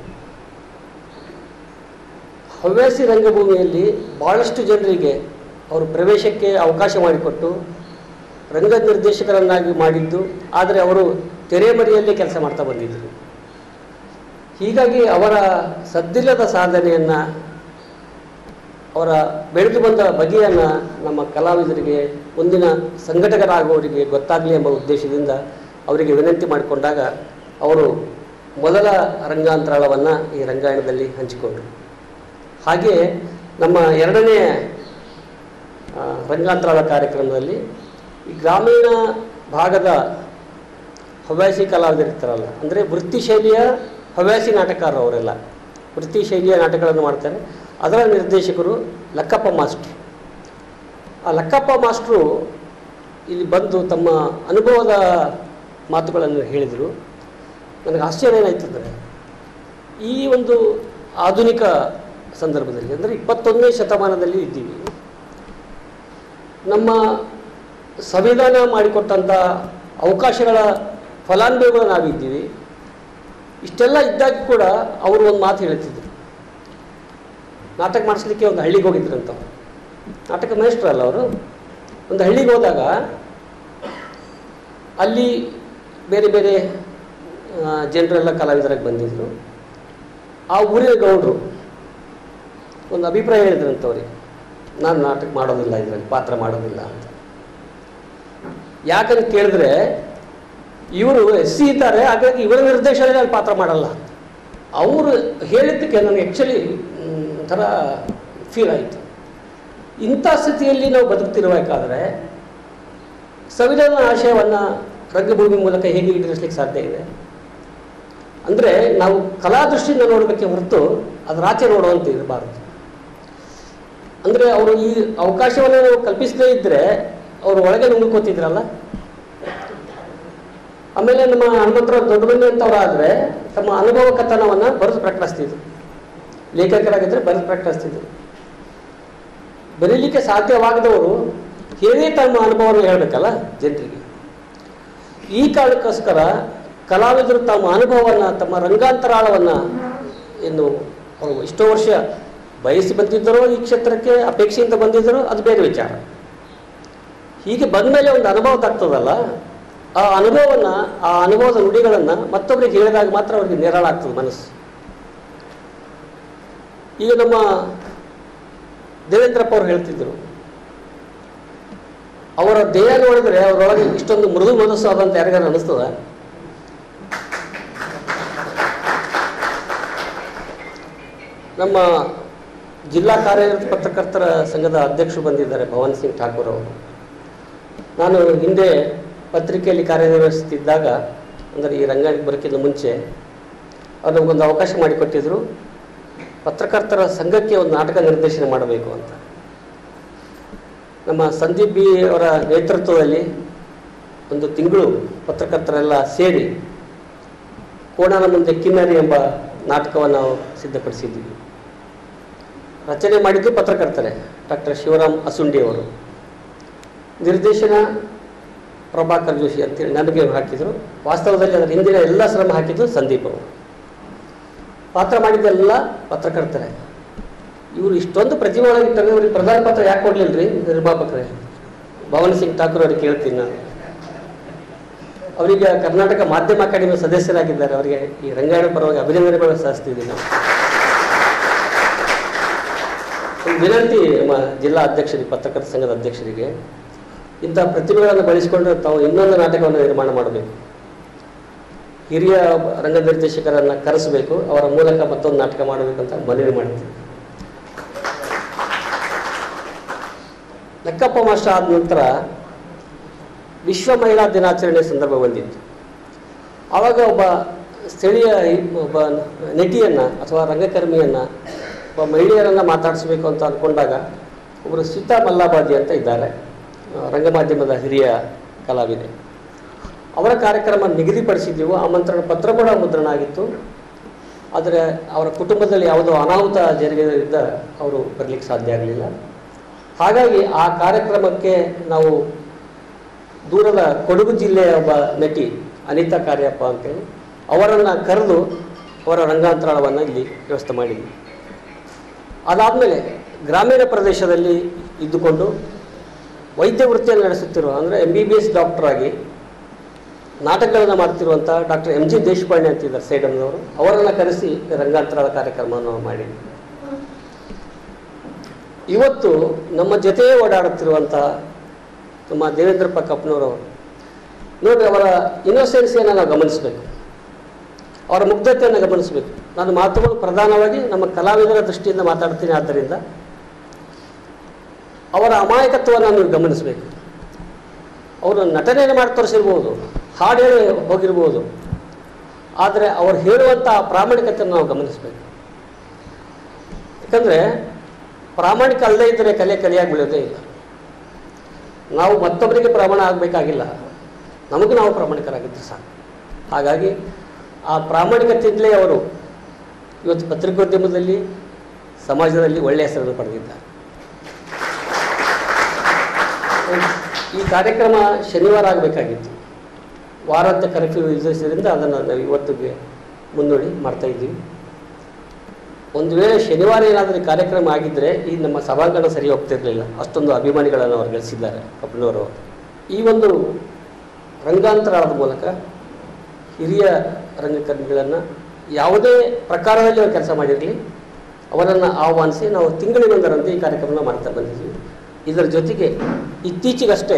ಹವ್ಯಾಸಿ ರಂಗಭೂಮಿಯಲ್ಲಿ ಭಾಳಷ್ಟು ಜನರಿಗೆ ಅವರು ಪ್ರವೇಶಕ್ಕೆ ಅವಕಾಶ ಮಾಡಿಕೊಟ್ಟು ರಂಗ ನಿರ್ದೇಶಕರನ್ನಾಗಿ ಮಾಡಿದ್ದು ಆದರೆ ಅವರು ತೆರೆಮರೆಯಲ್ಲೇ ಕೆಲಸ ಮಾಡ್ತಾ ಬಂದಿದ್ದರು ಹೀಗಾಗಿ ಅವರ ಸದ್ದಿಲ್ಲದ ಸಾಧನೆಯನ್ನು ಅವರ ಬೆಳೆದು ಬಂದ ಬಗೆಯನ್ನು ನಮ್ಮ ಕಲಾವಿದರಿಗೆ ಮುಂದಿನ ಸಂಘಟಕರಾಗುವವರಿಗೆ ಗೊತ್ತಾಗಲಿ ಎಂಬ ಉದ್ದೇಶದಿಂದ ಅವರಿಗೆ ವಿನಂತಿ ಮಾಡಿಕೊಂಡಾಗ ಅವರು ಮೊದಲ ರಂಗಾಂತರಾಳವನ್ನು ಈ ರಂಗಾಯಣದಲ್ಲಿ ಹಂಚಿಕೊಂಡರು ಹಾಗೆ ನಮ್ಮ ಎರಡನೇ ಆ, ರಂಗಾಂತರಾಳ ಕಾರ್ಯಕ್ರಮದಲ್ಲಿ ಈ ಗ್ರಾಮೀಣ ಭಾಗದ ಹವ್ಯಾಸಿ ಕಲಾವಿದರಿರ್ತಾರಲ್ಲ ಅಂದರೆ ವೃತ್ತಿ ಶೈಲಿಯ ಹವ್ಯಾಸಿ ನಾಟಕರು ಅವರೆಲ್ಲ ವೃತ್ತಿ ಶೈಲಿಯ ನಾಟಕಗಳನ್ನು ಮಾಡ್ತಾರೆ ಅದರ ನಿರ್ದೇಶಕರು ಲಕ್ಕಪ್ಪ ಮಾಸ್ಟ್ರು ಆ ಲಕ್ಕಪ್ಪ ಮಾಸ್ಟ್ರು ಇಲ್ಲಿ ಬಂದು ತಮ್ಮ ಅನುಭವದ ಮಾತುಗಳನ್ನು ಹೇಳಿದರು ನನಗೆ ಆಶ್ಚರ್ಯ ಏನಾಯ್ತು ಅಂದರೆ ಈ ಒಂದು ಆಧುನಿಕ ಸಂದರ್ಭದಲ್ಲಿ ಅಂದರೆ ಇಪ್ಪತ್ತೊಂದನೇ ಶತಮಾನದಲ್ಲಿ ಇದ್ದೀವಿ ನಮ್ಮ ಸಂವಿಧಾನ ಮಾಡಿಕೊಟ್ಟಂಥ ಅವಕಾಶಗಳ ಫಲಾನುಭವಿಗಳು ನಾವಿದ್ದೀವಿ ಇಷ್ಟೆಲ್ಲ ಇದ್ದಾಗ ಕೂಡ ಅವರು ಒಂದು ಮಾತು ಹೇಳ್ತಿದ್ರು ನಾಟಕ ಮಾಡಿಸ್ಲಿಕ್ಕೆ ಒಂದು ಹಳ್ಳಿಗೆ ಹೋಗಿದ್ರಂತ ಅವ್ರು. ನಾಟಕ ಮೇಷ್ಟ್ರಲ್ಲ ಅವರು ಒಂದು ಹಳ್ಳಿಗೆ ಹೋದಾಗ ಅಲ್ಲಿ ಬೇರೆ ಬೇರೆ ಆ, ಜನರೆಲ್ಲ ಕಲಾವಿದರಾಗಿ ಬಂದಿದ್ದರು ಆ ಊರಿನ ಗೌಡರು ಒಂದು ಅಭಿಪ್ರಾಯ ಹೇಳಿದ್ರಂತ ಅವ್ರಿಗೆ ನಾನು ನಾಟಕ ಮಾಡೋದಿಲ್ಲ ಇದರಲ್ಲಿ ಪಾತ್ರ ಮಾಡೋದಿಲ್ಲ ಅಂತ ಯಾಕಂತ ಕೇಳಿದ್ರೆ ಇವರು ಎಸ್ ಸಿ ಇದ್ದಾರೆ ಹಾಗಾಗಿ ಇವರ ನಿರ್ದೇಶನದಲ್ಲಿ ನಾನು ಪಾತ್ರ ಮಾಡಲ್ಲ ಅವರು ಹೇಳಿದ್ದಕ್ಕೆ ನನಗೆ ಆ್ಯಕ್ಚುಲಿ ಒಂಥರ ಫೀಲ್ ಆಯಿತು ಇಂಥ ಸ್ಥಿತಿಯಲ್ಲಿ ನಾವು ಬದುಕ್ತಿರಬೇಕಾದ್ರೆ ಸಂವಿಧಾನ ಆಶಯವನ್ನು ರಂಗಭೂಮಿ ಮೂಲಕ ಹೇಗೆ ಈಡೇರಿಸಲಿಕ್ಕೆ ಸಾಧ್ಯ ಇದೆ ಅಂದರೆ ನಾವು ಕಲಾ ದೃಷ್ಟಿಯಿಂದ ನೋಡಬೇಕೆ ಹೊರತು ಅದರ ಆಚೆ ನೋಡುವಂತ ಇರಬಾರ್ದು ಅಂದರೆ ಅವರು ಈ ಅವಕಾಶವನ್ನು ನಾವು ಕಲ್ಪಿಸದೇ ಇದ್ದರೆ ಅವರು ಒಳಗೆ ನುಂಗ್ಕೋತಿದ್ರಲ್ಲ ಆಮೇಲೆ ನಮ್ಮ ಹನುಮಂತರಾವ್ ದೊಡ್ಡಮನಿ ಅಂತವರಾದರೆ ತಮ್ಮ ಅನುಭವ ಕಥನವನ್ನು ಬರೆದು ಪ್ರಕಟಿಸ್ತಿದ್ರು ಲೇಖಕರಾಗಿದ್ದರೆ ಬರೆದು ಪ್ರಕಟಿಸ್ತಿದ್ರು ಬರೀಲಿಕ್ಕೆ ಸಾಧ್ಯವಾಗದವರು ಹೇಳಿ ತಮ್ಮ ಅನುಭವವನ್ನು ಹೇಳಬೇಕಲ್ಲ ಜನರಿಗೆ ಈ ಕಾರಣಕ್ಕೋಸ್ಕರ ಕಲಾವಿದರು ತಮ್ಮ ಅನುಭವವನ್ನು ತಮ್ಮ ರಂಗಾಂತರಾಳವನ್ನು ಏನು ಅವರು ಎಷ್ಟೋ ವರ್ಷ ಬಯಸಿ ಬಂದಿದ್ದರೋ ಈ ಕ್ಷೇತ್ರಕ್ಕೆ ಅಪೇಕ್ಷೆಯಿಂದ ಬಂದಿದ್ದರೋ ಅದು ಬೇರೆ ವಿಚಾರ ಹೀಗೆ ಬಂದಮೇಲೆ ಒಂದು ಅನುಭವ ಆಗ್ತದಲ್ಲ ಆ ಅನುಭವವನ್ನು ಆ ಅನುಭವದ ನುಡಿಗಳನ್ನು ಮತ್ತೊಬ್ಬರಿಗೆ ಹೇಳಿದಾಗ ಮಾತ್ರ ಅವರಿಗೆ ನೆರಳಾಗ್ತದೆ ಮನಸ್ಸು ಈಗ ನಮ್ಮ ದೇವೇಂದ್ರಪ್ಪ ಅವರು ಹೇಳ್ತಿದ್ರು ಅವರ ದೇಹ ನೋಡಿದ್ರೆ ಅವರೊಳಗೆ ಇಷ್ಟೊಂದು ಮೃದು ಮನಸ್ಸು ಆದಂತ ಯಾರಿಗಾರು ಅನಿಸ್ತದ ನಮ್ಮ ಜಿಲ್ಲಾ ಕಾರ್ಯನಿರತ ಪತ್ರಕರ್ತರ ಸಂಘದ ಅಧ್ಯಕ್ಷರು ಬಂದಿದ್ದಾರೆ ಭವನ್ ಸಿಂಗ್ ಠಾಕೂರ್ ಅವರು ನಾನು ಹಿಂದೆ ಪತ್ರಿಕೆಯಲ್ಲಿ ಕಾರ್ಯನಿರ್ವಹಿಸುತ್ತಿದ್ದಾಗ ಅಂದರೆ ಈ ರಂಗಾಯಣಕ್ಕೆ ಬರೋಕ್ಕಿಂತ ಮುಂಚೆ ಅವ್ರು ನಮಗೊಂದು ಅವಕಾಶ ಮಾಡಿಕೊಟ್ಟಿದ್ರು ಪತ್ರಕರ್ತರ ಸಂಘಕ್ಕೆ ಒಂದು ನಾಟಕ ನಿರ್ದೇಶನ ಮಾಡಬೇಕು ಅಂತ ನಮ್ಮ ಸಂದೀಪ್ ಬಿ ಅವರ ನೇತೃತ್ವದಲ್ಲಿ ಒಂದು ತಿಂಗಳು ಪತ್ರಕರ್ತರೆಲ್ಲ ಸೇರಿ ಕೋಣನ ಮುಂದೆ ಕಿನ್ನರಿ ಎಂಬ ನಾಟಕವನ್ನು ನಾವು ಸಿದ್ಧಪಡಿಸಿದ್ದೀವಿ ರಚನೆ ಮಾಡಿದ್ದು ಪತ್ರಕರ್ತರೆ ಡಾಕ್ಟರ್ ಶಿವರಾಮ್ ಅಸುಂಡಿ ಅವರು ನಿರ್ದೇಶನ ಪ್ರಭಾಕರ್ ಜೋಶಿ ಅಂತೇಳಿ ನನಗೆ ಹಾಕಿದರು ವಾಸ್ತವದಲ್ಲಿ ಅದರ ಹಿಂದಿನ ಎಲ್ಲ ಶ್ರಮ ಹಾಕಿದ್ದು ಸಂದೀಪ್ ಅವರು ಪಾತ್ರ ಮಾಡಿದ್ದೆಲ್ಲ ಪತ್ರಕರ್ತರೆ ಇವರು ಇಷ್ಟೊಂದು ಪ್ರತಿಭೆ ಒಳಗಿಟ್ಟಾಗ ಇವ್ರಿಗೆ ಪ್ರಧಾನ ಪತ್ರ ಯಾಕೆ ಕೊಡ್ಲಿಲ್ಲ ರೀ ನಿರ್ಮಾಪಕರೇ ಭವನ್ ಸಿಂಗ್ ಠಾಕೂರ್ ಅವ್ರಿಗೆ ಕೇಳ್ತೀನಿ ನಾನು ಅವರಿಗೆ ಕರ್ನಾಟಕ ಮಾಧ್ಯಮ ಅಕಾಡೆಮಿ ಸದಸ್ಯರಾಗಿದ್ದಾರೆ ಅವರಿಗೆ ಈ ರಂಗಾಯಣ ಪರವಾಗಿ ಅಭಿನಂದನೆಗಳು ಸಲ್ಲಿಸ್ತಿದ್ದೀನಿ ನಾವು ಒಂದು ವಿನಂತಿ ನಮ್ಮ ಜಿಲ್ಲಾ ಅಧ್ಯಕ್ಷರಿಗೆ ಪತ್ರಕರ್ತ ಸಂಘದ ಅಧ್ಯಕ್ಷರಿಗೆ ಇಂಥ ಪ್ರತಿಭೆಗಳನ್ನು ಬಳಸಿಕೊಂಡು ತಾವು ಇನ್ನೊಂದು ನಾಟಕವನ್ನು ನಿರ್ಮಾಣ ಮಾಡಬೇಕು ಹಿರಿಯ ರಂಗ ನಿರ್ದೇಶಕರನ್ನು ಕರೆಸಬೇಕು ಅವರ ಮೂಲಕ ಮತ್ತೊಂದು ನಾಟಕ ಮಾಡಬೇಕು ಅಂತ ಮನವಿ ಮಾಡ್ತೀವಿ ಲೆಕ್ಕಪ್ಪ ಮಾಸ್ಟರ್ ಆದ ನಂತರ ವಿಶ್ವ ಮಹಿಳಾ ದಿನಾಚರಣೆ ಸಂದರ್ಭ ಬಂದಿತ್ತು ಆವಾಗ ಒಬ್ಬ ಸ್ಥಳೀಯ ಒಬ್ಬ ನಟಿಯನ್ನು ಅಥವಾ ರಂಗಕರ್ಮಿಯನ್ನು ಒಬ್ಬ ಮಹಿಳೆಯರನ್ನು ಮಾತಾಡಿಸ್ಬೇಕು ಅಂತ ಅಂದ್ಕೊಂಡಾಗ ಒಬ್ಬರು ಸೀತಾ ಮಲ್ಲಾಬಾದಿ ಅಂತ ಇದ್ದಾರೆ ಆ, ರಂಗಮಾಧ್ಯಮದ ಹಿರಿಯ ಕಲಾವಿದೆ ಅವರ ಕಾರ್ಯಕ್ರಮ ನಿಗದಿಪಡಿಸಿದ್ದೆವು ಆಮಂತ್ರಣ ಪತ್ರ ಕೂಡ ಮುದ್ರಣ ಆಗಿತ್ತು ಆದರೆ ಅವರ ಕುಟುಂಬದಲ್ಲಿ ಯಾವುದೋ ಅನಾಹುತ ಜರುಗಿದ್ದರಿಂದ ಅವರು ಬರಲಿಕ್ಕೆ ಸಾಧ್ಯ ಆಗಲಿಲ್ಲ ಹಾಗಾಗಿ ಆ ಕಾರ್ಯಕ್ರಮಕ್ಕೆ ನಾವು ದೂರದ ಕೊಡಗು ಜಿಲ್ಲೆಯ ಒಬ್ಬ ನಟಿ ಅನಿತಾ ಕಾರ್ಯಪ್ಪ ಅಂತೇಳಿ ಅವರನ್ನು ಕರೆದು ಅವರ ರಂಗಾಂತರಾಳವನ್ನು ಇಲ್ಲಿ ವ್ಯವಸ್ಥೆ ಮಾಡಿದ್ವಿ ಅದಾದಮೇಲೆ ಗ್ರಾಮೀಣ ಪ್ರದೇಶದಲ್ಲಿ ಇದ್ದುಕೊಂಡು ವೈದ್ಯ ವೃತ್ತಿಯನ್ನು ನಡೆಸುತ್ತಿರುವ ಅಂದರೆ M B B S doctor ಆಗಿ ನಾಟಕಗಳನ್ನು ಮಾಡ್ತಿರುವಂಥ ಡಾಕ್ಟರ್ ಎಂ ಜಿ ದೇಶಪಾಂಡೆ ಅಂತಿದ್ದಾರೆ ಸೇಡಮ್ನವರು ಅವರನ್ನು ಕರೆಸಿ ರಂಗಾಂತರದ ಕಾರ್ಯಕ್ರಮವನ್ನು ಮಾಡಿದ್ವಿ ಇವತ್ತು ನಮ್ಮ ಜೊತೆಯೇ ಓಡಾಡುತ್ತಿರುವಂಥ ನಮ್ಮ ದೇವೇಂದ್ರಪ್ಪ ಕಪ್ಪನವರು ನೋಡಿ ಅವರ ಇನ್ನೋಸೆನ್ಸಿಯನ್ನು ನಾವು ಗಮನಿಸಬೇಕು ಅವರ ಮುಗ್ಧತೆಯನ್ನು ಗಮನಿಸಬೇಕು ನಾನು ಮಾತುಗಳು ಪ್ರಧಾನವಾಗಿ ನಮ್ಮ ಕಲಾವಿದರ ದೃಷ್ಟಿಯಿಂದ ಮಾತಾಡ್ತೀನಿ ಆದ್ದರಿಂದ ಅವರ ಅಮಾಯಕತ್ವವನ್ನು ನೀವು ಗಮನಿಸಬೇಕು ಅವರು ನಟನೆಯನ್ನು ಮಾಡಿ ತೋರಿಸಿರ್ಬೋದು ಹಾಡು ಹೇಳಿ ಹೋಗಿರ್ಬೋದು ಆದರೆ ಅವ್ರು ಹೇಳುವಂಥ ಆ ಪ್ರಾಮಾಣಿಕತೆಯನ್ನು ನಾವು ಗಮನಿಸಬೇಕು ಯಾಕಂದರೆ ಪ್ರಾಮಾಣಿಕ ಅಲ್ಲದೇ ಇದ್ದರೆ ಕಲೆ ಕಲಿಯಾಗಿ ಬೆಳೆಯೋದೇ ಇಲ್ಲ ನಾವು ಮತ್ತೊಬ್ಬರಿಗೆ ಪ್ರಮಾಣ ಆಗಬೇಕಾಗಿಲ್ಲ ನಮಗೂ ನಾವು ಪ್ರಾಮಾಣಿಕರಾಗಿದ್ದರೆ ಸಾಕು ಹಾಗಾಗಿ ಆ ಪ್ರಾಮಾಣಿಕತೆಯಿಂದಲೇ ಅವರು ಇವತ್ತು ಪತ್ರಿಕೋದ್ಯಮದಲ್ಲಿ ಸಮಾಜದಲ್ಲಿ ಒಳ್ಳೆಯ ಹೆಸರನ್ನು ಪಡೆದಿದ್ದಾರೆ ಈ ಕಾರ್ಯಕ್ರಮ ಶನಿವಾರ ಆಗಬೇಕಾಗಿತ್ತು ವಾರಾಂತ್ಯ ಕರ್ಫ್ಯೂ ವಿಧಿಸಿದ್ರಿಂದ ಅದನ್ನು ನಾವು ಇವತ್ತಿಗೆ ಮುನ್ನೋಡಿ ಮಾಡ್ತಾ ಇದ್ದೀವಿ ಒಂದು ವೇಳೆ ಶನಿವಾರ ಏನಾದರೂ ಈ ಕಾರ್ಯಕ್ರಮ ಆಗಿದ್ದರೆ ಈ ನಮ್ಮ ಸಭಾಂಗಣ ಸರಿ ಹೋಗ್ತಿರಲಿಲ್ಲ ಅಷ್ಟೊಂದು ಅಭಿಮಾನಿಗಳನ್ನು ಅವರು ಗಳಿಸಿದ್ದಾರೆ ಕಬ್ಬನವರು ಈ ಒಂದು ರಂಗಾಂತರಾಳದ ಮೂಲಕ ಹಿರಿಯ ರಂಗಕರ್ಮಿಗಳನ್ನು ಯಾವುದೇ ಪ್ರಕಾರದಲ್ಲಿ ಅವರು ಕೆಲಸ ಮಾಡಿರಲಿ ಅವರನ್ನು ಆಹ್ವಾನಿಸಿ ನಾವು ತಿಂಗಳಿಗೊಂದರಂತೆ ಈ ಕಾರ್ಯಕ್ರಮನ ಮಾಡ್ತಾ ಬಂದಿದ್ದೀವಿ ಇದರ ಜೊತೆಗೆ ಇತ್ತೀಚೆಗಷ್ಟೇ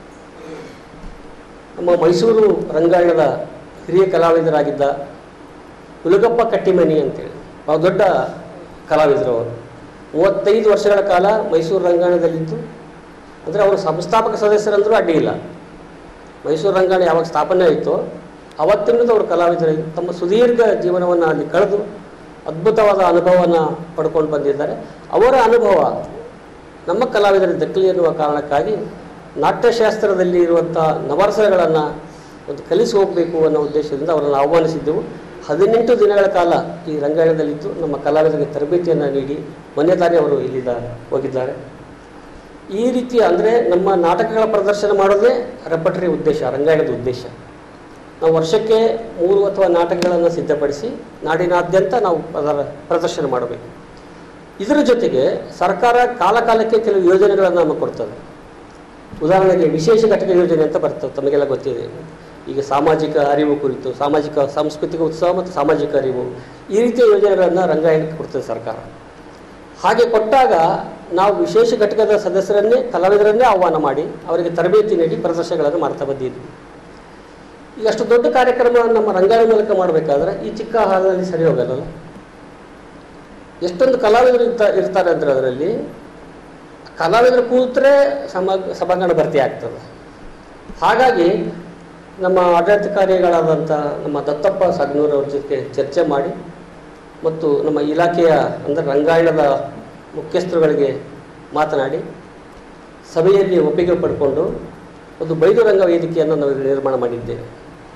ನಮ್ಮ ಮೈಸೂರು ರಂಗಾಯಣದ ಹಿರಿಯ ಕಲಾವಿದರಾಗಿದ್ದ ಹುಲಗಪ್ಪ ಕಟ್ಟಿಮನಿ ಅಂತೇಳಿ ಬಹಳ ದೊಡ್ಡ ಕಲಾವಿದರು ಅವರು ಮೂವತ್ತೈದು ವರ್ಷಗಳ ಕಾಲ ಮೈಸೂರು ರಂಗಾಯಣದಲ್ಲಿದ್ದು ಅಂದರೆ ಅವರು ಸಂಸ್ಥಾಪಕ ಸದಸ್ಯರಂದರೂ ಅಡ್ಡಿ ಇಲ್ಲ ಮೈಸೂರು ರಂಗಾಯಣ ಯಾವಾಗ ಸ್ಥಾಪನೆ ಆಯಿತೋ ಅವತ್ತಿನಿಂದ ಅವರು ಕಲಾವಿದರಾಗಿ ತಮ್ಮ ಸುದೀರ್ಘ ಜೀವನವನ್ನು ಅಲ್ಲಿ ಕಳೆದು ಅದ್ಭುತವಾದ ಅನುಭವವನ್ನು ಪಡ್ಕೊಂಡು ಬಂದಿದ್ದಾರೆ ಅವರ ಅನುಭವ ನಮ್ಮ ಕಲಾವಿದರಿಗೆ ದಕ್ಕಲಿ ಎನ್ನುವ ಕಾರಣಕ್ಕಾಗಿ ನಾಟ್ಯಶಾಸ್ತ್ರದಲ್ಲಿ ಇರುವಂಥ ನವರಸಗಳನ್ನು ಒಂದು ಕಲಿಸಿ ಹೋಗಬೇಕು ಅನ್ನೋ ಉದ್ದೇಶದಿಂದ ಅವರನ್ನು ಆಹ್ವಾನಿಸಿದ್ದೆವು ಹದಿನೆಂಟು ದಿನಗಳ ಕಾಲ ಈ ರಂಗಾಯಣದಲ್ಲಿದ್ದು ನಮ್ಮ ಕಲಾವಿದರಿಗೆ ತರಬೇತಿಯನ್ನು ನೀಡಿ ಮೊನ್ನೆ ತಾನೇ ಅವರು ಇಲ್ಲಿಂದ ಹೋಗಿದ್ದಾರೆ ಈ ರೀತಿಯ ಅಂದರೆ ನಮ್ಮ ನಾಟಕಗಳ ಪ್ರದರ್ಶನ ಮಾಡೋದೇ ರೆಪಟ್ರಿ ಉದ್ದೇಶ ರಂಗಾಯಣದ ಉದ್ದೇಶ ನಾವು ವರ್ಷಕ್ಕೆ ಮೂರು ಅಥವಾ ನಾಟಕಗಳನ್ನು ಸಿದ್ಧಪಡಿಸಿ ನಾಡಿನಾದ್ಯಂತ ನಾವು ಅದರ ಪ್ರದರ್ಶನ ಮಾಡಬೇಕು ಇದರ ಜೊತೆಗೆ ಸರ್ಕಾರ ಕಾಲ ಕಾಲಕ್ಕೆ ಕೆಲವು ಯೋಜನೆಗಳನ್ನು ನಮಗೆ ಕೊಡ್ತದೆ ಉದಾಹರಣೆಗೆ ವಿಶೇಷ ಘಟಕ ಯೋಜನೆ ಅಂತ ಬರ್ತದೆ ತಮಗೆಲ್ಲ ಗೊತ್ತಿದೆ ಈಗ ಸಾಮಾಜಿಕ ಅರಿವು ಕುರಿತು ಸಾಮಾಜಿಕ ಸಾಂಸ್ಕೃತಿಕ ಉತ್ಸವ ಮತ್ತು ಸಾಮಾಜಿಕ ಅರಿವು ಈ ರೀತಿಯ ಯೋಜನೆಗಳನ್ನು ರಂಗಾಯಣಕ್ಕೆ ಕೊಡ್ತದೆ ಸರ್ಕಾರ ಹಾಗೆ ಕೊಟ್ಟಾಗ ನಾವು ವಿಶೇಷ ಘಟಕದ ಸದಸ್ಯರನ್ನೇ ಕಲಾವಿದರನ್ನೇ ಆಹ್ವಾನ ಮಾಡಿ ಅವರಿಗೆ ತರಬೇತಿ ನೀಡಿ ಪ್ರದರ್ಶನಗಳನ್ನು ಮಾಡ್ತಾ ಬಂದಿದ್ವಿ ಈಗ ಅಷ್ಟು ದೊಡ್ಡ ಕಾರ್ಯಕ್ರಮ ನಮ್ಮ ರಂಗಾಯಣ ಮೂಲಕ ಮಾಡಬೇಕಾದ್ರೆ ಈ ಚಿಕ್ಕ ಹಾಲಲ್ಲಿ ಸರಿ ಹೋಗಲ್ಲ ಎಷ್ಟೊಂದು ಕಲಾವಿದರು ಇರ್ತಾ ಇರ್ತಾರೆ ಅಂದರೆ ಅದರಲ್ಲಿ ಕಲಾವಿದರು ಕೂತ್ರೆ ಸಮ ಸಭಾಂಗಣ ಭರ್ತಿ ಆಗ್ತದೆ ಹಾಗಾಗಿ ನಮ್ಮ ಆಡಳಿತಾಧಿಕಾರಿಗಳಾದಂಥ ನಮ್ಮ ದತ್ತಪ್ಪ ಸಗನೂರವ್ರ ಜೊತೆ ಚರ್ಚೆ ಮಾಡಿ ಮತ್ತು ನಮ್ಮ ಇಲಾಖೆಯ ಅಂದರೆ ರಂಗಾಯಣದ ಮುಖ್ಯಸ್ಥರುಗಳಿಗೆ ಮಾತನಾಡಿ ಸಭೆಯಲ್ಲಿ ಒಪ್ಪಿಗೆ ಪಡ್ಕೊಂಡು ಒಂದು ಬೈದು ರಂಗ ವೇದಿಕೆಯನ್ನು ನಾವು ನಿರ್ಮಾಣ ಮಾಡಿದ್ದೇವೆ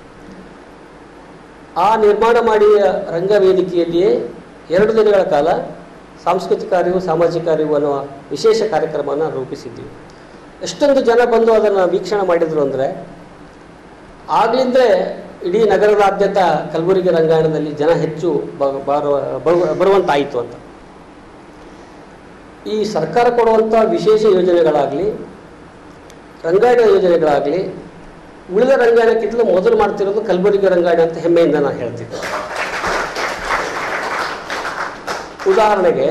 ಆ ನಿರ್ಮಾಣ ಮಾಡಿದ ರಂಗ ವೇದಿಕೆಯಲ್ಲಿಯೇ ಎರಡು ದಿನಗಳ ಕಾಲ ಸಾಂಸ್ಕೃತಿಕ ಅರಿವು ಸಾಮಾಜಿಕ ಅರಿವು ಅನ್ನುವ ವಿಶೇಷ ಕಾರ್ಯಕ್ರಮವನ್ನು ರೂಪಿಸಿದ್ದೀವಿ ಎಷ್ಟೊಂದು ಜನ ಬಂದು ಅದನ್ನು ವೀಕ್ಷಣೆ ಮಾಡಿದರು ಅಂದರೆ ಆಗಲಿಂದ ಇಡೀ ನಗರದಾದ್ಯಂತ ಕಲಬುರಗಿ ರಂಗಾಯಣದಲ್ಲಿ ಜನ ಹೆಚ್ಚು ಬ- ಬಾರುವ ಬರುವ- ಬರುವಂತಾಯಿತು ಅಂತ ಈ ಸರ್ಕಾರ ಕೊಡುವಂಥ ವಿಶೇಷ ಯೋಜನೆಗಳಾಗಲಿ ರಂಗಾಯಣ ಯೋಜನೆಗಳಾಗಲಿ ಉಳಿದ ರಂಗಾಯಣಕ್ಕಿಂತಲೂ ಮೊದಲು ಮಾಡ್ತಿರೋದು ಕಲಬುರಗಿ ರಂಗಾಯಣ ಅಂತ ಹೆಮ್ಮೆಯಿಂದ ನಾನು ಹೇಳ್ತಿದ್ದೆ ಉದಾಹರಣೆಗೆ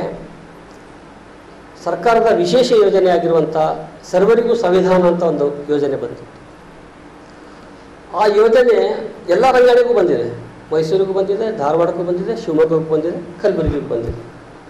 ಸರ್ಕಾರದ ವಿಶೇಷ ಯೋಜನೆ ಆಗಿರುವಂಥ ಸರ್ವರಿಗೂ ಸಂವಿಧಾನ ಅಂತ ಒಂದು ಯೋಜನೆ ಬಂತು ಆ ಯೋಜನೆ ಎಲ್ಲ ರಂಗಾಯಣಕ್ಕೂ ಬಂದಿದೆ ಮೈಸೂರಿಗೂ ಬಂದಿದೆ ಧಾರವಾಡಕ್ಕೂ ಬಂದಿದೆ ಶಿವಮೊಗ್ಗಕ್ಕೂ ಬಂದಿದೆ ಕಲಬುರಗಿಗೂ ಬಂದಿದೆ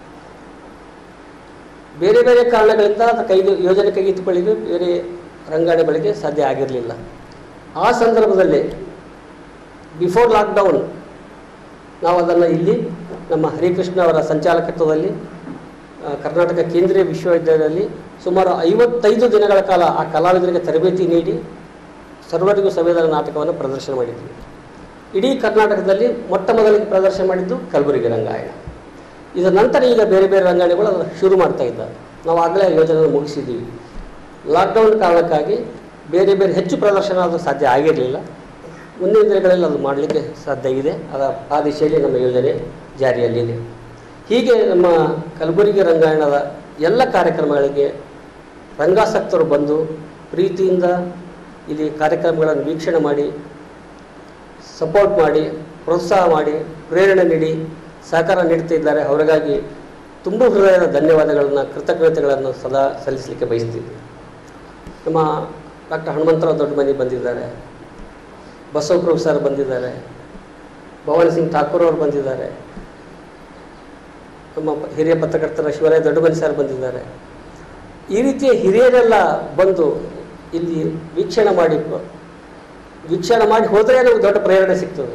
ಬೇರೆ ಬೇರೆ ಕಾರಣಗಳಿಂದ ಅದು ಕೈಗೆ ಯೋಜನೆ ಕೈಗೆತ್ತಿಕೊಳ್ಳಿಗೆ ಬೇರೆ ರಂಗಾಯಣಗಳಿಗೆ ಸಾಧ್ಯ ಆಗಿರಲಿಲ್ಲ ಆ ಸಂದರ್ಭದಲ್ಲಿ ಬಿಫೋರ್ ಲಾಕ್ಡೌನ್ ನಾವು ಅದನ್ನು ಇಲ್ಲಿ ನಮ್ಮ ಹರಿಕೃಷ್ಣ ಅವರ ಸಂಚಾಲಕತ್ವದಲ್ಲಿ ಆ, ಕರ್ನಾಟಕ ಕೇಂದ್ರೀಯ ವಿಶ್ವವಿದ್ಯಾಲಯದಲ್ಲಿ ಸುಮಾರು ಐವತ್ತೈದು ದಿನಗಳ ಕಾಲ ಆ ಕಲಾವಿದರಿಗೆ ತರಬೇತಿ ನೀಡಿ ಸರ್ವರಿಗೂ ಸಂವಿಧಾನ ನಾಟಕವನ್ನು ಪ್ರದರ್ಶನ ಮಾಡಿದ್ವಿ ಇಡೀ ಕರ್ನಾಟಕದಲ್ಲಿ ಮೊಟ್ಟ ಮೊದಲಿಗೆ ಪ್ರದರ್ಶನ ಮಾಡಿದ್ದು ಕಲಬುರಗಿ ರಂಗಾಯಣ ಇದರ ನಂತರ ಈಗ ಬೇರೆ ಬೇರೆ ರಂಗಾಯಣಗಳು ಅದನ್ನು ಶುರು ಮಾಡ್ತಾ ಇದ್ದಾರೆ ನಾವು ಆಗಲೇ ಯೋಜನೆ ಮುಗಿಸಿದ್ದೀವಿ ಲಾಕ್ಡೌನ್ ಕಾರಣಕ್ಕಾಗಿ ಬೇರೆ ಬೇರೆ ಹೆಚ್ಚು ಪ್ರದರ್ಶನ ಅದು ಸಾಧ್ಯ ಆಗಿರಲಿಲ್ಲ ಮುಂದಿನ ದಿನಗಳಲ್ಲಿ ಅದು ಮಾಡಲಿಕ್ಕೆ ಸಾಧ್ಯ ಇದೆ ಅದರ ಆ ದಿಶೆಯಲ್ಲಿ ನಮ್ಮ ಯೋಜನೆ ಜಾರಿಯಲ್ಲಿದೆ ಹೀಗೆ ನಮ್ಮ ಕಲಬುರಗಿ ರಂಗಾಯಣದ ಎಲ್ಲ ಕಾರ್ಯಕ್ರಮಗಳಿಗೆ ರಂಗಾಸಕ್ತರು ಬಂದು ಪ್ರೀತಿಯಿಂದ ಇಲ್ಲಿ ಕಾರ್ಯಕ್ರಮಗಳನ್ನು ವೀಕ್ಷಣೆ ಮಾಡಿ ಸಪೋರ್ಟ್ ಮಾಡಿ ಪ್ರೋತ್ಸಾಹ ಮಾಡಿ ಪ್ರೇರಣೆ ನೀಡಿ ಸಹಕಾರ ನೀಡ್ತಿದ್ದಾರೆ ಅವರಿಗಾಗಿ ತುಂಬ ಹೃದಯದ ಧನ್ಯವಾದಗಳನ್ನು ಕೃತಜ್ಞತೆಗಳನ್ನು ಸದಾ ಸಲ್ಲಿಸಲಿಕ್ಕೆ ಬಯಸ್ತೀವಿ ನಮ್ಮ ಡಾಕ್ಟರ್ ಹನುಮಂತರಾವ್ ದೊಡ್ಡಮನಿ ಬಂದಿದ್ದಾರೆ ಬಸವಪ್ರಭು ಸರ್ ಬಂದಿದ್ದಾರೆ ಭವಾನಿ ಸಿಂಗ್ ಠಾಕೂರ್ ಅವರು ಬಂದಿದ್ದಾರೆ ನಮ್ಮ ಪ- ಹಿರಿಯ ಪತ್ರಕರ್ತರ ಶಿವರಾಯ ದೊಡ್ಡಮನಿ ಸರ್ ಬಂದಿದ್ದಾರೆ ಈ ರೀತಿಯ ಹಿರಿಯರೆಲ್ಲ ಬಂದು ಇಲ್ಲಿ ವೀಕ್ಷಣೆ ಮಾಡಿ ವೀಕ್ಷಣೆ ಮಾಡಿ ಹೋದರೆ ನಮಗೆ ದೊಡ್ಡ ಪ್ರೇರಣೆ ಸಿಗ್ತದೆ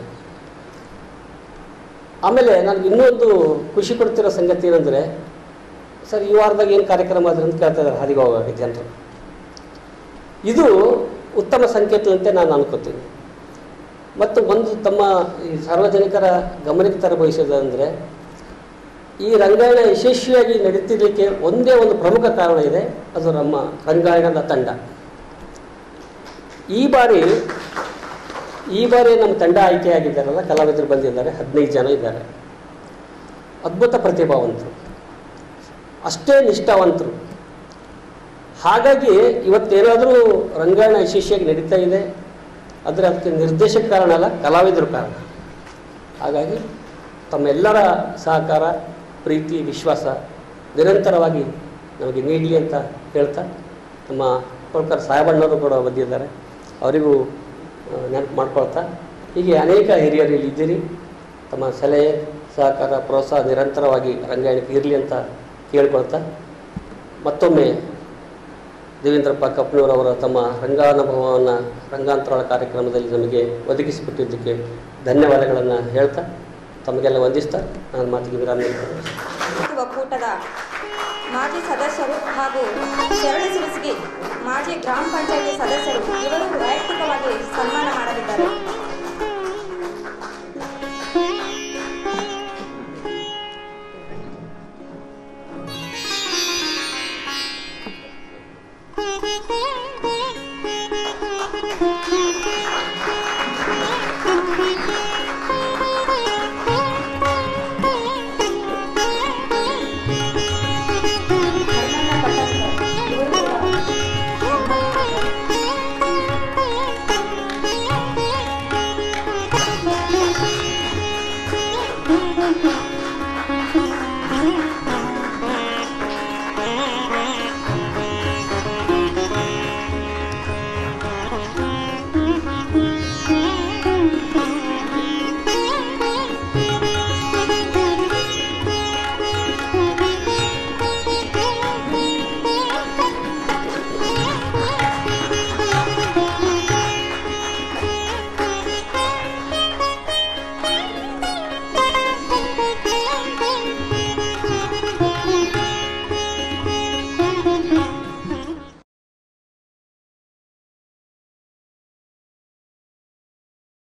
ಆಮೇಲೆ ನನಗೆ ಇನ್ನೊಂದು ಖುಷಿ ಕೊಡ್ತಿರೋ ಸಂಗತಿ ಏನಂದರೆ ಸರ್ ಈ ವಾರದಾಗ ಏನು ಕಾರ್ಯಕ್ರಮ ಆದ್ರೆ ಅಂತ ಕೇಳ್ತಾ ಇದ್ದಾರೆ ಹಾದಿಗೆ ಹೋಗುವಾಗ ಜನರು ಇದು ಉತ್ತಮ ಸಂಕೇತ ಅಂತ ನಾನು ಅನ್ಕೋತೀನಿ ಮತ್ತು ಒಂದು ತಮ್ಮ ಈ ಸಾರ್ವಜನಿಕರ ಗಮನಕ್ಕೆ ತರಬಯಸೋದಂದರೆ ಈ ರಂಗಾಯಣ ಯಶಸ್ವಿಯಾಗಿ ನಡೀತಿರ್ಲಿಕ್ಕೆ ಒಂದೇ ಒಂದು ಪ್ರಮುಖ ಕಾರಣ ಇದೆ ಅದು ನಮ್ಮ ರಂಗಾಯಣದ ತಂಡ ಈ ಬಾರಿ ಈ ಬಾರಿ ನಮ್ಮ ತಂಡ ಆಯ್ಕೆಯಾಗಿದ್ದಾರಲ್ಲ ಕಲಾವಿದರು ಬಂದಿದ್ದಾರೆ ಹದಿನೈದು ಜನ ಇದ್ದಾರೆ ಅದ್ಭುತ ಪ್ರತಿಭಾವಂತರು ಅಷ್ಟೇ ನಿಷ್ಠಾವಂತರು ಹಾಗಾಗಿ ಇವತ್ತೇನಾದರೂ ರಂಗಾಯಣ ಯಶಸ್ವಿಯಾಗಿ ನಡೀತಾ ಇದೆ ಆದರೆ ಅದಕ್ಕೆ ನಿರ್ದೇಶಕ ಕಾರಣ ಅಲ್ಲ ಕಲಾವಿದರು ಕಾರಣ ಹಾಗಾಗಿ ತಮ್ಮೆಲ್ಲರ ಸಹಕಾರ ಪ್ರೀತಿ ವಿಶ್ವಾಸ ನಿರಂತರವಾಗಿ ನಮಗೆ ನೀಡಲಿ ಅಂತ ಹೇಳ್ತಾ ನಮ್ಮ ಕೊಳ್ಕರ್ ಸಾಹೇಬಣ್ಣವರು ಕೂಡ ಬಂದಿದ್ದಾರೆ ಅವರಿಗೂ ಆ, ನೆನಪು ಮಾಡ್ಕೊಳ್ತಾ ಹೀಗೆ ಅನೇಕ ಹಿರಿಯರು ಇಲ್ಲಿ ಇದ್ದೀರಿ ತಮ್ಮ ಸಲಹೆ ಸಹಕಾರ ಪ್ರೋತ್ಸಾಹ ನಿರಂತರವಾಗಿ ರಂಗಾಯಣಕ್ಕೆ ಇರಲಿ ಅಂತ ಕೇಳ್ಕೊಳ್ತಾ ಮತ್ತೊಮ್ಮೆ ದೇವೇಂದ್ರಪ್ಪ ಕಪ್ನೂರವರ ತಮ್ಮ ರಂಗಾನುಭವವನ್ನು ರಂಗಾಂತರಾಳ ಕಾರ್ಯಕ್ರಮದಲ್ಲಿ ನಮಗೆ ಒದಗಿಸಿಕೊಟ್ಟಿದ್ದಕ್ಕೆ ಧನ್ಯವಾದಗಳನ್ನು ಹೇಳ್ತಾ ತಮಗೆಲ್ಲ ವಂದಿಸ್ತಾ ನಾನು ಮಾತಿಗೆ ವಿರಾಮ ನೀಡ್ತೇನೆ ಒಕ್ಕೂಟದ ಮಾಜಿ ಸದಸ್ಯರು ಹಾಗೂ ಶರಣ ಸಿರಸಗಿ ಮಾಜಿ ಗ್ರಾಮ ಪಂಚಾಯತಿ ಸದಸ್ಯರು ಇವರು ವೈಯಕ್ತಿಕವಾಗಿ ಸನ್ಮಾನ ಮಾಡಲಿದ್ದಾರೆ